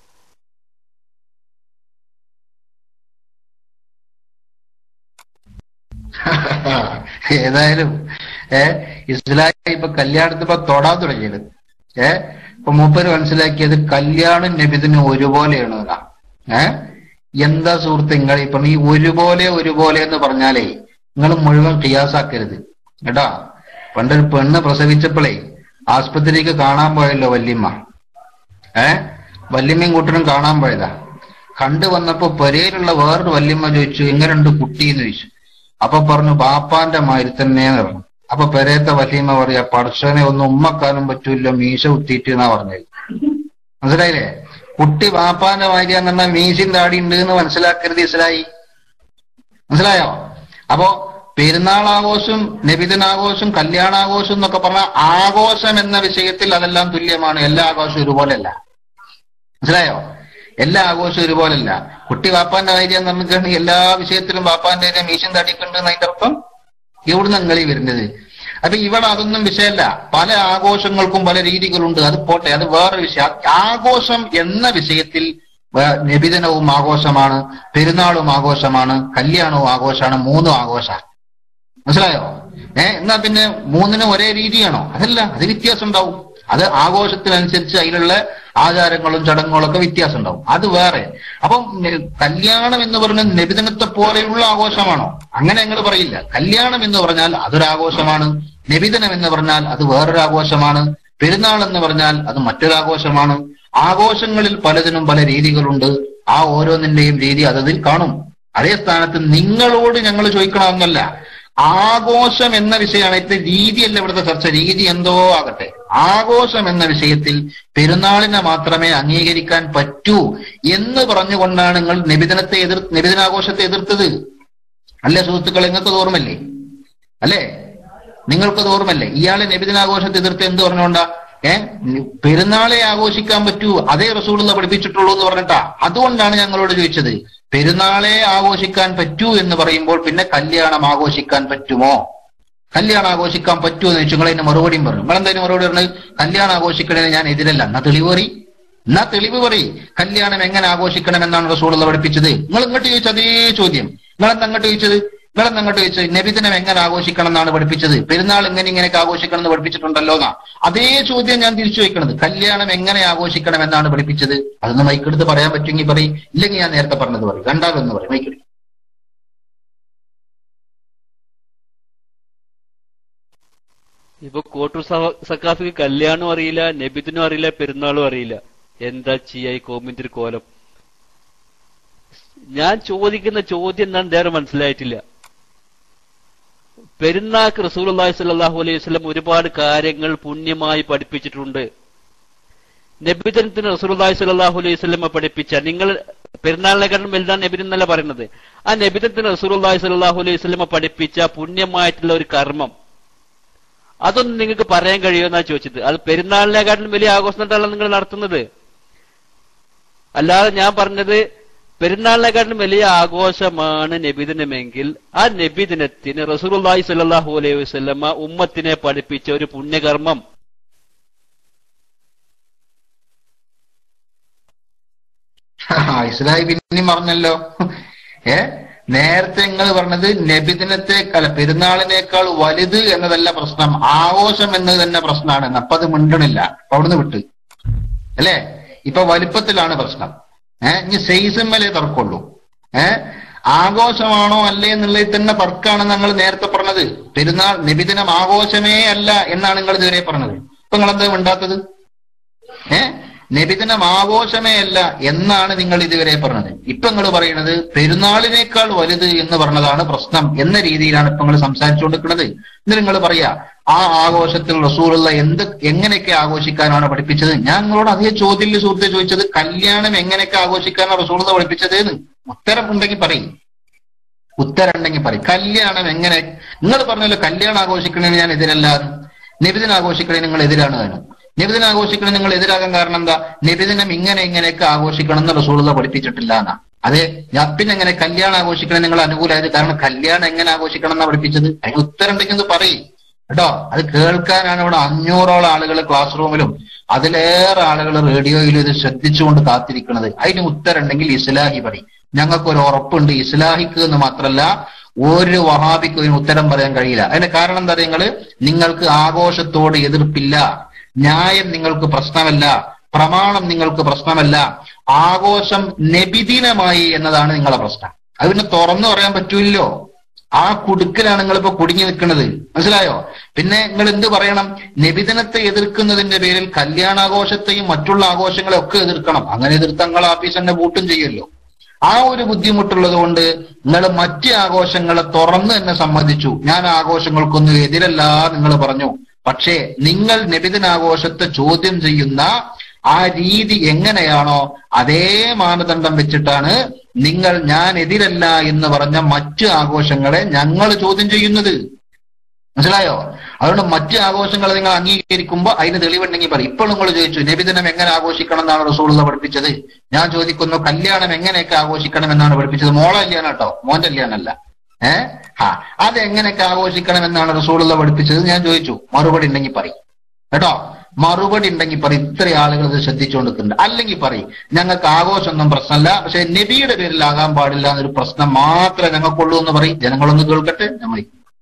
ഏതായാലും ഏ ഇസ്ലാം ഇപ്പൊ കല്യാണത്തിന് ഇപ്പൊ തൊടാൻ തുടങ്ങിയത് ഏ ഇപ്പൊ മൂപ്പര് മനസ്സിലാക്കിയത് കല്യാണം നബിദിനും ഒരുപോലെയാണ് എന്നാ. ഏ എന്താ സുഹൃത്ത് നിങ്ങൾ ഇപ്പൊ ഈ ഒരുപോലെ ഒരുപോലെ എന്ന് പറഞ്ഞാലേ നിങ്ങൾ മുഴുവൻ കിയാസാക്കരുത് കേട്ടാ പണ്ടൊരു പെണ്ണ് പ്രസവിച്ചപ്പോഴേ ആസ്പത്രിക്ക് കാണാൻ പോയല്ലോ വല്യമ്മ ഏ വല്യമ്മയും കൂട്ടനും കാണാൻ പോയതാ കണ്ടു വന്നപ്പോ പെരയിലുള്ള വേറൊരു വല്യമ്മ ചോദിച്ചു എങ്ങനെയുണ്ട് കുട്ടി എന്ന് ചോദിച്ചു അപ്പൊ പറഞ്ഞു ബാപ്പാന്റെ മാതിരി തന്നെയെന്ന് പറഞ്ഞു അപ്പൊ പെരയത്തെ വല്യമ്മ പറയാ പടച്ചോനെ ഒന്നും ഉമ്മക്കാനും പറ്റൂല മീശ കുത്തിയിട്ട് എന്നാ പറഞ്ഞത് മനസ്സിലായില്ലേ കുട്ടി ബാപ്പാന്റെ മാതിരിയാന്ന് പറഞ്ഞാൽ മീശയും താടി ഉണ്ട് എന്ന് മനസ്സിലാക്കരുത് ഇസ്ലായി മനസ്സിലായോ അപ്പോ പെരുന്നാൾ ആഘോഷം നബിദിനാഘോഷം കല്യാണാഘോഷം എന്നൊക്കെ പറഞ്ഞാൽ ആഘോഷം എന്ന വിഷയത്തിൽ അതെല്ലാം തുല്യമാണ് എല്ലാ ആഘോഷവും ഒരുപോലെയല്ല മനസ്സിലായോ എല്ലാ ആഘോഷവും ഒരുപോലല്ല കുട്ടി വാപ്പാന്റെ കാര്യം നമുക്കാണെങ്കിൽ എല്ലാ വിഷയത്തിലും വാപ്പാന്റെ കാര്യം മീശം തടിക്കുന്നുണ്ട് എന്നതിന്റെ അർത്ഥം എവിടുന്ന് കളി വരുന്നത് അപ്പൊ ഇവിടെ അതൊന്നും വിഷയമല്ല പല ആഘോഷങ്ങൾക്കും പല രീതികളുണ്ട് അത് പോട്ടെ അത് വേറെ വിഷയം ആഘോഷം എന്ന വിഷയത്തിൽ വേ- നബിദിനവും ആഘോഷമാണ് പെരുന്നാളും ആഘോഷമാണ് കല്യാണവും ആഘോഷമാണ് മൂന്നും ആഘോഷമാണ് മനസ്സിലായോ ഏ എന്നാ പിന്നെ മൂന്നിനും ഒരേ രീതിയാണോ അതല്ല അത് വ്യത്യാസം ഉണ്ടാവും അത് ആഘോഷത്തിനനുസരിച്ച് അതിലുള്ള ആചാരങ്ങളും ചടങ്ങുകളും ഒക്കെ വ്യത്യാസം ഉണ്ടാവും അത് വേറെ അപ്പം നെ- കല്യാണം എന്ന് പറഞ്ഞാൽ നബിദിനത്തെ പോലെയുള്ള ആഘോഷമാണോ അങ്ങനെ ഞങ്ങൾ പറയില്ല കല്യാണം എന്ന് പറഞ്ഞാൽ അതൊരു ആഘോഷമാണ് നബിദിനം എന്ന് പറഞ്ഞാൽ അത് വേറൊരു ആഘോഷമാണ് പെരുന്നാൾ എന്ന് പറഞ്ഞാൽ അത് മറ്റൊരു ആഘോഷമാണ് ആഘോഷങ്ങളിൽ പലതിനും പല രീതികളുണ്ട് ആ ഓരോന്നിന്റെയും രീതി അതതിൽ കാണും അതേ സ്ഥാനത്ത് നിങ്ങളോട് ഞങ്ങൾ ചോദിക്കണമെന്നല്ല ആഘോഷം എന്ന വിഷയമാണ് ഇത് രീതിയല്ല ഇവിടുത്തെ ചർച്ച രീതി എന്തോ ആകട്ടെ ആഘോഷം എന്ന വിഷയത്തിൽ പെരുന്നാളിനെ മാത്രമേ അംഗീകരിക്കാൻ പറ്റൂ എന്ന് പറഞ്ഞുകൊണ്ടാണ് നിങ്ങൾ നിബിധനത്തെ എതിർ നിബിധനാഘോഷത്തെ എതിർത്തത് അല്ലേ സുഹൃത്തുക്കളെ നിങ്ങൾക്ക് ഓർമ്മല്ലേ അല്ലേ നിങ്ങൾക്കത് ഓർമ്മല്ലേ ഇയാളെ നബിദിനാഘോഷത്തെ എതിർത്ത് എന്ത് പറഞ്ഞുകൊണ്ടാ ഏ പെരുന്നാളെ ആഘോഷിക്കാൻ പറ്റൂ അതേ റസൂലുള്ള പഠിപ്പിച്ചിട്ടുള്ളൂ എന്ന് പറഞ്ഞിട്ടാ അതുകൊണ്ടാണ് ഞങ്ങളോട് ചോദിച്ചത് പെരുന്നാളെ ആഘോഷിക്കാൻ പറ്റൂ എന്ന് പറയുമ്പോൾ പിന്നെ കല്യാണം ആഘോഷിക്കാൻ പറ്റുമോ കല്യാണം ആഘോഷിക്കാൻ പറ്റുമോ എന്ന് ചോദിച്ചു നിങ്ങൾ അതിന് മറുപടിയും പറഞ്ഞു നിങ്ങൾ എന്തായാലും മറുപടി പറഞ്ഞത് കല്യാണം ആഘോഷിക്കണതിന് ഞാൻ എതിരല്ല എന്നാ തെളിവ് പറയും എന്നാ തെളിവ് പറയും കല്യാണം എങ്ങനെ ആഘോഷിക്കണം എന്നാണ് റസൂലുള്ള പഠിപ്പിച്ചത് നിങ്ങൾ ഇങ്ങോട്ട് ചോദിച്ച അതേ ചോദ്യം നിങ്ങളെന്താ അങ്ങോട്ട് ചോദിച്ചത് നിങ്ങളെന്താ അങ്ങോട്ട് ചോദിച്ചത് നബിദിനം എങ്ങനെ ആഘോഷിക്കണം എന്നാണ് പഠിപ്പിച്ചത് പെരുന്നാൾ എങ്ങനെ ഇങ്ങനെയൊക്കെ ആഘോഷിക്കണം എന്ന് പഠിപ്പിച്ചിട്ടുണ്ടല്ലോ എന്നാ അതേ ചോദ്യം ഞാൻ തിരിച്ചു വയ്ക്കണത് കല്യാണം എങ്ങനെ ആഘോഷിക്കണം എന്നാണ് പഠിപ്പിച്ചത് അതൊന്ന് മൈക്കെടുത്ത് പറയാൻ പറ്റുമെങ്കിൽ പറയും ഇല്ലെങ്കിൽ ഞാൻ നേരത്തെ പറഞ്ഞത് പറയും രണ്ടാമെന്ന് പറയും മൈക്കെടുത്ത് ഇപ്പൊ കോട്ടൂർ സഹ- സക്കാഫിക്ക് കല്യാണം അറിയില്ല നബിദിനും അറിയില്ല പെരുന്നാളും അറിയില്ല എന്താ ചെയ്യാ ഈ കോമിന്റെ ഒരു കോലം ഞാൻ ചോദിക്കുന്ന ചോദ്യം എന്താണ് നേരെ മനസ്സിലായിട്ടില്ല പെരുന്നാക്ക് റസൂൽ സല്ലാഹു അലൈഹി വസല്ലം ഒരുപാട് കാര്യങ്ങൾ പുണ്യമായി പഠിപ്പിച്ചിട്ടുണ്ട് നബിദിനത്തിന് റസൂലുള്ളാഹി സ്വല്ലല്ലാഹു അലൈഹി വസല്ലം പഠിപ്പിച്ച നിങ്ങൾ പെരുന്നാളിനെക്കാളും വലുതാണ് നബിദിനം എന്നല്ല പറയുന്നത് ആ നബിദിനത്തിന് റസൂലുള്ളാഹി സ്വല്ലല്ലാഹു അലൈഹി വസല്ലം പഠിപ്പിച്ച പുണ്യമായിട്ടുള്ള ഒരു കർമ്മം അതൊന്നും നിങ്ങൾക്ക് പറയാൻ കഴിയുമെന്നാ ചോദിച്ചത് അത് പെരുന്നാളിനെക്കാട്ടിലും വലിയ ആഘോഷമായിട്ടാണ് നിങ്ങൾ നടത്തുന്നത് അല്ലാതെ ഞാൻ പറഞ്ഞത് പെരുന്നാളിനെക്കാട്ടിലും വലിയ ആഘോഷമാണ് നബിദിനമെങ്കിൽ ആ നബിദിനത്തിന് റസൂലുള്ളാഹി സ്വല്ലല്ലാഹു അലൈഹി വസല്ലമ ഉമ്മത്തിനെ പഠിപ്പിച്ച ഒരു പുണ്യകർമ്മം ഇസ്ലായി പിന്നെയും പറഞ്ഞല്ലോ ഏ നേരത്തെ നിങ്ങൾ പറഞ്ഞത് നബിദിനത്തെക്കാൾ പെരുന്നാളിനേക്കാൾ വലുത് എന്നതല്ല പ്രശ്നം ആഘോഷം എന്നത് തന്നെ പ്രശ്നമാണ് അപ്പൊ അത് മിണ്ടണില്ല അപ്പൊ അവിടുന്ന് വിട്ട് അല്ലേ ഇപ്പൊ വലിപ്പത്തിലാണ് പ്രശ്നം ഏഹ് ഇനി സെയ്സമ്മലേ തർക്കമുള്ളൂ ഏഹ് ആഘോഷമാണോ അല്ലേ എന്നുള്ളതിൽ തന്നെ തർക്കാണ് ഞങ്ങൾ നേരത്തെ പറഞ്ഞത് പെരുന്നാൾ നബിദിനം ആഘോഷമേ അല്ല എന്നാണ് നിങ്ങൾ ഇതുവരെ പറഞ്ഞത് ഇപ്പൊ നിങ്ങൾ എന്താ മിണ്ടാത്തത് ഏ നബിദിനം ആഘോഷമേ അല്ല എന്നാണ് നിങ്ങൾ ഇതുവരെ പറഞ്ഞത് ഇപ്പൊ നിങ്ങൾ പറയുന്നത് പെരുന്നാളിനേക്കാൾ വലുത് എന്ന് പറഞ്ഞതാണ് പ്രശ്നം എന്ന രീതിയിലാണ് ഇപ്പൊ നിങ്ങൾ സംസാരിച്ചുകൊണ്ടിരിക്കുന്നത് എന്നിട്ട് നിങ്ങൾ പറയാ ആ ആഘോഷത്തിൽ റസൂലുള്ള എന്ത് എങ്ങനെയൊക്കെ ആഘോഷിക്കാനാണ് പഠിപ്പിച്ചത് ഞാൻ നിങ്ങളോട് അതേ ചോദ്യത്തിൽ സുഹൃത്തെ ചോദിച്ചത് കല്യാണം എങ്ങനെയൊക്കെ ആഘോഷിക്കാനാണ് റസൂലുള്ള പഠിപ്പിച്ചത് എന്ന് ഉത്തരം ഉണ്ടെങ്കിൽ പറയും ഉത്തരം ഉണ്ടെങ്കിൽ പറയും കല്യാണം എങ്ങനെ നിങ്ങൾ പറഞ്ഞല്ലോ കല്യാണം ആഘോഷിക്കണതിന് ഞാൻ എതിരല്ല നിബിദിന ആഘോഷിക്കണതിന് നിങ്ങൾ എതിരാണ് താനും നിബിദിനം ആഘോഷിക്കണം നിങ്ങൾ എതിരാകാൻ കാരണം എന്താ നിബിദിനം ഇങ്ങനെ ഇങ്ങനെയൊക്കെ ആഘോഷിക്കണം എന്ന് റസൂളത പഠിപ്പിച്ചിട്ടില്ല എന്നാ അതെ ഞാൻ പിന്നെ എങ്ങനെ കല്യാണം ആഘോഷിക്കണം നിങ്ങൾ അനുകൂലമായത് കാരണം കല്യാണം എങ്ങനെ ആഘോഷിക്കണം എന്നാ പഠിപ്പിച്ചത് അതിന് ഉത്തരം ഉണ്ടെങ്കിൽ ഒന്ന് പറയും കേട്ടോ അത് കേൾക്കാനാണ് ഇവിടെ അഞ്ഞൂറോളം ആളുകൾ ക്ലാസ് റൂമിലും അതിലേറെ ആളുകൾ റേഡിയോയിലും ഇത് ശ്രദ്ധിച്ചുകൊണ്ട് കാത്തിരിക്കുന്നത് അതിന് ഉത്തരം ഉണ്ടെങ്കിൽ ഇസ്ലാഹി പറയും ഞങ്ങൾക്കൊരു ഉറപ്പുണ്ട് ഇസ്ലാഹിക്ക് എന്ന് മാത്രമല്ല ഒരു വഹാബിക്കും ഇതിന് ഉത്തരം പറയാൻ കഴിയില്ല അതിന്റെ കാരണം എന്താ നിങ്ങള് നിങ്ങൾക്ക് ആഘോഷത്തോട് എതിർപ്പില്ല ന്യായം നിങ്ങൾക്ക് പ്രശ്നമല്ല പ്രമാണം നിങ്ങൾക്ക് പ്രശ്നമല്ല ആഘോഷം നബിദിനമായി എന്നതാണ് നിങ്ങളെ പ്രശ്നം അത് പിന്നെ തുറന്നു പറയാൻ പറ്റൂല്ലോ ആ കുടുക്കിലാണ് നിങ്ങളിപ്പോ കുടുങ്ങി നിൽക്കുന്നത് മനസ്സിലായോ പിന്നെ നിങ്ങൾ എന്ത് പറയണം നബിദിനത്തെ എതിർക്കുന്നതിന്റെ പേരിൽ കല്യാണാഘോഷത്തെയും മറ്റുള്ള ആഘോഷങ്ങളെ ഒക്കെ എതിർക്കണം അങ്ങനെ എതിർത്ത് നിങ്ങൾ ആഫീസ് തന്നെ പൂട്ടും ചെയ്യുമല്ലോ ആ ഒരു ബുദ്ധിമുട്ടുള്ളത് കൊണ്ട് നിങ്ങൾ മറ്റ് ആഘോഷങ്ങളെ തുറന്ന് തന്നെ സമ്മതിച്ചു ഞാൻ ആഘോഷങ്ങൾക്കൊന്നും എതിരല്ല നിങ്ങൾ പറഞ്ഞു പക്ഷേ നിങ്ങൾ നബിദിനാഘോഷത്തെ ചോദ്യം ചെയ്യുന്ന ആ രീതി എങ്ങനെയാണോ അതേ മാനദണ്ഡം വെച്ചിട്ടാണ് നിങ്ങൾ ഞാൻ എതിരല്ല എന്ന് പറഞ്ഞ മറ്റ് ആഘോഷങ്ങളെ ഞങ്ങൾ ചോദ്യം ചെയ്യുന്നത് മനസ്സിലായോ അതുകൊണ്ട് മറ്റ് ആഘോഷങ്ങൾ നിങ്ങൾ അംഗീകരിക്കുമ്പോൾ അതിന് തെളിവുണ്ടെങ്കിൽ പറയും ഇപ്പോൾ നിങ്ങൾ ചോദിച്ചു നബിദിനം എങ്ങനെ ആഘോഷിക്കണം എന്നാണ് റസൂള്ള പഠിപ്പിച്ചത് ഞാൻ ചോദിക്കുന്നു കല്യാണം എങ്ങനെയൊക്കെ ആഘോഷിക്കണം എന്നാണ് പഠിപ്പിച്ചത് മോളെ കല്യാണം കേട്ടോ മോന്റെ കല്യാണമല്ല ഏഹ് ആ അത് എങ്ങനെയൊക്കെ ആഘോഷിക്കണം എന്നാണ് റസൂള്ള പഠിപ്പിച്ചത് ഞാൻ ചോദിച്ചു മറുപടി ഉണ്ടെങ്കിൽ പറയും കേട്ടോ മറുപടി ഉണ്ടെങ്കിൽ പറയും ഇത്ര ആളുകൾ ഇത് ശ്രദ്ധിച്ചുകൊണ്ടിരിക്കുന്നുണ്ട് അല്ലെങ്കിൽ പറയും ഞങ്ങൾക്ക് ആഘോഷമൊന്നും പ്രശ്നമല്ല പക്ഷെ നബിയുടെ പേരിലാകാൻ പാടില്ല എന്നൊരു പ്രശ്നം മാത്രമേ ഞങ്ങൾക്കുള്ളൂ എന്ന് പറയും ജനങ്ങളൊന്ന് കേൾക്കട്ടെ നമ്മൾ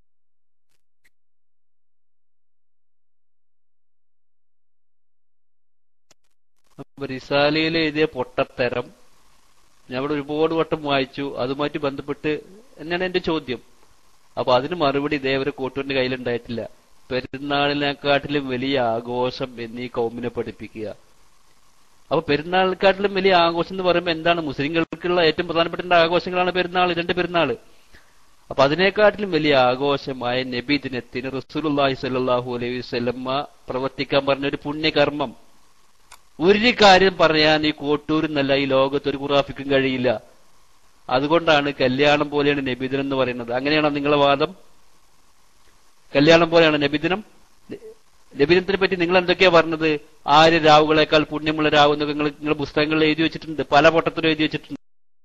അപ്പൊ റിസാലയിൽ എഴുതിയ പൊട്ടത്തരം ഞാൻ ഇവിടെ ഒരുപാട് വട്ടം വായിച്ചു അതുമായിട്ട് ബന്ധപ്പെട്ട് തന്നെയാണ് എന്റെ ചോദ്യം അപ്പൊ അതിന് മറുപടി ഇതേവരെ കോട്ടൂരിന്റെ കയ്യിലുണ്ടായിട്ടില്ല പെരുന്നാളിനെക്കാട്ടിലും വലിയ ആഘോഷം എന്നീ കൗമിനെ പഠിപ്പിക്കുക അപ്പൊ പെരുന്നാളിനെക്കാട്ടിലും വലിയ ആഘോഷം എന്ന് പറയുമ്പോൾ എന്താണ് മുസ്ലിങ്ങൾക്കുള്ള ഏറ്റവും പ്രധാനപ്പെട്ട ആഘോഷങ്ങളാണ് പെരുന്നാൾ രണ്ട് പെരുന്നാള് അപ്പൊ അതിനെക്കാട്ടിലും വലിയ ആഘോഷമായ നബി ദിനത്തിന് റസൂലുള്ളാഹി സ്വല്ലല്ലാഹു അലൈഹി വസല്ലമ്മ പ്രവർത്തിക്കാൻ പറഞ്ഞ ഒരു പുണ്യകർമ്മം ഒരു കാര്യം പറയാൻ ഈ കോട്ടൂരിൽ നിന്നല്ല ഈ ലോകത്ത് ഒരു ഖുറാഫിക്കും കഴിയില്ല അതുകൊണ്ടാണ് കല്യാണം പോലെയാണ് നബിദിനം എന്ന് പറയുന്നത് അങ്ങനെയാണോ നിങ്ങളെ വാദം കല്യാണം പോലെയാണ് നബിദിനം നബിദിനത്തിനെ പറ്റി നിങ്ങൾ എന്തൊക്കെയാ പറഞ്ഞത് ആര് രാവുകളെക്കാൾ പുണ്യമുള്ള രാവ് എന്നൊക്കെ നിങ്ങൾ നിങ്ങളുടെ പുസ്തകങ്ങളിൽ എഴുതി വെച്ചിട്ടുണ്ട് പല പൊട്ടത്തിലും എഴുതി വെച്ചിട്ടുണ്ട്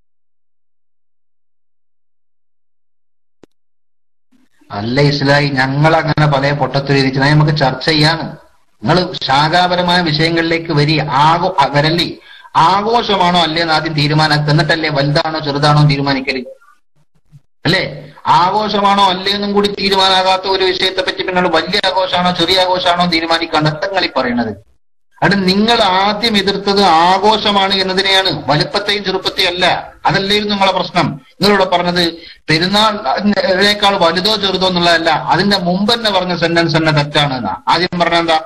അല്ല ഇസ്ലായി ഞങ്ങൾ അങ്ങനെ പല പൊട്ടത്തിലിരിച്ചു നമുക്ക് ചർച്ച ചെയ്യാണ് നിങ്ങൾ ശാഖാപരമായ വിഷയങ്ങളിലേക്ക് വരി ആഘോ അ- വരല്ലേ ആഘോഷമാണോ അല്ലേന്ന് ആദ്യം തീരുമാനാക്കുക എന്നിട്ടല്ലേ വലുതാണോ ചെറുതാണോ തീരുമാനിക്കല് അല്ലേ ആഘോഷമാണോ അല്ലേന്നും കൂടി തീരുമാനാകാത്ത ഒരു വിഷയത്തെ പറ്റി നിങ്ങൾ വലിയ ആഘോഷമാണോ ചെറിയ ആഘോഷമാണോ തീരുമാനിക്കാണ്ട് എത്തങ്ങളീ പറയണത് അത് നിങ്ങൾ ആദ്യം എതിർത്തത് ആഘോഷമാണ് എന്നതിനെയാണ് വലുപ്പത്തെയും ചെറുപ്പത്തെയും അല്ല അതല്ലായിരുന്നു നിങ്ങളെ പ്രശ്നം നിങ്ങളിവിടെ പറഞ്ഞത് പെരുന്നാളിനേക്കാൾ വലുതോ ചെറുതോ എന്നുള്ളതല്ല അതിന്റെ മുമ്പ് തന്നെ പറഞ്ഞ സെന്റൻസ് തന്നെ തെറ്റാണ് എന്നാ ആദ്യം പറഞ്ഞ എന്താ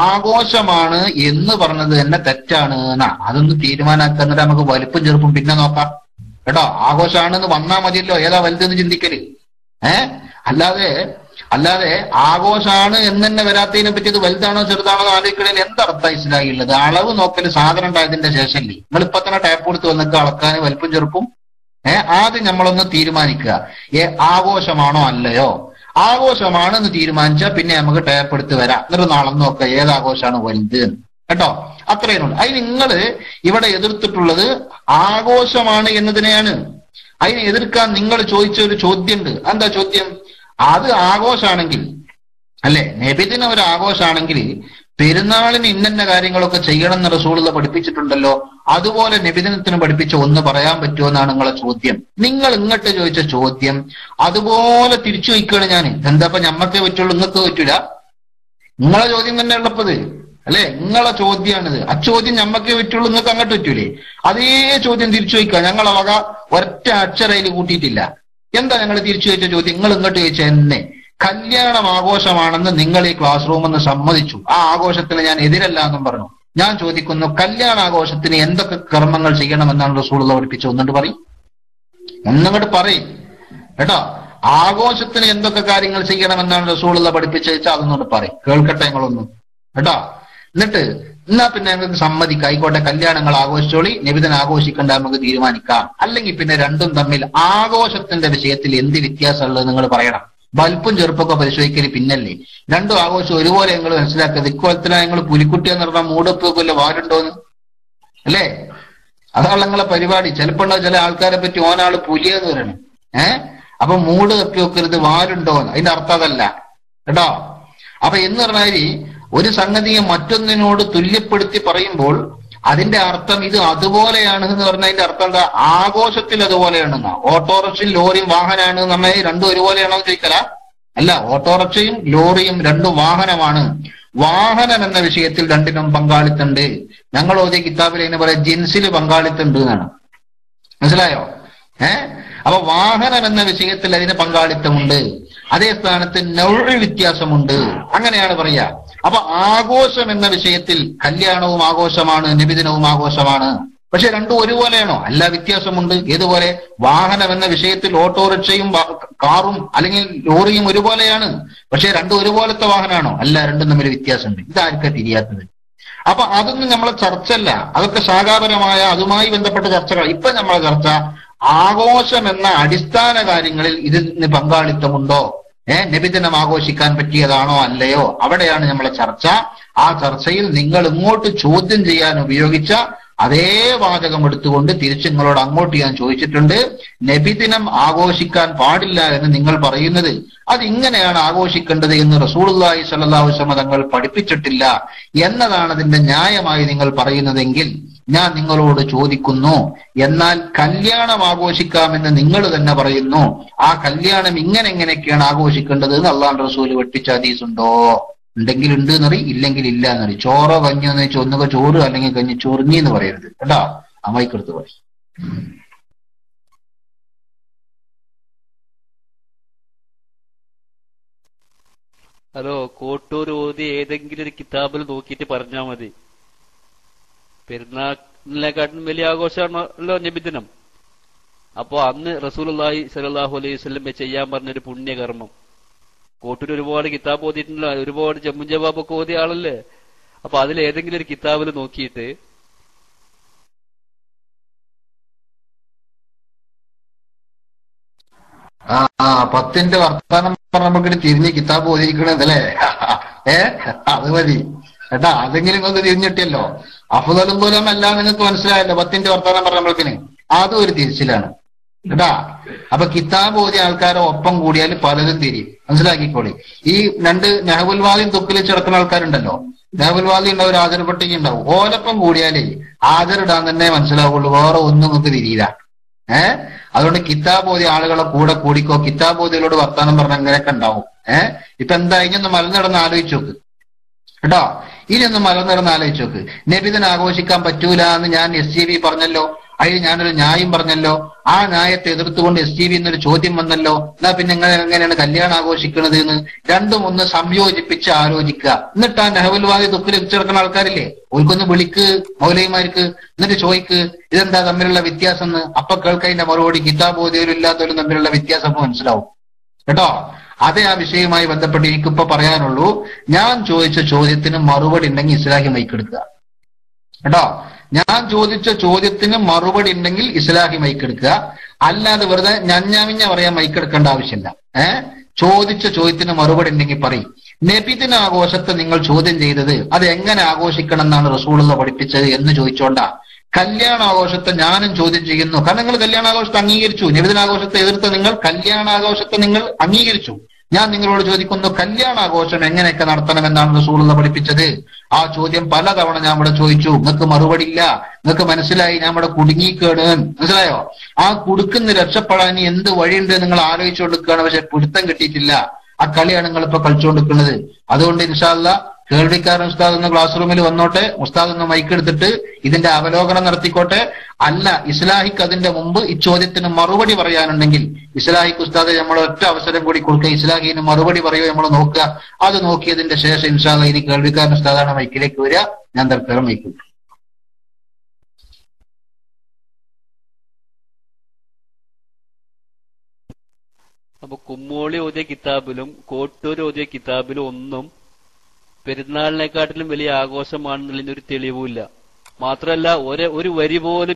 ആഘോഷമാണ് എന്ന് പറഞ്ഞത് തന്നെ തെറ്റാണ് എന്നാ അതൊന്ന് തീരുമാനാക്കുക എന്നിട്ട് നമുക്ക് വലുപ്പം ചെറുപ്പം പിന്നെ നോക്കാം കേട്ടോ ആഘോഷമാണെന്ന് വന്നാ മതിയല്ലോ ഏതാ വലുതെന്ന് ചിന്തിക്കല് ഏ അല്ലാതെ അല്ലാതെ ആഘോഷമാണ് എന്ന് തന്നെ വരാത്തതിനെ പറ്റി ഇത് വലുതാണോ ചെറുതാണോ എന്ന് ആലോചിക്കണേൽ എന്തർത്ഥം ഇസ്ലാഹിയുള്ളത് അളവ് നോക്കല് സാധനം ഉണ്ടായതിന്റെ ശേഷമല്ലേ നിങ്ങൾ ഇപ്പൊ തന്നെ ടാപ്പ് കൊടുത്ത് വന്നിട്ട് അളക്കാൻ വലുപ്പം ചെറുപ്പം ഏ ആദ്യം നമ്മളൊന്ന് തീരുമാനിക്കുക ഏ ആഘോഷമാണോ അല്ലയോ ആഘോഷമാണെന്ന് തീരുമാനിച്ചാൽ പിന്നെ നമുക്ക് ടാപ്പ് എടുത്ത് വരാം എന്നിട്ട് നാളെ നോക്കുക ഏത് ആഘോഷമാണ് വലുത് എന്ന്. കേട്ടോ അത്രയും ഉള്ളൂ അതിന് നിങ്ങൾ ഇവിടെ എതിർത്തിട്ടുള്ളത് ആഘോഷമാണ് എന്നതിനെയാണ് അതിനെ എതിർക്കാൻ നിങ്ങൾ ചോദിച്ച ഒരു ചോദ്യമുണ്ട് എന്താ ചോദ്യം അത് ആഘോഷാണെങ്കിൽ അല്ലെ നബിദിന ഒരു ആഘോഷാണെങ്കിൽ പെരുന്നാളിന് ഇന്നന്ന കാര്യങ്ങളൊക്കെ ചെയ്യണം എന്ന് റസൂളുള്ള പഠിപ്പിച്ചിട്ടുണ്ടല്ലോ അതുപോലെ നബിദിനത്തിന് പഠിപ്പിച്ച ഒന്ന് പറയാൻ പറ്റുമോ എന്നാണ് നിങ്ങളെ ചോദ്യം നിങ്ങൾ ഇങ്ങോട്ട് ചോദിച്ച ചോദ്യം അതുപോലെ തിരിച്ചു വയ്ക്കുകയാണ് ഞാൻ എന്താ ഞമ്മക്കേ പറ്റുള്ളൂ നിങ്ങൾക്ക് പറ്റൂല നിങ്ങളെ ചോദ്യം തന്നെ ഉള്ളപ്പത് അല്ലെ നിങ്ങളെ ചോദ്യമാണിത് ആ ചോദ്യം ഞമ്മക്കേ പറ്റുള്ളൂ നിങ്ങൾക്ക് അങ്ങോട്ട് പറ്റൂലേ അതേ ചോദ്യം തിരിച്ചു വയ്ക്കുക ഞങ്ങളെ വക ഒറ്റ അക്ഷരയിൽ കൂട്ടിയിട്ടില്ല എന്താ ഞങ്ങൾ തിരിച്ചു വെച്ച ചോദ്യം നിങ്ങൾ ഇങ്ങോട്ട് ചോദിച്ച എന്നെ കല്യാണം ആഘോഷമാണെന്ന് നിങ്ങൾ ഈ ക്ലാസ് റൂമെന്ന് സമ്മതിച്ചു ആ ആഘോഷത്തിന് ഞാൻ എതിരല്ല എന്നും പറഞ്ഞു ഞാൻ ചോദിക്കുന്നു കല്യാണ ആഘോഷത്തിന് എന്തൊക്കെ കർമ്മങ്ങൾ ചെയ്യണമെന്നാണ് റസൂൾ പഠിപ്പിച്ചു ഒന്നുകൊണ്ട് പറയും ഒന്നുകൊണ്ട് പറയും കേട്ടോ ആഘോഷത്തിന് എന്തൊക്കെ കാര്യങ്ങൾ ചെയ്യണമെന്നാണ് റസൂളുള്ള പഠിപ്പിച്ചു വെച്ചാൽ അതൊന്നുകൊണ്ട് പറയും കേൾക്കട്ടെ നിങ്ങളൊന്നും കേട്ടോ എന്നിട്ട് എന്നാ പിന്നെ ഞങ്ങൾക്ക് സമ്മതിക്കാം ആയിക്കോട്ടെ കല്യാണങ്ങൾ ആഘോഷിച്ചോളി നിബിധന ആഘോഷിക്കണ്ട നമുക്ക് തീരുമാനിക്കാം അല്ലെങ്കിൽ പിന്നെ രണ്ടും തമ്മിൽ ആഘോഷത്തിന്റെ വിഷയത്തിൽ എന്ത് വ്യത്യാസമുള്ളത് നിങ്ങൾ പറയണം വലുപ്പും ചെറുപ്പൊക്കെ പരിശോധിക്കല് പിന്നല്ലേ രണ്ടും ആഘോഷം ഒരുപോലെ നിങ്ങൾ മനസ്സിലാക്കുക ഇക്കോലത്തിലാ നിങ്ങൾ പുലിക്കുട്ടി എന്ന് പറഞ്ഞാൽ മൂടൊപ്പൊക്കെ വാരുണ്ടോന്ന് അല്ലേ അതാണ് നിങ്ങളെ പരിപാടി ചിലപ്പോൾ ചില ആൾക്കാരെ പറ്റി ഓനാള് പുലിയെന്ന് പറയണം ഏഹ് അപ്പൊ മൂട് തപ്പി വെക്കരുത് വാലുണ്ടോ അതിന്റെ അർത്ഥം അതല്ല കേട്ടോ അപ്പൊ എന്ന് പറഞ്ഞാൽ ഒരു സംഗതിയെ മറ്റൊന്നിനോട് തുല്യപ്പെടുത്തി പറയുമ്പോൾ അതിന്റെ അർത്ഥം ഇത് അതുപോലെയാണ് എന്ന് പറഞ്ഞതിന്റെ അർത്ഥം എന്താ ആഘോഷത്തിൽ അതുപോലെയാണെന്നാ ഓട്ടോറിക്ഷയും ലോറിയും വാഹനമാണ് നമ്മെ രണ്ടും ഒരുപോലെയാണോ എന്ന് ചോദിക്കല അല്ല ഓട്ടോറിക്ഷയും ലോറിയും രണ്ടും വാഹനമാണ് വാഹനം എന്ന വിഷയത്തിൽ രണ്ടിനും പങ്കാളിത്തമുണ്ട് ഞങ്ങൾ ഓതിയ കിതാബിൽ അതിനെ പറയാം ജിൻസിൽ പങ്കാളിത്തമുണ്ട് എന്നാണ് മനസ്സിലായോ ഏ അപ്പൊ വാഹനം എന്ന വിഷയത്തിൽ അതിന് പങ്കാളിത്തമുണ്ട് അതേ സ്ഥാനത്ത് നൗഴ് വ്യത്യാസമുണ്ട് അങ്ങനെയാണ് പറയാ അപ്പൊ ആഘോഷം എന്ന വിഷയത്തിൽ കല്യാണവും ആഘോഷമാണ് നിബിദിനവും ആഘോഷമാണ് പക്ഷെ രണ്ടും ഒരുപോലെയാണോ അല്ല വ്യത്യാസമുണ്ട് ഏതുപോലെ വാഹനം എന്ന വിഷയത്തിൽ ഓട്ടോറിക്ഷയും വാ- കാറും അല്ലെങ്കിൽ ലോറിയും ഒരുപോലെയാണ് പക്ഷെ രണ്ടും ഒരുപോലത്തെ വാഹനമാണോ അല്ല രണ്ടും തമ്മിൽ വ്യത്യാസമുണ്ട് ഇതാർക്കാ തിരിയാത്തത് അപ്പൊ അതൊന്നും നമ്മളെ ചർച്ചല്ല അതൊക്കെ ശാഖാപരമായ അതുമായി ബന്ധപ്പെട്ട ചർച്ചകൾ ഇപ്പൊ നമ്മളെ ചർച്ച ആഘോഷം എന്ന അടിസ്ഥാന കാര്യങ്ങളിൽ ഇതിന് പങ്കാളിത്തമുണ്ടോ ഏഹ് നബിദിനം ആഘോഷിക്കാൻ പറ്റിയതാണോ അല്ലയോ അവിടെയാണ് നമ്മളെ ചർച്ച ആ ചർച്ചയിൽ നിങ്ങൾ ഇങ്ങോട്ട് ചോദ്യം ചെയ്യാൻ ഉപയോഗിച്ച അതേ വാചകം എടുത്തുകൊണ്ട് തിരിച്ച് നിങ്ങളോട് അങ്ങോട്ട് ഞാൻ ചോദിച്ചിട്ടുണ്ട് നബിദിനം ആഘോഷിക്കാൻ പാടില്ല എന്ന് നിങ്ങൾ പറയുന്നത് അത് ഇങ്ങനെയാണ് ആഘോഷിക്കേണ്ടത് എന്ന് റസൂലുള്ളാഹി സ്വല്ലല്ലാഹു അലൈഹി വസല്ലം തങ്ങൾ പഠിപ്പിച്ചിട്ടില്ല എന്നതാണ് അതിന്റെ ന്യായമായി നിങ്ങൾ പറയുന്നതെങ്കിൽ ഞാൻ നിങ്ങളോട് ചോദിക്കുന്നു എന്നാൽ കല്യാണം ആഘോഷിക്കാമെന്ന് നിങ്ങൾ തന്നെ പറയുന്നു ആ കല്യാണം ഇങ്ങനെ എങ്ങനെയൊക്കെയാണ് ആഘോഷിക്കേണ്ടത് എന്ന് അള്ളാഹ് റസൂൽ പഠിപ്പിച്ച ഹദീസ് ഉണ്ടോ ഉണ്ടെങ്കിൽ ഉണ്ട് എന്നറി ഇല്ലെങ്കിൽ ഇല്ല എന്നറി ചോറോ കഞ്ഞോ എന്ന് വെച്ചാൽ ഒന്നുക ചോറ് അല്ലെങ്കിൽ കഞ്ഞി ചൊറിഞ്ഞി എന്ന് പറയരുത് കേട്ടോ അമ്മയ്ക്കെടുത്ത് പറയും ഹലോ കോട്ടൂർ ഓതി ഏതെങ്കിലും ഒരു കിതാബിൽ നോക്കിയിട്ട് പറഞ്ഞാൽ മതി പെരുന്നാളിനെക്കാട്ടിലും വലിയ ആഘോഷമാണല്ലോ നബിദിനം അപ്പോ അന്ന് റസൂലുള്ളാഹി സ്വല്ലല്ലാഹു അലൈഹി വസല്ലം ചെയ്യാൻ പറഞ്ഞൊരു പുണ്യകർമ്മം കോട്ടൂർ ഒരുപാട് കിതാബ് ഓതിയിട്ടുണ്ടല്ലോ ഒരുപാട് ജമ്മു ജവാബൊക്കെ ഓതിയ ആളല്ലേ അപ്പൊ അതിൽ ഏതെങ്കിലും ഒരു കിതാബിൽ നോക്കിയിട്ട് ആ ആ പത്തിന്റെ വർത്താനം പറഞ്ഞപ്പോഴേക്കും തിരിഞ്ഞ് കിതാബ് ഓതിരിക്കണതല്ലേ ഏ അത് മതി കേട്ടാ അതെങ്കിലും നിങ്ങൾക്ക് തിരിഞ്ഞിട്ടിയല്ലോ അഫുദലും പോലും എല്ലാം നിങ്ങൾക്ക് മനസ്സിലായല്ലോ പത്തിന്റെ വർത്താനം പറഞ്ഞപ്പോഴേക്കിന് അതും ഒരു തിരിച്ചിലാണ് കേട്ടാ അപ്പൊ കിതാബ് ഓതിയ ആൾക്കാരെ ഒപ്പം കൂടിയാൽ പലതും തിരിയും മനസ്സിലാക്കിക്കോളി ഈ രണ്ട് നെഹബുൽവാദിയും തുക്കിൽ കിടക്കുന്ന ആൾക്കാരുണ്ടല്ലോ നെഹബുൽവാദി ഉണ്ടാവും ഒരു ആദരപട്ടിക ഉണ്ടാവും ഓലപ്പം കൂടിയാലേ ആദരിടാൻ തന്നെ മനസ്സിലാവുള്ളൂ വേറെ ഒന്നും നിങ്ങൾക്ക് തിരിയില്ല ഏഹ് അതുകൊണ്ട് കിതാബ് ഓതിയ ആളുകളെ കൂടെ കൂടിക്കോ കിതാബ് ഓതികളോട് വർത്താനം പറഞ്ഞ അങ്ങനെയൊക്കെ ഉണ്ടാവും ഏഹ് ഇപ്പൊ എന്താ ഇനി ഒന്ന് മലന്നിടന്ന് ആലോചിച്ച് നോക്ക് കേട്ടോ ഇനി ഒന്ന് മലന്നിടന്ന് ആലോചിച്ച് നോക്ക് നബിദിനെ ആഘോഷിക്കാൻ പറ്റൂല എന്ന് ഞാൻ എസ് ജി വി പറഞ്ഞല്ലോ അതിൽ ഞാനൊരു ന്യായം പറഞ്ഞല്ലോ ആ ന്യായത്തെ എതിർത്തുകൊണ്ട് എസ് ജി വി എന്നൊരു ചോദ്യം വന്നല്ലോ എന്നാ പിന്നെ എങ്ങനെ എങ്ങനെയാണ് കല്യാണം ആഘോഷിക്കുന്നത് എന്ന് രണ്ടും ഒന്ന് സംയോജിപ്പിച്ച് ആലോചിക്കുക എന്നിട്ട് ആ നെഹവൽവാദി ദുഃഖിൽ വെച്ചിടക്കുന്ന ആൾക്കാരില്ലേ ഓൽക്കൊന്ന് വിളിക്ക് മൗലൈമാർക്ക് എന്നിട്ട് ചോയ്ക്ക് ഇതെന്താ തമ്മിലുള്ള വ്യത്യാസം എന്ന് അപ്പൊ കേൾക്കതിന്റെ മറുപടി കിതാബ് ഓതിയവരും ഇല്ലാത്തവരും തമ്മിലുള്ള വ്യത്യാസം അപ്പൊ മനസ്സിലാവും കേട്ടോ അതേ ആ വിഷയവുമായി ബന്ധപ്പെട്ട് എനിക്കിപ്പോ പറയാനുള്ളൂ ഞാൻ ചോദിച്ച ചോദ്യത്തിന് മറുപടി ഉണ്ടെങ്കിൽ ഇസ്ലാഹി മൈക്കെടുക്കുക കേട്ടോ ഞാൻ ചോദിച്ച ചോദ്യത്തിന് മറുപടി ഉണ്ടെങ്കിൽ ഇസ്ലാഹി മൈക്കെടുക്കുക അല്ലാതെ വെറുതെ ഞഞ്ഞാമിഞ്ഞ പറയാൻ മൈക്കെടുക്കേണ്ട ആവശ്യമില്ല ഏഹ് ചോദിച്ച ചോദ്യത്തിന് മറുപടി ഉണ്ടെങ്കിൽ പറയും നബിദിന ആഘോഷത്തെ നിങ്ങൾ ചോദ്യം ചെയ്തത് അത് എങ്ങനെ ആഘോഷിക്കണം എന്നാണ് റസൂലുള്ള പഠിപ്പിച്ചത് എന്ന് ചോദിച്ചോണ്ടാ കല്യാണാഘോഷത്തെ ഞാനും ചോദ്യം ചെയ്യുന്നു കാരണം നിങ്ങൾ കല്യാണാഘോഷത്തെ അംഗീകരിച്ചു നബിദിനാഘോഷത്തെ എതിർത്ത് നിങ്ങൾ കല്യാണാഘോഷത്തെ നിങ്ങൾ അംഗീകരിച്ചു ഞാൻ നിങ്ങളോട് ചോദിക്കുന്നു കല്യാണാഘോഷം എങ്ങനെയൊക്കെ നടത്തണമെന്നാണ് റസൂലുള്ള പഠിപ്പിച്ചത് ആ ചോദ്യം പലതവണ ഞാൻ ഇവിടെ ചോദിച്ചു നിങ്ങൾക്ക് മറുപടി ഇല്ല നിങ്ങൾക്ക് മനസ്സിലായി ഞാൻ ഇവിടെ കുടുങ്ങിക്കേണ് മനസ്സിലായോ ആ കുടുക്കുന്ന രക്ഷപ്പെടാൻ ഇനി എന്ത് വഴിയുണ്ട് നിങ്ങൾ ആലോചിച്ചു കൊടുക്കുകയാണ് പക്ഷെ പിടുത്തം കിട്ടിയിട്ടില്ല ആ കളിയാണ് നിങ്ങൾ ഇപ്പൊ കളിച്ചുകൊണ്ടിരിക്കുന്നത് അതുകൊണ്ട് ഇൻഷാല്ല കേൾവിക്കാരൻ ഉസ്താദ് ഒന്ന് ക്ലാസ് റൂമിൽ വന്നോട്ടെ ഉസ്താദ് ഒന്ന് മൈക്ക് എടുത്തിട്ട് ഇതിന്റെ അവലോകനം നടത്തിക്കോട്ടെ അല്ല ഇസ്ലാഹിക്ക് അതിന്റെ മുമ്പ് ഈ ചോദ്യത്തിന് മറുപടി പറയാനുണ്ടെങ്കിൽ ഇസ്ലാഹിക്ക് ഉസ്താദ് നമ്മൾ ഒറ്റ അവസരം കൂടി കൊടുക്കുക ഇസ്ലാഹിന് മറുപടി പറയുക നമ്മൾ നോക്കുക അത് നോക്കിയതിന്റെ ശേഷം ഇൻഷാല്ല ഇനി കേൾവിക്കാരൻ ഉസ്താദാണ് മൈക്കിലേക്ക് വരിക ഞാൻ തൽക്കാലം മൈക്ക് വിട്ടു. അപ്പൊ കുമ്മോളി ഓതിയ കിതാബിലും കോട്ടൂർ ഓതിയ കിതാബിലും ഒന്നും പെരുന്നാളിനെക്കാട്ടിലും വലിയ ആഘോഷമാണെന്നുള്ളതിന് ഒരു തെളിവുമില്ല മാത്രമല്ല ഒരു ഒരു വരി പോലും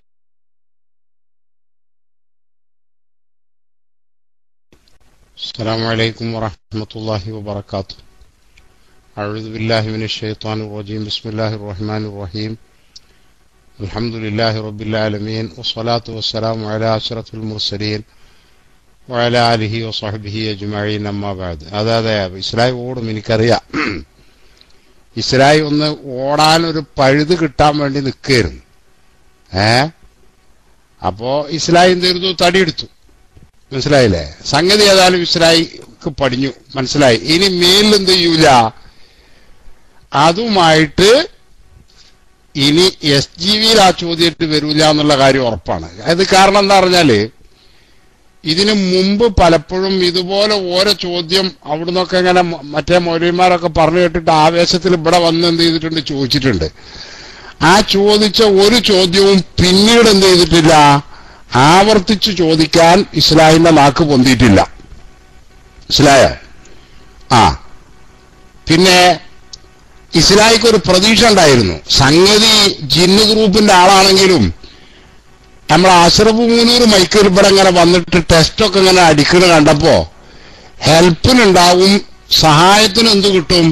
السلام عليكم ورحمة الله وبركاته أعوذ بالله من الشيطان الرجيم بسم الله الرحمن الرحيم الحمد لله رب العالمين والصلاة والسلام على أشرف المرسلين وعلى آله وصحبه أجمعين أما بعد هذا هذا ഇസ്രായി ഓടും എനിക്കറിയാം ഇസ്രായി ഒന്ന് ഓടാൻ ഒരു പഴുത് കിട്ടാൻ വേണ്ടി നിൽക്കുകയായിരുന്നു ഏ അപ്പോ ഇസ്രായി എന്ത് ചെയ്തു തടിയെടുത്തു മനസ്സിലായില്ലേ സംഗതി ഏതായാലും ഇസ്രായിക്ക് പടിഞ്ഞു മനസ്സിലായി ഇനി മേലിൽ എന്ത് ചെയ്യൂല അതുമായിട്ട് ഇനി എസ് ജി വിയിൽ ആ ചോദ്യമായിട്ട് വരൂല എന്നുള്ള കാര്യം ഉറപ്പാണ് അത് കാരണം എന്താ പറഞ്ഞാല് ഇതിനു മുമ്പ് പലപ്പോഴും ഇതുപോലെ ഓരോ ചോദ്യം അവിടുന്നൊക്കെ ഇങ്ങനെ മ- മറ്റേ മൗലവിമാരൊക്കെ പറഞ്ഞു കേട്ടിട്ട് ആവേശത്തിൽ ഇവിടെ വന്ന് എന്ത് ചെയ്തിട്ടുണ്ട് ചോദിച്ചിട്ടുണ്ട് ആ ചോദിച്ച ഒരു ചോദ്യവും പിന്നീട് എന്ത് ചെയ്തിട്ടില്ല ആവർത്തിച്ച് ചോദിക്കാൻ ഇസ്ലാഹിന്റെ നാക്ക് പൊന്തിയിട്ടില്ല ഇസ്ലായോ ആ പിന്നെ ഇസ്ലാഹിക്ക് ഒരു പ്രതീക്ഷ ഉണ്ടായിരുന്നു സംഗതി ജിന്ന് ഗ്രൂപ്പിന്റെ ആളാണെങ്കിലും നമ്മൾ അഷറഫ് മൂന്നൂർ മൈക്കിൽ ഇവിടെ ഇങ്ങനെ വന്നിട്ട് ടെസ്റ്റൊക്കെ ഇങ്ങനെ അടിക്കണ കണ്ടപ്പോ ഹെൽപ്പിനുണ്ടാവും സഹായത്തിന് എന്ത് കിട്ടും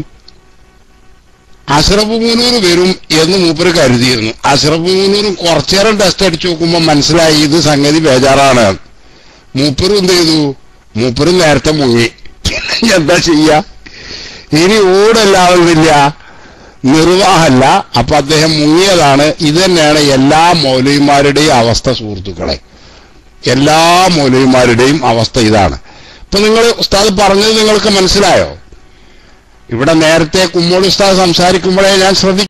അഷറഫ് മൂന്നൂർ വരും എന്ന് മൂപ്പര് കരുതിയിരുന്നു അഷറഫ് മൂന്നൂരും കുറച്ചേരം ടെസ്റ്റ് അടിച്ചു നോക്കുമ്പോൾ മനസ്സിലായി ഇത് സംഗതി ബേജാറാണ് മൂപ്പരും എന്ത് ചെയ്തു മൂപ്പരും നേരത്തെ മുങ്ങി പിന്നെ എന്താ ചെയ്യാ ഇനി ഓടല്ലാവുന്നില്ല നിർവാഹമല്ല അപ്പൊ അദ്ദേഹം മുങ്ങിയതാണ് ഇത് തന്നെയാണ് എല്ലാ മൗലവിമാരുടെയും അവസ്ഥ സുഹൃത്തുക്കളെ എല്ലാ മൗലവിമാരുടെയും അവസ്ഥ ഇതാണ് ഇപ്പൊ നിങ്ങൾ ഉസ്താദ് പറഞ്ഞത് നിങ്ങൾക്ക് മനസ്സിലായോ ഇവിടെ നേരത്തെ കുമ്മോൾ ഉസ്താദ് സംസാരിക്കുമ്പോഴേ ഞാൻ ശ്രദ്ധിക്കും